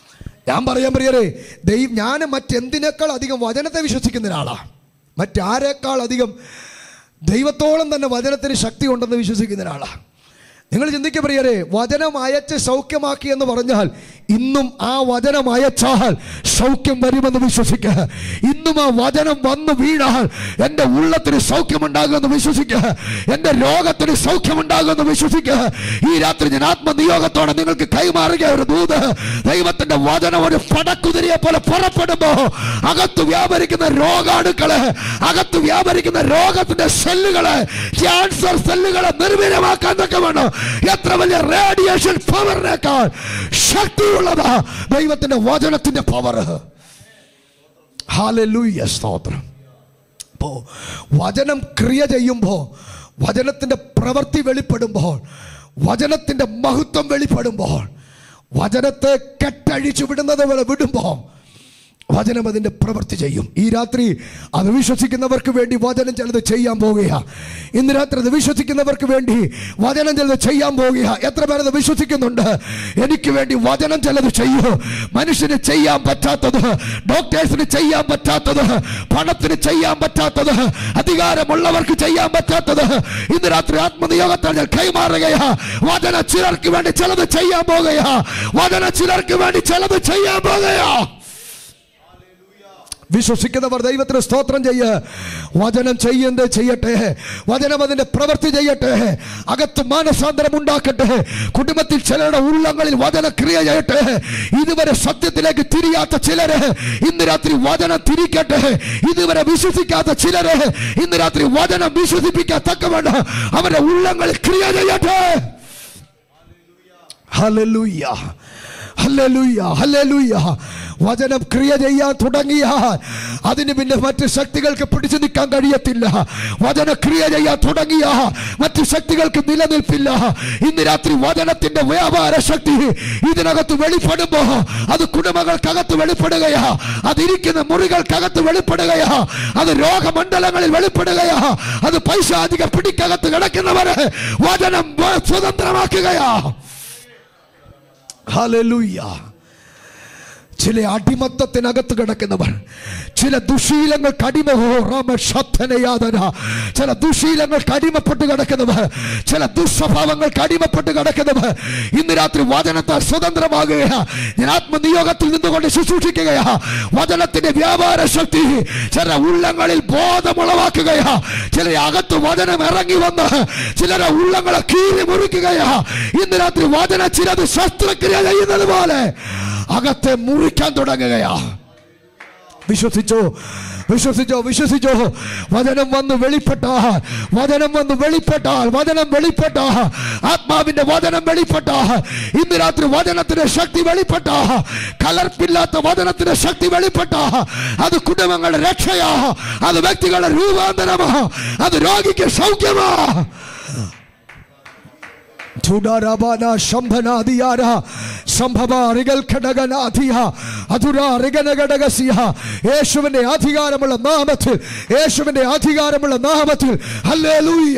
ഞാൻ പറയാൻ പ്രിയരെ ദൈവം ഞാൻ മറ്റെന്തിനേക്കാൾ അധികം വചനത്തെ വിശ്വസിക്കുന്ന ഒരാളാ മറ്റാരേക്കാൾ അധികം ദൈവത്തോളം തന്നെ വചനത്തിന് ശക്തി ഉണ്ടെന്ന് വിശ്വസിക്കുന്ന ഒരാളാ നിങ്ങൾ ചിന്തിക്കുക പ്രിയരെ വചനം അയച്ച് സൗഖ്യമാക്കി എന്ന് പറഞ്ഞാൽ ഇന്നും ആ വചനം അയച്ചാൽ സൗഖ്യം വരുമെന്ന് വിശ്വസിക്കുക ഇന്നും ആ വചനം വന്നു വീണാൽ എൻ്റെ ഉള്ളത്തിന് സൗഖ്യമുണ്ടാകുമെന്ന് വിശ്വസിക്കുക എൻ്റെ രോഗത്തിന് സൗഖ്യമുണ്ടാകുമെന്ന് വിശ്വസിക്കുക ഈ രാത്രി ഞാൻ ആത്മനിയോഗത്തോടെ നിങ്ങൾക്ക് കൈമാറുക ഒരു ദൂത് ദൈവത്തിന്റെ വചനം ഒരു പടക്കുതിരിയെ പോലെ പുറപ്പെടുമ്പോ അകത്ത് വ്യാപരിക്കുന്ന രോഗാണുക്കള് അകത്ത് വ്യാപരിക്കുന്ന രോഗത്തിന്റെ സെല്ലുകള് ക്യാൻസർ സെല്ലുകളെ നിർവീര്യമാക്കാൻ തക്ക വേണം എത്ര വലിയ റേഡിയേഷൻ പവറിനേക്കാൾ ശക്തിയുള്ളതാ ദൈവത്തിന്റെ വചനത്തിന്റെ പവർ ഹാലലൂയ സ്തോത്രം അപ്പോ വചനം ക്രിയ ചെയ്യുമ്പോൾ വചനത്തിന്റെ പ്രവൃത്തി വെളിപ്പെടുമ്പോൾ വചനത്തിന്റെ മഹത്വം വെളിപ്പെടുമ്പോൾ വചനത്തെ കെട്ടഴിച്ചു വിടുന്നത് പോലെ വിടുമ്പോൾ വചനം അതിൻ്റെ പ്രവൃത്തി ചെയ്യും ഈ രാത്രി അത് വിശ്വസിക്കുന്നവർക്ക് വേണ്ടി വചനം ചിലത് ചെയ്യാൻ പോകുക ഇന്ന് രാത്രി അത് വിശ്വസിക്കുന്നവർക്ക് വേണ്ടി വചനം ചിലത് ചെയ്യാൻ പോകുക എത്ര പേരത് വിശ്വസിക്കുന്നുണ്ട് എനിക്ക് വേണ്ടി വചനം ചിലത് ചെയ്യൂ മനുഷ്യന് ചെയ്യാൻ പറ്റാത്തത് ഡോക്ടേഴ്സിന് ചെയ്യാൻ പറ്റാത്തത് പണത്തിന് ചെയ്യാൻ പറ്റാത്തത് അധികാരമുള്ളവർക്ക് ചെയ്യാൻ പറ്റാത്തത് ഇന്ന് രാത്രി ആത്മനിയോഗത്താൽ ഞാൻ കൈമാറുകയാ വചന ചിലർക്ക് വേണ്ടി ചിലത് ചെയ്യാൻ പോകുകയാ വചന ചിലർക്ക് വേണ്ടി ചിലത് ചെയ്യാൻ പോകുകയാ വിശ്വസിക്കുന്നവർ ദൈവത്തിന് സ്തോത്രം ചെയ്യ് വചനം ചെയ്യുന്നത് ചെയ്യട്ടെ വചനം അതിന്റെ പ്രവൃത്തി ചെയ്യട്ടെ അകത്ത് മാനസാന്തരം ഉണ്ടാക്കട്ടെ കുടുംബത്തിൽ ചിലരുടെ ഉള്ളങ്ങളിൽ വചന ക്രിയ ചെയ്യട്ടെ ഇതുവരെ സത്യത്തിലേക്ക് തിരിയാത്ത ചിലര് ഇന്ന് രാത്രി വചനം തിരിക്കട്ടെ ഇതുവരെ വിശ്വസിക്കാത്ത ചിലര് ഇന്ന് രാത്രി വചനം വിശ്വസിപ്പിക്കാൻ തക്കവണ്ണം അവരുടെ ഉള്ളങ്ങളിൽ ക്രിയ ചെയ്യട്ടെ ഹല്ലേലൂയ ഹല്ലേലൂയ ഹല്ലേലൂയ വചനം ക്രിയ ചെയ്യാൻ തുടങ്ങിയാൽ അതിന് പിന്നെ മറ്റ് ശക്തികൾക്ക് പിടിച്ചു നിൽക്കാൻ കഴിയത്തില്ല വചന ക്രിയ ചെയ്യാൻ തുടങ്ങിയാൽ മറ്റ് ശക്തികൾക്ക് നിലനിൽപ്പില്ല ഇന്ന് രാത്രി വചനത്തിന്റെ വ്യാപാര ശക്തി ഇതിനകത്ത് വെളിപ്പെടുമ്പോ അത് കുടുംബങ്ങൾക്കകത്ത് വെളിപ്പെടുകയാ അതിരിക്കുന്ന മുറികൾക്കകത്ത് വെളിപ്പെടുകയാ അത് രോഗമണ്ഡലങ്ങളിൽ വെളിപ്പെടുകയാ അത് പൈശാചിക പിടിക്കകത്ത് കിടക്കുന്നവരെ വചനം സ്വതന്ത്രമാക്കുകയാ ഹല്ലേലൂയ ചില അടിമത്തത്തിനകത്ത് കിടക്കുന്നവർ ചില ദുശീലങ്ങൾക്ക് അടിമ ഓ, രാമശബ്ദനയാതന. ചില ദുശീലങ്ങൾക്ക് അടിമപ്പെട്ട് കിടക്കുന്നവർ ചില ദുസ്വഭാവങ്ങൾക്ക് അടിമപ്പെട്ട് കിടക്കുന്നവർ ഇന്ന് രാത്രി വചനത്താൽ സ്വതന്ത്രമാകുകയാ ഞാൻ ആത്മനിയോഗത്തിൽ നിന്നുകൊണ്ട് ശുശ്രൂഷിക്കുകയാ വചനത്തിന്റെ വ്യാപാര ശക്തി ചില ഉള്ളങ്ങളിൽ ബോധമുളവാക്കുകയാ ചില അകത്ത് വചനം ഇറങ്ങി വന്ന് ചിലരെ ഉള്ളങ്ങളെ കീറി മുറിക്കുകയാ ഇന്ന് രാത്രി വചന ചിലത് ശസ്ത്രക്രിയ ചെയ്യുന്നത് പോലെ അകത്തെ മുറിക്കാൻ തുടങ്ങുകയാ വിശ്വസിച്ചോ വിശ്വസിച്ചോ വിശ്വസിച്ചോ വചനം വന്ന് വെളിപ്പെട്ടാൽ വചനം വന്ന് വെളിപ്പെട്ടാൽ വചനം വെളിപ്പെട്ടാൽ ആത്മാവിന്റെ വചനം വെളിപ്പെട്ടാൽ ഇന്ന് രാത്രി വചനത്തിന്റെ ശക്തി വെളിപ്പെട്ടാ കലർപ്പില്ലാത്ത വചനത്തിന്റെ ശക്തി വെളിപ്പെട്ടാ അത് കുടുംബങ്ങളുടെ രക്ഷയാ അത് വ്യക്തികളുടെ രൂപാന്തരമാ അത് രോഗിക്ക് സൗഖ്യമാ ചുടാരാബാന ശംഭനാദിയാര സംഭവാറികൾ ഘടകനാധിയ അതുരാറികന ഘടകസിയ യേശുവിന്റെ അധികാരമുള്ള നാമത്തിൽ യേശുവിന്റെ അധികാരമുള്ള നാമത്തിൽ ഹല്ലേലൂയ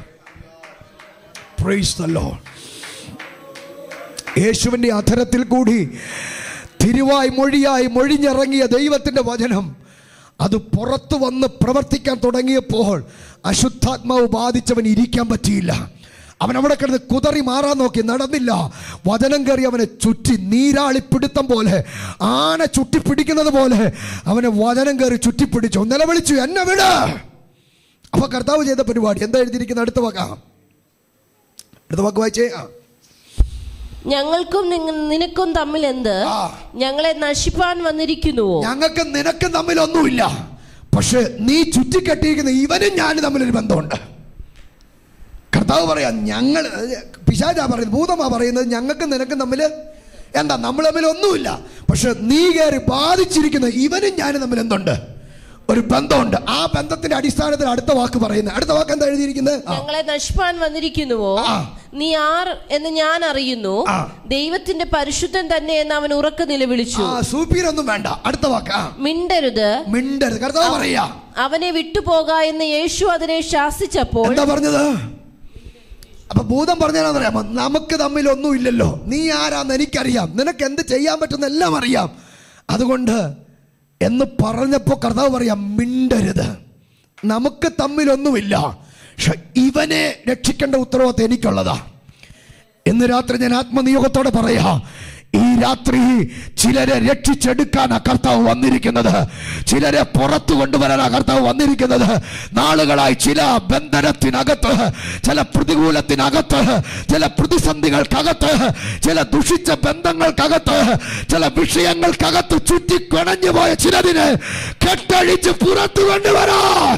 പ്രൈസ് ദ ലോർഡ് യേശുവിന്റെ അധരത്തിൽ കൂടി തിരുവായി മൊഴിയായി മൊഴിഞ്ഞിറങ്ങിയ ദൈവത്തിന്റെ വചനം അത് പുറത്തു വന്ന് പ്രവർത്തിക്കാൻ തുടങ്ങിയപ്പോൾ അശുദ്ധാത്മാവ് ബാധിച്ചവൻ ഇരിക്കാൻ പറ്റിയില്ല അവൻ അവിടെ കിടന്ന് കുതറി മാറാൻ നോക്കി നടന്നില്ല വചനം കയറി അവനെ ചുറ്റി നീരാളിപ്പിടുത്തം പോലെ ആന ചുറ്റിപ്പിടിക്കുന്നത് പോലെ അവനെ വചനം കയറി ചുറ്റിപ്പിടിച്ചു നിലവിളിച്ചു എന്നെ വിട് അപ്പൊ കർത്താവ് ചെയ്ത പരിപാടി എന്താ എഴുതിയിരിക്കുന്ന അടുത്ത വാക്ക അടുത്ത വാക്ക് വായിച്ചേ ആ ഞങ്ങൾക്കും നിങ്ങ- നിനക്കും തമ്മിൽ എന്ത് ആ. ഞങ്ങളെ നശിപ്പാൻ വന്നിരിക്കുന്നുവോ ഞങ്ങൾക്ക് നിനക്കും തമ്മിലൊന്നുമില്ല പക്ഷെ നീ ചുറ്റിക്കെട്ടിയിരിക്കുന്ന ഇവനും ഞാനും തമ്മിലൊരു ബന്ധമുണ്ട് കർത്താവ് പറയാ ഞങ്ങൾ പിശാചാ പറയുന്നത് ഭൂതമാ പറയുന്നത് ഞങ്ങൾക്ക് നിനക്കും തമ്മിൽ എന്താ നമ്മൾ തമ്മിൽ ഒന്നുമില്ല പക്ഷെ നീ കയറി ബാധിച്ചിരിക്കുന്ന ഇവനും ഞാനും തമ്മിൽ എന്തുണ്ട് ഒരു ബന്ധമുണ്ട് ആ ബന്ധത്തിന്റെ അടിസ്ഥാനത്തിൽ അടുത്ത വാക്ക് പറയുന്നത് അടുത്ത വാക്ക് എന്താ എഴുതിയിരിക്കുന്നത് ആ. ഞങ്ങളെ നശിപ്പാൻ വന്നിരിക്കുന്നുവോ ആ. നീ ആർ എന്ന് ഞാൻ അറിയുന്നു ആ. ദൈവത്തിന്റെ പരിശുദ്ധൻ തന്നെ എന്ന് അവൻ ഉറക്കെ നിലവിളിച്ചു ആ സൂപ്പീരൊന്നും വേണ്ട അടുത്ത വാക്ക് ആ മിണ്ടരുത് മിണ്ടരുത് കർത്താവ് പറയാ അവനെ വിട്ടുപോക എന്ന് യേശു അതിനെ ശാസിച്ചപ്പോൾ എന്താ പറഞ്ഞത് അപ്പൊ ഭൂതം പറഞ്ഞാലെന്നറിയാമോ നമുക്ക് തമ്മിൽ ഒന്നുമില്ലല്ലോ നീ ആരാന്ന് എനിക്കറിയാം നിനക്ക് എന്ത് ചെയ്യാൻ പറ്റുന്ന എല്ലാം അറിയാം അതുകൊണ്ട് എന്ന് പറഞ്ഞപ്പോൾ കർത്താവ് പറയാം മിണ്ടരുത് നമുക്ക് തമ്മിലൊന്നുമില്ല പക്ഷെ ഇവനെ രക്ഷിക്കേണ്ട ഉത്തരവാദിത്തം എനിക്കുള്ളതാ ഇന്ന് രാത്രി ഞാൻ ആത്മനിയോഗത്തോടെ പറയാ ഈ രാത്രി ചിലരെ രക്ഷിച്ചെടുക്കാനാ കർത്താവ് വന്നിരിക്കുന്നത് ചിലരെ പുറത്തു കൊണ്ടുവരാനാ കർത്താവ് വന്നിരിക്കുന്നത് നാളുകളായി ചില ബന്ധനത്തിനകത്ത് ചില പ്രതികൂലത്തിനകത്ത് ചില പ്രതിസന്ധികൾക്കകത്ത് ചില ദുഷിച്ച ബന്ധങ്ങൾക്കകത്ത് ചില വിഷയങ്ങൾക്കകത്ത് ചുറ്റിക്കൊണഞ്ഞു പോയ ചിലതിന് കെട്ടഴിച്ച് പുറത്തു കൊണ്ടുവരാൻ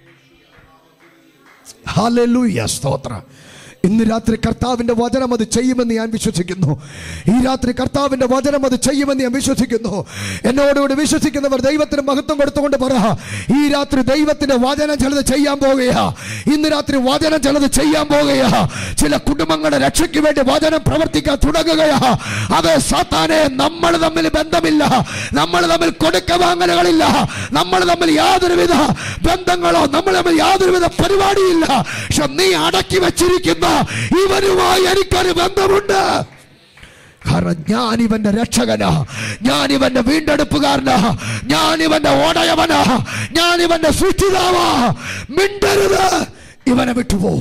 ഹല്ലേലൂയ സ്തോത്രം ഇന്ന് രാത്രി കർത്താവിന്റെ വചനം അത് ചെയ്യുമെന്ന് ഞാൻ വിശ്വസിക്കുന്നു ഈ രാത്രി കർത്താവിന്റെ വചനം അത് ചെയ്യുമെന്ന് ഞാൻ വിശ്വസിക്കുന്നു എന്നോടുകൂടി വിശ്വസിക്കുന്നവർ ദൈവത്തിന് മഹത്വം കൊടുത്തുകൊണ്ട് പറ ഈ രാത്രി ദൈവത്തിന്റെ വചനം ചിലത് ചെയ്യാൻ പോകുകയാ ഇന്ന് രാത്രി വചനം ചിലത് ചെയ്യാൻ പോകുകയാ ചില കുടുംബങ്ങളുടെ രക്ഷയ്ക്ക് വേണ്ടി വചനം പ്രവർത്തിക്കാൻ തുടങ്ങുകയാ അത് സാത്താനെ നമ്മൾ തമ്മിൽ ബന്ധമില്ല നമ്മൾ തമ്മിൽ കൊടുക്ക വാങ്ങലുകളില്ല നമ്മൾ തമ്മിൽ യാതൊരുവിധ ബന്ധങ്ങളോ നമ്മൾ തമ്മിൽ യാതൊരുവിധ പരിപാടിയില്ല പക്ഷെ നീ അടക്കി വെച്ചിരിക്കുന്ന ഇവരുമായി എനിക്കൊരു ബന്ധമുണ്ട് കാരണം ഞാൻ ഇവന്റെ രക്ഷകനാ ഞാൻ ഇവന്റെ വീണ്ടെടുപ്പുകാരനാ ഞാൻ ഇവന്റെ ഓടയവനാ ഞാൻ ഇവന്റെ സൃഷ്ടിതാവാ മിണ്ടരുത് ഇവനെ വിട്ടുപോകും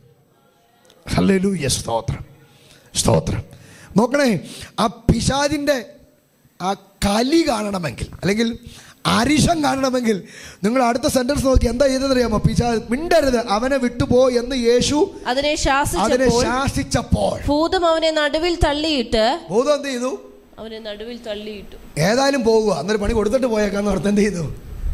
ഹല്ലേലൂയ സ്തോത്രം സ്തോത്രം നോക്കണേ ആ പിശാജിൻ്റെ ആ കലി കാണണമെങ്കിൽ അല്ലെങ്കിൽ അരിശം കാണണമെങ്കിൽ നിങ്ങൾ അടുത്ത സെന്റൻസ് നോക്കി എന്താ ചെയ്തതെന്നറിയാമോ പിശാജ് മിണ്ടരുത് അവനെ വിട്ടുപോ എന്ന് യേശു അതിനെ അതിനെ ശാസിച്ചപ്പോൾ ശാസിച്ചപ്പോൾ ഭൂതം അവനെ നടുവിൽ തള്ളിയിട്ട് ഭൂതം എന്ത് ചെയ്തു അവനെ നടുവിൽ തള്ളിയിട്ടു ഏതായാലും പോകുക അന്നൊരു പണി കൊടുത്തിട്ട് പോയേക്കാന്ന് ഓർത്ത് എന്ത് ചെയ്തു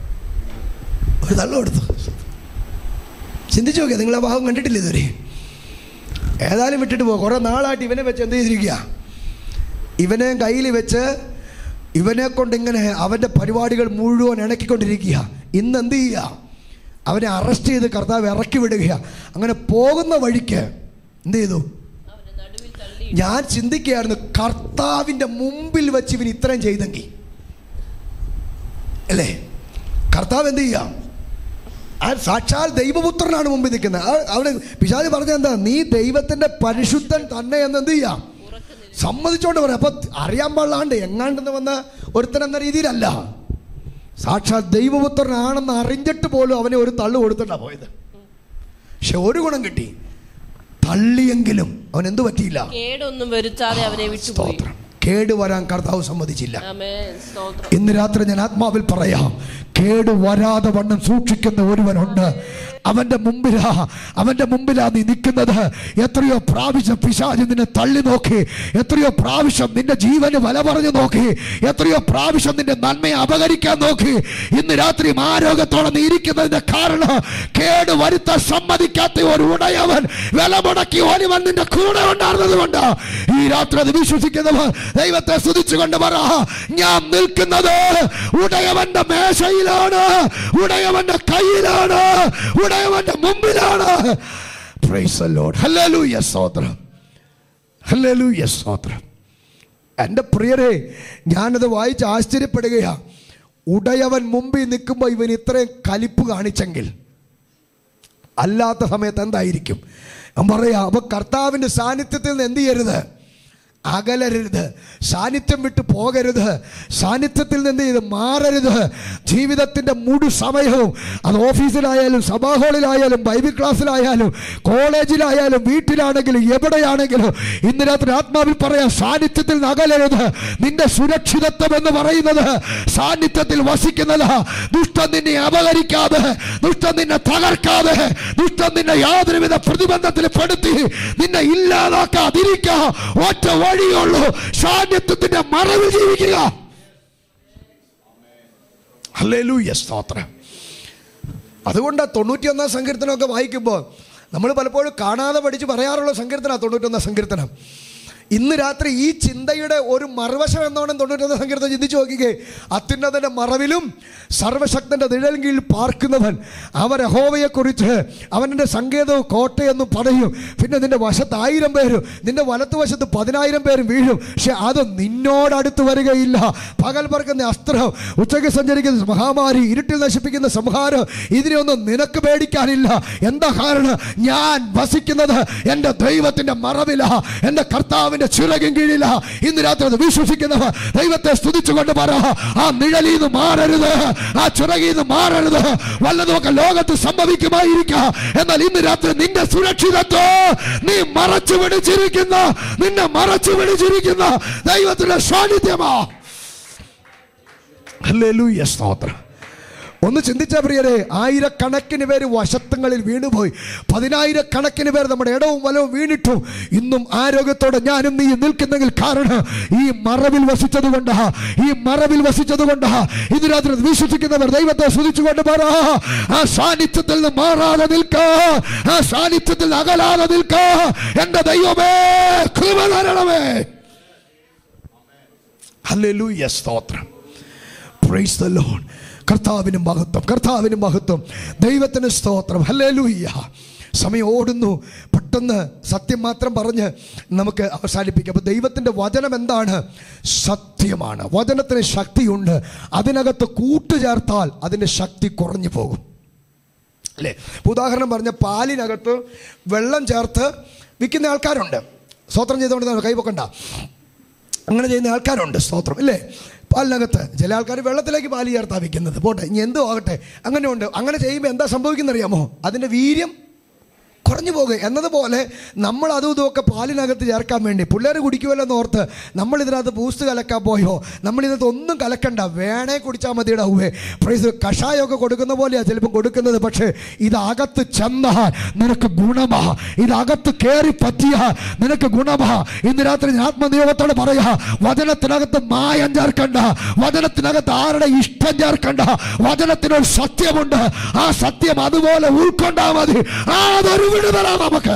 ഒരു തള്ളു കൊടുത്തു ചിന്തിച്ചു നോക്കിയാ നിങ്ങൾ ആ ഭാഗം കണ്ടിട്ടില്ല ഇതുവരെ ഏതായാലും വിട്ടിട്ട് പോകും കുറേ നാളായിട്ട് ഇവനെ വെച്ച് എന്ത് ചെയ്തിരിക്കുക ഇവനെ കയ്യിൽ വെച്ച് ഇവനെ കൊണ്ട് ഇങ്ങനെ അവൻ്റെ പരിപാടികൾ മുഴുവൻ ഇണക്കിക്കൊണ്ടിരിക്കുക ഇന്ന് എന്ത് ചെയ്യുക അവനെ അറസ്റ്റ് ചെയ്ത് കർത്താവ് ഇറക്കി വിടുക അങ്ങനെ പോകുന്ന വഴിക്ക് എന്ത് ചെയ്തു അവനെ നടുവിൽ തള്ളി ഞാൻ ചിന്തിക്കുകയായിരുന്നു കർത്താവിൻ്റെ മുമ്പിൽ വെച്ച് ഇവൻ ഇത്രയും ചെയ്തെങ്കിൽ അല്ലേ കർത്താവ് എന്ത് ചെയ്യാം ആ സാക്ഷാൽ ദൈവപുത്രനാണ് മുമ്പിൽ നിൽക്കുന്നത് ആ- അവിടെ പിശാജ് പറഞ്ഞ എന്താ നീ ദൈവത്തിന്റെ പരിശുദ്ധൻ തന്നെ എന്ന് എന്ത് ചെയ്യാം സമ്മതിച്ചോണ്ട് പറയാം അപ്പൊ അറിയാൻ പാടില്ലാണ്ട് എങ്ങാണ്ടെന്ന് വന്ന ഒരുത്തൻ എന്ന രീതിയിലല്ല സാക്ഷാൽ ദൈവപുത്രനാണെന്ന് അറിഞ്ഞിട്ട് പോലും അവനെ ഒരു തള്ളു കൊടുത്തിട്ടാ പോയത് പക്ഷെ ഒരു ഗുണം കിട്ടി തള്ളിയെങ്കിലും അവൻ എന്തു പറ്റിയില്ല കേടൊന്നും വരുത്താതെ അവനെ വിട്ടുപോയി സ്തോത്രം കേട് വരാൻ കർത്താവ് സമ്മതിച്ചില്ല ആമേൻ സ്തോത്രം ഇന്ന് രാത്രി ഞാൻ ആത്മാവിൽ പറയാം കേട് വരാതെ വണ്ണം സൂക്ഷിക്കുന്ന ഒരുവനുണ്ട് അവന്റെ മുമ്പിലാ അവന്റെ മുമ്പിലാ നീ നിൽക്കുന്നത് എത്രയോ പ്രാവശ്യം പിശാചി നിന്നെ തള്ളി നോക്കി എത്രയോ പ്രാവശ്യം നിന്റെ ജീവന് വില പറഞ്ഞു നോക്കി എത്രയോ പ്രാവശ്യം നിന്റെ നന്മയെ അപകരിക്കാൻ നോക്കി ഇന്ന് രാത്രി ആരോഗ്യത്തോടെ നീ ഇരിക്കുന്നതിന്റെ കാരണം കേട് വരുത്താൻ സമ്മതിക്കാത്ത ഒരു ഉടയവൻ വില മുടക്കി ഒരുവൻ നിന്റെ കൂടെ ഉണ്ടായിരുന്നത് കൊണ്ട് ഈ രാത്രി അത് വിശ്വസിക്കുന്നവർ ദൈവത്തെ സ്തുതിച്ചുകൊണ്ട് പറ ഞാൻ നിൽക്കുന്നത് ഉടയവന്റെ മേശയിലാണ് ഉടയവന്റെ കയ്യിലാണ് ഉടയവന്റെ മുമ്പിലാണ് Praise the Lord. Hallelujah, സ്തോത്രം Hallelujah, സ്തോത്രം എൻ്റെ പ്രിയരെ ഞാനത് വായിച്ച് ആശ്ചര്യപ്പെടുകയാ ഉടയവൻ മുമ്പിൽ നിൽക്കുമ്പോൾ ഇവൻ ഇത്രയും കലിപ്പ് കാണിച്ചെങ്കിൽ അല്ലാത്ത സമയത്ത് എന്തായിരിക്കും ഞാൻ പറയാ അപ്പൊ കർത്താവിൻ്റെ സാന്നിധ്യത്തിൽ നിന്ന് എന്ത് ചെയ്യരുത് അകലരുത് സാന്നിധ്യം വിട്ട് പോകരുത് സാന്നിധ്യത്തിൽ നിന്ന് എന്ത് ചെയ്ത് മാറരുത് ജീവിതത്തിൻ്റെ മുഴു സമയവും അത് ഓഫീസിലായാലും സഭാഹോളിലായാലും ബൈബിൾ ക്ലാസ്സിലായാലും കോളേജിലായാലും വീട്ടിലാണെങ്കിലും എവിടെയാണെങ്കിലും ഇന്ന് രാത്രി ആത്മാവിൽ പറയാം സാന്നിധ്യത്തിൽ നിന്ന് അകലരുത് നിന്റെ സുരക്ഷിതത്വം എന്ന് പറയുന്നത് സാന്നിധ്യത്തിൽ വസിക്കുന്നത് ദുഷ്ടൻ നിന്നെ അപകരിക്കാതെ ദുഷ്ടൻ നിന്നെ തകർക്കാതെ ദുഷ്ടൻ നിന്നെ യാതൊരുവിധ പ്രതിബന്ധത്തിൽ പെടുത്തി നിന്നെ ഇല്ലാതാക്കാതിരിക്കുക ഒറ്റ വഴിയുള്ളൂ സാന്നിധ്യത്തിന്റെ മറവിൽ ജീവിക്കുക ഹല്ലേലൂയ സ്തോത്രം അതുകൊണ്ട് തൊണ്ണൂറ്റിയൊന്നാം സങ്കീർത്തനമൊക്കെ വായിക്കുമ്പോൾ നമ്മൾ പലപ്പോഴും കാണാതെ പഠിച്ച് പറയാറുള്ള സങ്കീർത്തന തൊണ്ണൂറ്റൊന്നാം സങ്കീർത്തനം ഇന്ന് രാത്രി ഈ ചിന്തയുടെ ഒരു മറുവശം എന്നോണം തൊണ്ണൂറ്റൊന്ന് സങ്കീർത്തം ചിന്തിച്ചു നോക്കിക്കേ അത്യുന്നതന്റെ മറവിലും സർവശക്തന്റെ നിഴൽ കീഴിൽ പാർക്കുന്നവൻ അവൻ യഹോവയെക്കുറിച്ച് അവൻ്റെ സങ്കേതവും കോട്ടയെന്നും പറയും പിന്നെ നിന്റെ വശത്ത് ആയിരം പേരും നിന്റെ വലത്തുവശത്ത് പതിനായിരം പേരും വീഴും പക്ഷെ അത് നിന്നോടടുത്ത് വരികയില്ല പകൽ പറക്കുന്ന അസ്ത്രം ഉച്ചയ്ക്ക് സഞ്ചരിക്കുന്ന മഹാമാരി ഇരുട്ടിൽ നശിപ്പിക്കുന്ന സംഹാരം ഇതിനെയൊന്നും നിനക്ക് പേടിക്കാനില്ല എന്താ കാരണം ഞാൻ വസിക്കുന്നത് എൻ്റെ ദൈവത്തിൻ്റെ മറവില എൻ്റെ കർത്താവിൻ്റെ ചിറകിൻ കീഴില ഇന്ന് രാത്രി അത് വിശ്വസിക്കുന്നവർ ദൈവത്തെ സ്തുതിച്ചുകൊണ്ട് പറ ആ നിഴലിൽ നിന്ന് മാറരുത് ആ ചിറകിൽ നിന്ന് മാറരുത് വല്ലതുമൊക്കെ ലോകത്ത് സംഭവിക്കുമായിരിക്കാം എന്നാൽ ഇന്ന് രാത്രി നിന്റെ സുരക്ഷിതത്വം നീ മറച്ചു പിടിച്ചിരിക്കുന്ന നിന്നെ മറച്ചു പിടിച്ചിരിക്കുന്ന ദൈവത്തിന്റെ സാന്നിധ്യമാ ഹല്ലേലൂയ സ്തോത്രം ഒന്ന് ചിന്തിച്ച പ്രിയരെ ആയിരക്കണക്കിന് പേര് വശത്തങ്ങളിൽ വീണുപോയി പതിനായിരക്കണക്കിന് പേർ നമ്മുടെ ഇടവും വലവും വീണിട്ടു ഇന്നും ആരോഗ്യത്തോടെ ഞാനും നീ നിൽക്കുന്നെങ്കിൽ കാരണം ഈ മറവിൽ വസിച്ചത് കൊണ്ടാ ഈ മറവിൽ വസിച്ചത് കൊണ്ടാ ഇത് രാത്രി വിശ്വസിക്കുന്നവർ ദൈവത്തെ സ്തുതിച്ചുകൊണ്ട് പറ ആ സാന്നിധ്യത്തിൽ നിന്ന് മാറാതെ നിൽക്ക ആ സാന്നിധ്യത്തിൽ നിന്ന് അകലാതെ നിൽക്ക എന്റെ ദൈവമേ കൃപ തരണമേ ഹല്ലേലൂയ സ്തോത്രം പ്രൈസ് ദ ലോർഡ് കർത്താവിന് മഹത്വം കർത്താവിന് മഹത്വം ദൈവത്തിന് സ്തോത്രം ഹല്ലേലൂയ്യ സമയം ഓടുന്നു പെട്ടെന്ന് സത്യം മാത്രം പറഞ്ഞ് നമുക്ക് അവസാനിപ്പിക്കാം അപ്പോൾ ദൈവത്തിൻ്റെ വചനം എന്താണ് സത്യമാണ് വചനത്തിന് ശക്തിയുണ്ട് അതിനകത്ത് കൂട്ടുചേർത്താൽ അതിൻ്റെ ശക്തി കുറഞ്ഞു പോകും അല്ലേ ഇപ്പൊ ഉദാഹരണം പറഞ്ഞ പാലിനകത്ത് വെള്ളം ചേർത്ത് വിൽക്കുന്ന ആൾക്കാരുണ്ട് സ്തോത്രം ചെയ്തുകൊണ്ട് കൈവക്കണ്ട അങ്ങനെ ചെയ്യുന്ന ആൾക്കാരുണ്ട് സ്തോത്രം ഇല്ലേ പാലിനകത്ത് ചില ആൾക്കാർ വെള്ളത്തിലേക്ക് പാല് ചേർത്താ വെക്കുന്നത് പോട്ടെ ഇനി എന്തോ ആകട്ടെ അങ്ങനെയുണ്ട് അങ്ങനെ ചെയ്യുമ്പോൾ എന്താ സംഭവിക്കുന്നത് അറിയാമോ അതിൻ്റെ വീര്യം കുറഞ്ഞു പോകുക എന്നതുപോലെ നമ്മൾ അതും ഇതുമൊക്കെ പാലിനകത്ത് ചേർക്കാൻ വേണ്ടി പിള്ളേർ കുടിക്കുമല്ലോ എന്ന് ഓർത്ത് നമ്മൾ ഇതിനകത്ത് ബൂസ്റ്റ് കലക്കാൻ പോയോ നമ്മൾ ഇതിനകത്ത് ഒന്നും കലക്കണ്ട വേണേ കുടിച്ചാൽ മതിയുടെ ഔവേ പ്രൈസ് കഷായമൊക്കെ കൊടുക്കുന്ന പോലെയാണ് ചിലപ്പോൾ കൊടുക്കുന്നത് പക്ഷേ ഇതകത്ത് ചെന്നാൽ നിനക്ക് ഗുണമാ ഇതകത്ത് കയറി പറ്റിയാൽ നിനക്ക് ഗുണമാ ഇന്ന് രാത്രി ഞാൻ ആത്മനിയോഗത്തോടെ പറയാ വചനത്തിനകത്ത് മായം ചേർക്കണ്ട വചനത്തിനകത്ത് ആരുടെ ഇഷ്ടം ചേർക്കണ്ട വചനത്തിനൊരു സത്യമുണ്ട് ആ സത്യം അതുപോലെ ഉൾക്കൊണ്ടാ മതി അതൊരു വിടുതല നമുക്ക്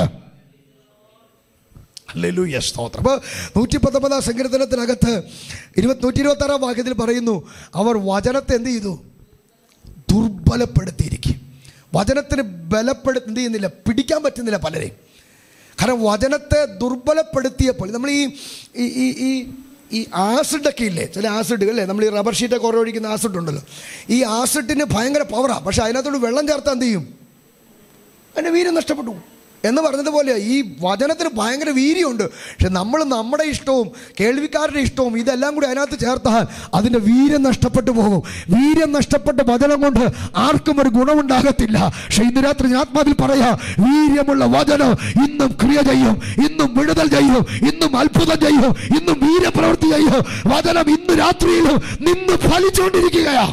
ഹല്ലേലൂയ സ്തോത്രം അപ്പോൾ നൂറ്റി പത്തൊമ്പതാം സങ്കീർത്തനത്തിനകത്ത് ഇരുപത്തി നൂറ്റി ഇരുപത്തി ആറാം വാക്യത്തിൽ പറയുന്നു അവർ വചനത്തെ എന്ത് ചെയ്തു ദുർബലപ്പെടുത്തിയിരിക്കും വചനത്തിന് ബലപ്പെടുത്തി എന്ത് ചെയ്യുന്നില്ല പിടിക്കാൻ പറ്റുന്നില്ല പലരെയും കാരണം വചനത്തെ ദുർബലപ്പെടുത്തിയപ്പോൾ നമ്മൾ ഈ ഈ ഈ ഈ ഈ ആസിഡൊക്കെ ഇല്ലേ ചില ആസിഡ് അല്ലേ നമ്മൾ ഈ റബ്ബർ ഷീറ്റൊക്കെ കുറേ ഒഴിക്കുന്ന ആസിഡ് ഉണ്ടല്ലോ ഈ ആസിഡിന് ഭയങ്കര പവറാണ് പക്ഷേ അതിനകത്തോട് വെള്ളം ചേർത്താൽ എന്ത് ചെയ്യും അതിൻ്റെ വീര്യം നഷ്ടപ്പെട്ടു എന്ന് പറഞ്ഞതുപോലെ ഈ വചനത്തിന് ഭയങ്കര വീര്യമുണ്ട് പക്ഷെ നമ്മൾ നമ്മുടെ ഇഷ്ടവും കേൾവിക്കാരുടെ ഇഷ്ടവും ഇതെല്ലാം കൂടി അതിനകത്ത് ചേർത്താൽ അതിൻ്റെ വീര്യം നഷ്ടപ്പെട്ടു പോകും വീര്യം നഷ്ടപ്പെട്ട വചനം കൊണ്ട് ആർക്കും ഒരു ഗുണമുണ്ടാകത്തില്ല പക്ഷെ ഇന്ന് രാത്രി ഞാൻ ആത്മാവിൽ പറയാ വീര്യമുള്ള വചനം ഇന്നും ക്രിയ ചെയ്യും ഇന്നും വിടുതൽ ചെയ്യും ഇന്നും അത്ഭുതം ചെയ്യും ഇന്നും വീര്യപ്രവൃത്തി ചെയ്യും വചനം ഇന്ന് രാത്രിയിലും നിന്ന് ഫലിച്ചുകൊണ്ടിരിക്കുകയാ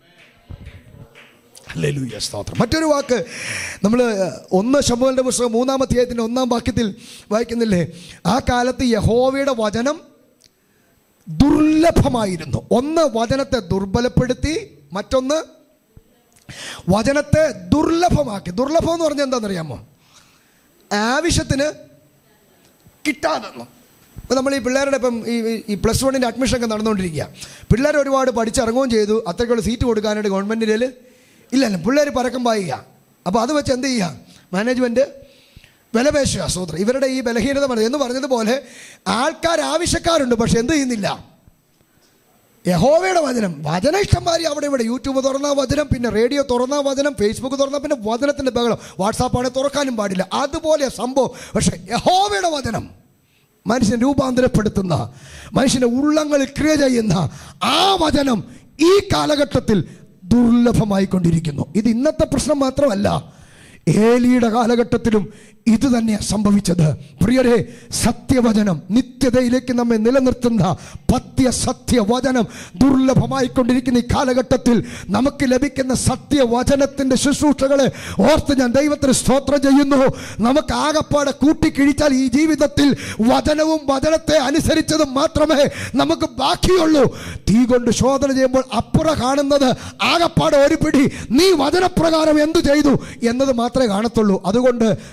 ഹല്ലേലൂയ സ്തോത്രം മറ്റൊരു വാക്ക് നമ്മൾ ഒന്ന് ശമുവലിൻ്റെ പുസ്തകം മൂന്നാം അധ്യായത്തിൻ്റെ ഒന്നാം വാക്യത്തിൽ വായിക്കുന്നില്ലേ ആ കാലത്ത് യഹോവയുടെ വചനം ദുർലഭമായിരുന്നു ഒന്ന് വചനത്തെ ദുർബലപ്പെടുത്തി മറ്റൊന്ന് വചനത്തെ ദുർലഭമാക്കി ദുർലഭം എന്ന് പറഞ്ഞാൽ എന്താണെന്നറിയാമോ ആവശ്യത്തിന് കിട്ടാതെന്നു ഇപ്പം നമ്മൾ ഈ പിള്ളേരുടെ ഇപ്പം ഈ ഈ പ്ലസ് വണ്ണിൻ്റെ അഡ്മിഷൻ ഒക്കെ നടന്നുകൊണ്ടിരിക്കുക പിള്ളേർ ഒരുപാട് പഠിച്ചിറങ്ങുകയും ചെയ്തു അത്രയ്ക്കുള്ള സീറ്റ് കൊടുക്കാനായിട്ട് ഗവൺമെൻറ്റിൽ ഇല്ലല്ല പിള്ളേർ പരക്കം പായുക അപ്പോൾ അത് വെച്ച് എന്ത് ചെയ്യുക മാനേജ്മെൻറ്റ് വിലപേശുക സൂത്രം ഇവരുടെ ഈ ബലഹീനത പറഞ്ഞു എന്ന് പറഞ്ഞതുപോലെ ആൾക്കാർ ആവശ്യക്കാരുണ്ട് പക്ഷെ എന്ത് ചെയ്യുന്നില്ല യഹോവയുടെ വചനം വചന ഇഷ്ടംമാരി അവിടെ ഇവിടെ യൂട്യൂബ് തുറന്ന വചനം പിന്നെ റേഡിയോ തുറന്ന വചനം ഫേസ്ബുക്ക് തുറന്ന പിന്നെ വചനത്തിൻ്റെ ബഹളം വാട്സാപ്പാണ് തുറക്കാനും പാടില്ല അതുപോലെ സംഭവം പക്ഷെ യഹോവയുടെ വചനം മനുഷ്യൻ രൂപാന്തരപ്പെടുത്തുന്ന മനുഷ്യൻ്റെ ഉള്ളങ്ങളിൽ ക്രിയ ചെയ്യുന്ന ആ വചനം ഈ കാലഘട്ടത്തിൽ ദുർലഭമായിക്കൊണ്ടിരിക്കുന്നു ഇത് ഇന്നത്തെ പ്രശ്നം മാത്രമല്ല ഏലിയുടെ കാലഘട്ടത്തിലും ഇത് തന്നെയാണ് സംഭവിച്ചത് പ്രിയരെ സത്യവചനം നിത്യതയിലേക്ക് നമ്മെ നിലനിർത്തുന്ന പത്യ സത്യവചനം ദുർലഭമായിക്കൊണ്ടിരിക്കുന്ന ഈ കാലഘട്ടത്തിൽ നമുക്ക് ലഭിക്കുന്ന സത്യവചനത്തിൻ്റെ ശുശ്രൂഷകളെ ഓർത്ത് ഞാൻ ദൈവത്തിന് സ്തോത്രം ചെയ്യുന്നു നമുക്ക് ആകപ്പാടെ കൂട്ടിക്കിഴിച്ചാൽ ഈ ജീവിതത്തിൽ വചനവും വചനത്തെ അനുസരിച്ചതും മാത്രമേ നമുക്ക് ബാക്കിയുള്ളൂ തീ കൊണ്ട് ശോധന ചെയ്യുമ്പോൾ അപ്പുറ കാണുന്നത് ആകപ്പാടെ ഒരു പിടി നീ വചനപ്രകാരം എന്തു ചെയ്തു എന്നത് മാത്രമേ കാണത്തുള്ളൂ അതുകൊണ്ട് സത്യ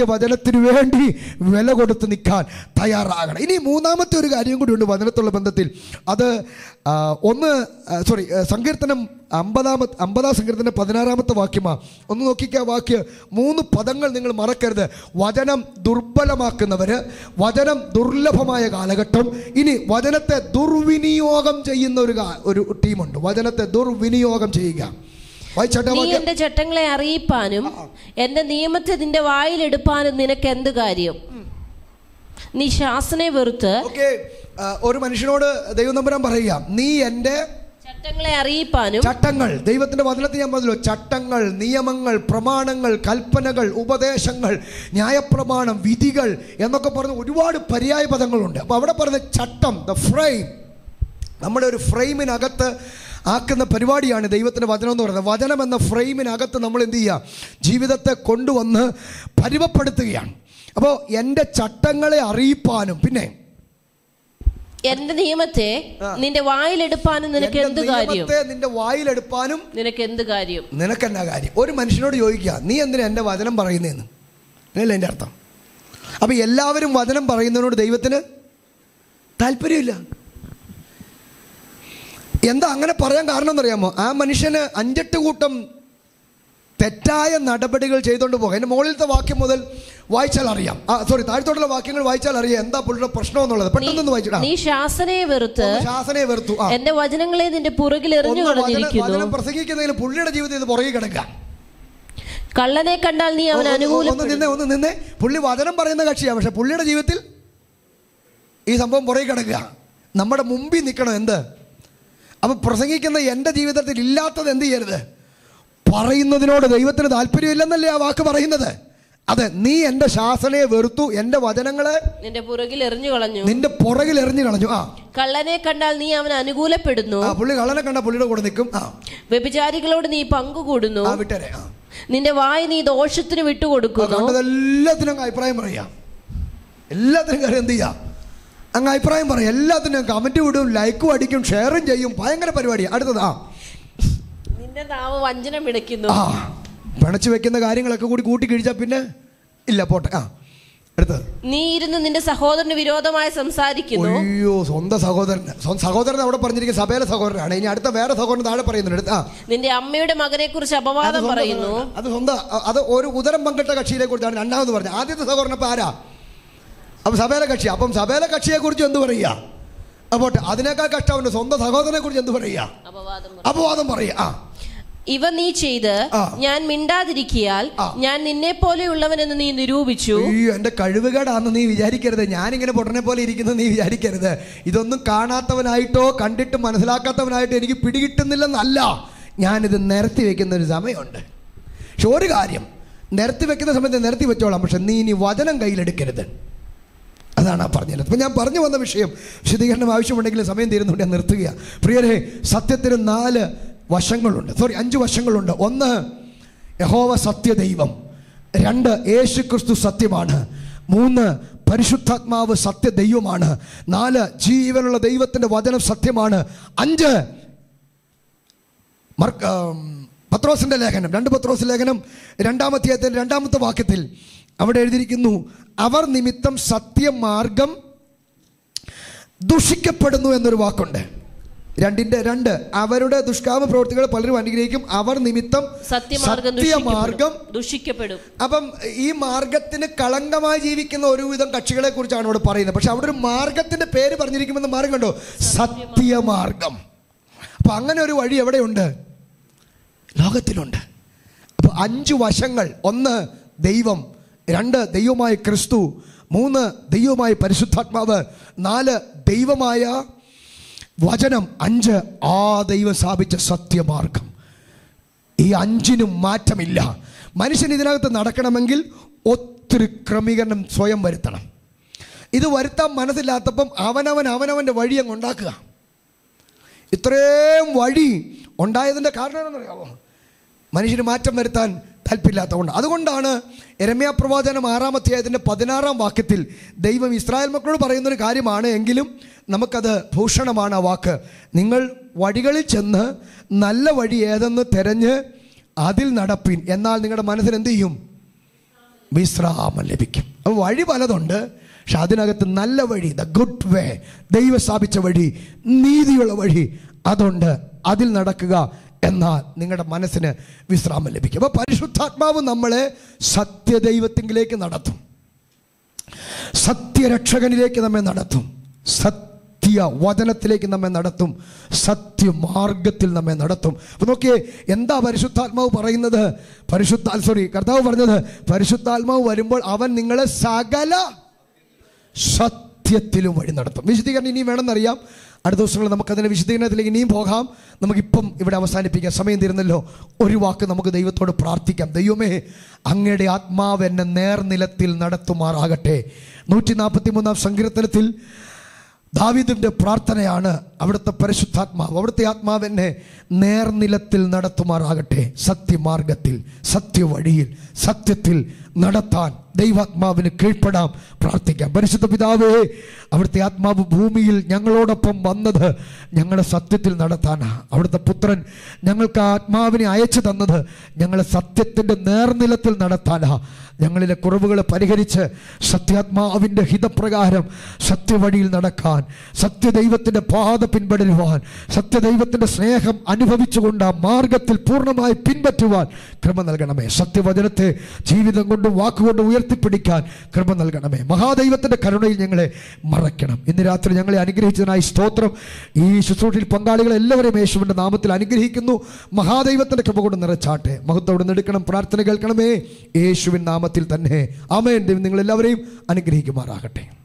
സത്യവചനത്തിന് വേണ്ടി വില കൊടുത്ത് നിൽക്കാൻ തയ്യാറാകണം ഇനി മൂന്നാമത്തെ ഒരു കാര്യം കൂടി ഉണ്ട് വചനത്തുള്ള ബന്ധത്തിൽ അത് ആ, ഒന്ന് സോറി സങ്കീർത്തനം അമ്പതാമത്തെ അമ്പതാം സങ്കീർത്തനം പതിനാറാമത്തെ വാക്യമാണ് ഒന്ന് നോക്കിക്കുക വാക്യ മൂന്ന് പദങ്ങൾ നിങ്ങൾ മറക്കരുത് വചനം ദുർബലമാക്കുന്നവര് വചനം ദുർലഭമായ കാലഘട്ടം ഇനി വചനത്തെ ദുർവിനിയോഗം ചെയ്യുന്ന ഒരു കാ- ഒരു ടീമുണ്ട് വചനത്തെ ദുർവിനിയോഗം ചെയ്യുക വായിച്ചാട്ടെ ആ നീ വാക്യം എന്റെ ചട്ടങ്ങളെ അറിയിപ്പാനും എന്റെ നിയമത്തെ നിന്റെ വായിലെടുപ്പാനും നിനക്ക് എന്ത് കാര്യം നീ ശാസനെ വെറുത്ത് ഓക്കെ ഒരു മനുഷ്യനോട് ദൈവം നമ്പരാൻ പറയുക നീ എൻ്റെ ചട്ടങ്ങളെ അറിയിപ്പാനും ചട്ടങ്ങൾ ദൈവത്തിന്റെ വചനത്തിൽ ഞാൻ പറഞ്ഞല്ലോ ചട്ടങ്ങൾ നിയമങ്ങൾ പ്രമാണങ്ങൾ കൽപ്പനകൾ ഉപദേശങ്ങൾ ന്യായപ്രമാണം വിധികൾ എന്നൊക്കെ പറഞ്ഞ് ഒരുപാട് പര്യായ പദങ്ങളുണ്ട് അപ്പോൾ അവിടെ പറഞ്ഞ ചട്ടം ദ ഫ്രെയിം നമ്മുടെ ഒരു ഫ്രെയിമിനകത്ത് ആക്കുന്ന പരിപാടിയാണ് ദൈവത്തിൻ്റെ വചനം എന്ന് പറയുന്നത് വചനം എന്ന ഫ്രെയിമിനകത്ത് നമ്മൾ എന്ത് ചെയ്യുക ജീവിതത്തെ കൊണ്ടുവന്ന് പരുവപ്പെടുത്തുകയാണ് അപ്പോൾ എൻ്റെ ചട്ടങ്ങളെ അറിയിപ്പാനും പിന്നെ എന്റെ നിയമത്തെ നിന്റെ വായിലെടുപ്പാനും നിനക്ക് എൻ്റെ എന്ത് കാര്യം നിയമത്തെ നിന്റെ വായിലെടുപ്പാനും നിനക്ക് എന്ത് കാര്യം നിനക്കെന്നാ കാര്യം ഒരു മനുഷ്യനോട് ചോദിക്കുക നീ എന്തിനാ എൻ്റെ വചനം പറയുന്നതെന്ന് അങ്ങനെയല്ല എൻ്റെ അർത്ഥം അപ്പം എല്ലാവരും വചനം പറയുന്നതിനോട് ദൈവത്തിന് താല്പര്യമില്ല എന്താ അങ്ങനെ പറയാൻ കാരണം എന്നറിയാമോ ആ മനുഷ്യന് അഞ്ചെട്ട് കൂട്ടം തെറ്റായ നടപടികൾ ചെയ്തുകൊണ്ട് പോകും അതിൻ്റെ മുകളിലത്തെ വാക്യം മുതൽ വായിച്ചാൽ അറിയാം ആ സോറി താഴത്തോട്ടുള്ള വാക്യങ്ങൾ വായിച്ചാൽ അറിയാം എന്താ പുള്ളിയുടെ പ്രശ്നം എന്നുള്ളത് പെട്ടെന്ന് വായിച്ചിടാം നീ ശാസനയെ വെറുത്ത് ശാസനയെ വെറുത്തു ആ എന്റെ വചനങ്ങളെ നിന്റെ പുറകിൽ എറിഞ്ഞു ഒന്ന് വചനം- കളഞ്ഞിരിക്കുന്നു വചനം പ്രസംഗിക്കുന്നതിൽ പുള്ളിയുടെ ജീവിതത്തിൽ ഇത് പുറകെ കിടക്കാം കള്ളനെ കണ്ടാൽ നീ അവൻ ഒന്ന് അനുകൂലം നിന്നേ ഒന്ന് നിന്നേ പുള്ളി വചനം പറയുന്ന കക്ഷിയാണ് പക്ഷെ പുള്ളിയുടെ ജീവിതത്തിൽ ഈ സംഭവം പുറകെ കിടക്കുക നമ്മുടെ മുമ്പിൽ നിൽക്കണം എന്ത് അപ്പം പ്രസംഗിക്കുന്ന എൻ്റെ ജീവിതത്തിൽ ഇല്ലാത്തത് എന്ത് ചെയ്യരുത് പറയുന്നതിനോട് ദൈവത്തിന് താല്പര്യമില്ലെന്നല്ലേ ആ വാക്ക് പറയുന്നത് അതെ നീ എൻ്റെ ശാസനയെ വെറുത്തു എൻ്റെ വചനങ്ങളെ നിന്റെ പുറകിൽ എറിഞ്ഞു കളഞ്ഞു നിന്റെ പുറകിൽ എറിഞ്ഞു കളഞ്ഞു ആ കള്ളനെ കണ്ടാൽ നീ അവൻ അനുകൂലപ്പെടുന്നു ആ പുള്ളി കള്ളനെ കണ്ട പുള്ളിയുടെ കൂടെ നിൽക്കും ആ വ്യഭിചാരികളോട് നീ പങ്കുകൂടുന്നു ആ വിട്ടരെ ആ നിന്റെ വായി നീ ദോഷത്തിന് ആ, വിട്ടുകൊടുക്കുന്നു കണ്ടതെല്ലാത്തിനും അങ്ങ് അഭിപ്രായം പറയാം എല്ലാത്തിനും കാര്യം എന്ത് ചെയ്യാം അങ്ങ് അഭിപ്രായം പറയാം എല്ലാത്തിനും കമൻറ്റ് വിടും ലൈക്കും അടിക്കും ഷെയറും ചെയ്യും ഭയങ്കര പരിപാടിയാണ് അടുത്തത് ആ നിന്റെ നാവ് വഞ്ചനം വിടയ്ക്കുന്നു ആ പിണച്ചു വെക്കുന്ന കാര്യങ്ങളൊക്കെ കൂടി കൂട്ടി കഴിച്ചാൽ പിന്നെ ഇല്ല പോട്ടെ ആ അടുത്തത് നീ ഇരുന്ന് നിന്റെ സഹോദരന് വിരോധമായി സംസാരിക്കുന്നു അയ്യോ സ്വന്തം സഹോദരൻ സ്വന്തം സഹോദരൻ അവിടെ പറഞ്ഞിരിക്കുന്ന സഭയിലെ സഹോദരനാണ് ഇനി അടുത്ത വേറെ സഹോദരൻ താഴെ പറയുന്നുണ്ട് അടുത്ത ആ നിന്റെ അമ്മയുടെ മകനെ കുറിച്ച് അത് അപവാദം സ്വന്തം പറയുന്നു സഹോദരനാണ്. അത് സ്വന്തം അ- അത് ഒരു ഉദരം പങ്കിട്ട കക്ഷിയെ കുറിച്ചാണ് രണ്ടാമത് പറഞ്ഞത് ആദ്യത്തെ സഹോദരൻ അപ്പം ആരാ അപ്പം സഭയിലെ കക്ഷി അപ്പം സഭയിലെ കക്ഷിയെ കുറിച്ച് എന്ത് പറയുക അപ്പോട്ടെ അതിനേക്കാൾ കഷ്ടം അവൻ്റെ സ്വന്തം സഹോദരനെ കുറിച്ച് എന്ത് പറയുക അപവാദം പറ- അപവാദം പറയുക ആ ഇവ നീ ചെയ്ത് ആ. ഞാൻ മിണ്ടാതിരിക്കിയാൽ ആ. ഞാൻ നിന്നെ പോലെയുള്ളവനെന്ന് നീ നിരൂപിച്ചു അയ്യോ എൻ്റെ കഴിവുകേടാന്ന് നീ വിചാരിക്കരുത് ഞാനിങ്ങനെ പൊട്ടനെ പോലെ ഇരിക്കുന്നത് നീ വിചാരിക്കരുത് ഇതൊന്നും കാണാത്തവനായിട്ടോ കണ്ടിട്ട് മനസ്സിലാക്കാത്തവനായിട്ടോ എനിക്ക് പിടികിട്ടുന്നില്ലെന്നല്ല ഞാനിത് നിരത്തി വെക്കുന്ന ഒരു സമയമുണ്ട് പക്ഷെ ഒരു കാര്യം നിരത്തി വെക്കുന്ന സമയത്ത് നിരത്തി വെച്ചോളാം പക്ഷെ നീ ഇനി വചനം കയ്യിലെടുക്കരുത് അതാണ് ആ പറഞ്ഞത് അപ്പം ഞാൻ പറഞ്ഞു വന്ന വിഷയം വിശദീകരണം ആവശ്യമുണ്ടെങ്കിൽ സമയം തീരുന്നുണ്ട് ഞാൻ നിർത്തുക പ്രിയരെ സത്യത്തിന് നാല് വശങ്ങളുണ്ട് സോറി അഞ്ച് വശങ്ങളുണ്ട് ഒന്ന് യഹോവ സത്യദൈവം രണ്ട് യേശു ക്രിസ്തു സത്യമാണ് മൂന്ന് പരിശുദ്ധാത്മാവ് സത്യദൈവമാണ് നാല് ജീവനുള്ള ദൈവത്തിൻ്റെ വചനം സത്യമാണ് അഞ്ച് മർക്ക് ആം, പത്രോസിന്റെ ലേഖനം രണ്ട് പത്രോസ് ലേഖനം രണ്ടാമത്തെ രണ്ടാമത്തെ വാക്യത്തിൽ അവിടെ എഴുതിയിരിക്കുന്നു അവർ നിമിത്തം സത്യമാർഗം ദുഷിക്കപ്പെടുന്നു എന്നൊരു വാക്കുണ്ട് രണ്ടിന്റെ രണ്ട് അവരുടെ ദുഷ്കാമ പ്രവൃത്തികൾ പലരും അനുഗ്രഹിക്കും അവർ നിമിത്തം സത്യമാർഗം സത്യമാർഗം ദുഷിക്കപ്പെടും. ദുഷിക്കപ്പെടും അപ്പം ഈ മാർഗത്തിന് കളങ്കമായി ജീവിക്കുന്ന ഒരുവിധം കക്ഷികളെ കുറിച്ചാണ് ഇവിടെ പറയുന്നത് പക്ഷെ അവിടെ ഒരു മാർഗത്തിന്റെ പേര് പറഞ്ഞിരിക്കുമെന്ന് മാർഗം കണ്ടോ സത്യമാർഗം അപ്പൊ അങ്ങനെ ഒരു വഴി എവിടെയുണ്ട് ലോകത്തിലുണ്ട് അപ്പോൾ അഞ്ച് വശങ്ങൾ ഒന്ന് ദൈവം രണ്ട് ദൈവമായ ക്രിസ്തു മൂന്ന് ദൈവമായ പരിശുദ്ധാത്മാവ് നാല് ദൈവമായ വചനം അഞ്ച് ആ ദൈവം സ്ഥാപിച്ച സത്യമാർഗം ഈ അഞ്ചിനും മാറ്റമില്ല മനുഷ്യൻ ഇതിനകത്ത് നടക്കണമെങ്കിൽ ഒത്തിരി ക്രമീകരണം സ്വയം വരുത്തണം ഇത് വരുത്താൻ മനസ്സില്ലാത്തപ്പം അവനവൻ അവനവൻ്റെ വഴി അങ്ങ് ഉണ്ടാക്കുക ഇത്രയും വഴി ഉണ്ടായതിൻ്റെ കാരണം എന്താണെന്നറിയാമോ മനുഷ്യന് മാറ്റം വരുത്താൻ താല്പര്യമില്ലാത്തതുകൊണ്ട് അതുകൊണ്ടാണ് എരമ്യ പ്രവാചനം ആറാമത്തെ അതിൻ്റെ പതിനാറാം വാക്യത്തിൽ ദൈവം ഇസ്രായേൽ മക്കളോട് പറയുന്നൊരു കാര്യമാണ് എങ്കിലും നമുക്കത് ഭൂഷണമാണ് ആ വാക്ക് നിങ്ങൾ വഴികളിൽ ചെന്ന് നല്ല വഴി ഏതെന്ന് തിരഞ്ഞ് അതിൽ നടപ്പിൻ എന്നാൽ നിങ്ങളുടെ മനസ്സിന് എന്ത് ചെയ്യും വിശ്രാമം ലഭിക്കും അപ്പോൾ വഴി പലതുണ്ട് പക്ഷെ അതിനകത്ത് നല്ല വഴി ദ ഗുഡ് വേ ദൈവം സ്ഥാപിച്ച വഴി നീതിയുള്ള വഴി അതുണ്ട് അതിൽ നടക്കുക എന്നാൽ നിങ്ങളുടെ മനസ്സിന് വിശ്രാമം ലഭിക്കും അപ്പോൾ പരിശുദ്ധാത്മാവ് നമ്മളെ സത്യദൈവത്തിങ്കിലേക്ക് നടത്തും സത്യരക്ഷകനിലേക്ക് നമ്മെ നടത്തും സത്യ വചനത്തിലേക്ക് നമ്മെ നടത്തും സത്യമാർഗത്തിൽ നമ്മെ നടത്തും അപ്പൊ നോക്കിയേ എന്താ പരിശുദ്ധാത്മാവ് പറയുന്നത് പരിശുദ്ധ സോറി കർത്താവ് പറഞ്ഞത് പരിശുദ്ധാത്മാവ് വരുമ്പോൾ അവൻ നിങ്ങളെ സകല സത്യത്തിലും വഴി നടത്തും വിശദീകരണം ഇനിയും വേണമെന്നറിയാം അടുത്ത ദിവസങ്ങളിൽ നമുക്കതിൻ്റെ വിശദീകരണത്തിലേക്ക് ഇനിയും പോകാം നമുക്കിപ്പം ഇവിടെ അവസാനിപ്പിക്കാം സമയം തീരുന്നല്ലോ ഒരു വാക്ക് നമുക്ക് ദൈവത്തോട് പ്രാർത്ഥിക്കാം ദൈവമേ അങ്ങയുടെ ആത്മാവ് എന്നെ നേർനിലത്തിൽ നടത്തുമാറാകട്ടെ നൂറ്റി നാൽപ്പത്തി മൂന്നാം സങ്കീർത്തനത്തിൽ ദാവീദിൻ്റെ പ്രാർത്ഥനയാണ് അവിടുത്തെ പരിശുദ്ധാത്മാവ് അവിടുത്തെ ആത്മാവ് എന്നെ നേർനിലത്തിൽ നടത്തുമാറാകട്ടെ സത്യമാർഗത്തിൽ സത്യവഴിയിൽ സത്യത്തിൽ നടത്താൻ ദൈവാത്മാവിന് കീഴ്പ്പെടാം പ്രാർത്ഥിക്കാം പരിശുദ്ധ പിതാവേ അവിടുത്തെ ആത്മാവ് ഭൂമിയിൽ ഞങ്ങളോടൊപ്പം വന്നത് ഞങ്ങളെ സത്യത്തിൽ നടത്താനാണ് അവിടുത്തെ പുത്രൻ ഞങ്ങൾക്ക് ആ ആത്മാവിനെ അയച്ചു തന്നത് ഞങ്ങളെ സത്യത്തിൻ്റെ നേർനിലത്തിൽ നടത്താനാ ഞങ്ങളിലെ കുറവുകളെ പരിഹരിച്ച് സത്യാത്മാവിൻ്റെ ഹിതപ്രകാരം സത്യവഴിയിൽ നടക്കാൻ സത്യദൈവത്തിൻ്റെ പാത പിൻപടരുവാൻ സത്യദൈവത്തിൻ്റെ സ്നേഹം അനുഭവിച്ചുകൊണ്ട് ആ മാർഗത്തിൽ പൂർണ്ണമായി പിൻപറ്റുവാൻ കൃപ നൽകണമേ സത്യവചനത്തെ ജീവിതം കൊണ്ടും വാക്കുകൊണ്ടും ഉയർത്തിപ്പിടിക്കാൻ കൃപ നൽകണമേ മഹാദൈവത്തിൻ്റെ കരുണയിൽ ഞങ്ങളെ മറയ്ക്കണം ഇന്ന് രാത്രി ഞങ്ങളെ അനുഗ്രഹിച്ചതിനായി സ്തോത്രം ഈ ശുശ്രൂഷയിൽ പങ്കാളികളെ എല്ലാവരെയും യേശുവിൻ്റെ നാമത്തിൽ അനുഗ്രഹിക്കുന്നു മഹാദൈവത്തിൻ്റെ കൃപ കൊണ്ട് നിറച്ചാട്ടെ മഹത്വം എടുക്കണം പ്രാർത്ഥന കേൾക്കണമേ യേശുവിൻ നാമത്തിൽ തന്നെ ആമേൻ ദൈവം നിങ്ങളെല്ലാവരെയും അനുഗ്രഹിക്കുമാറാകട്ടെ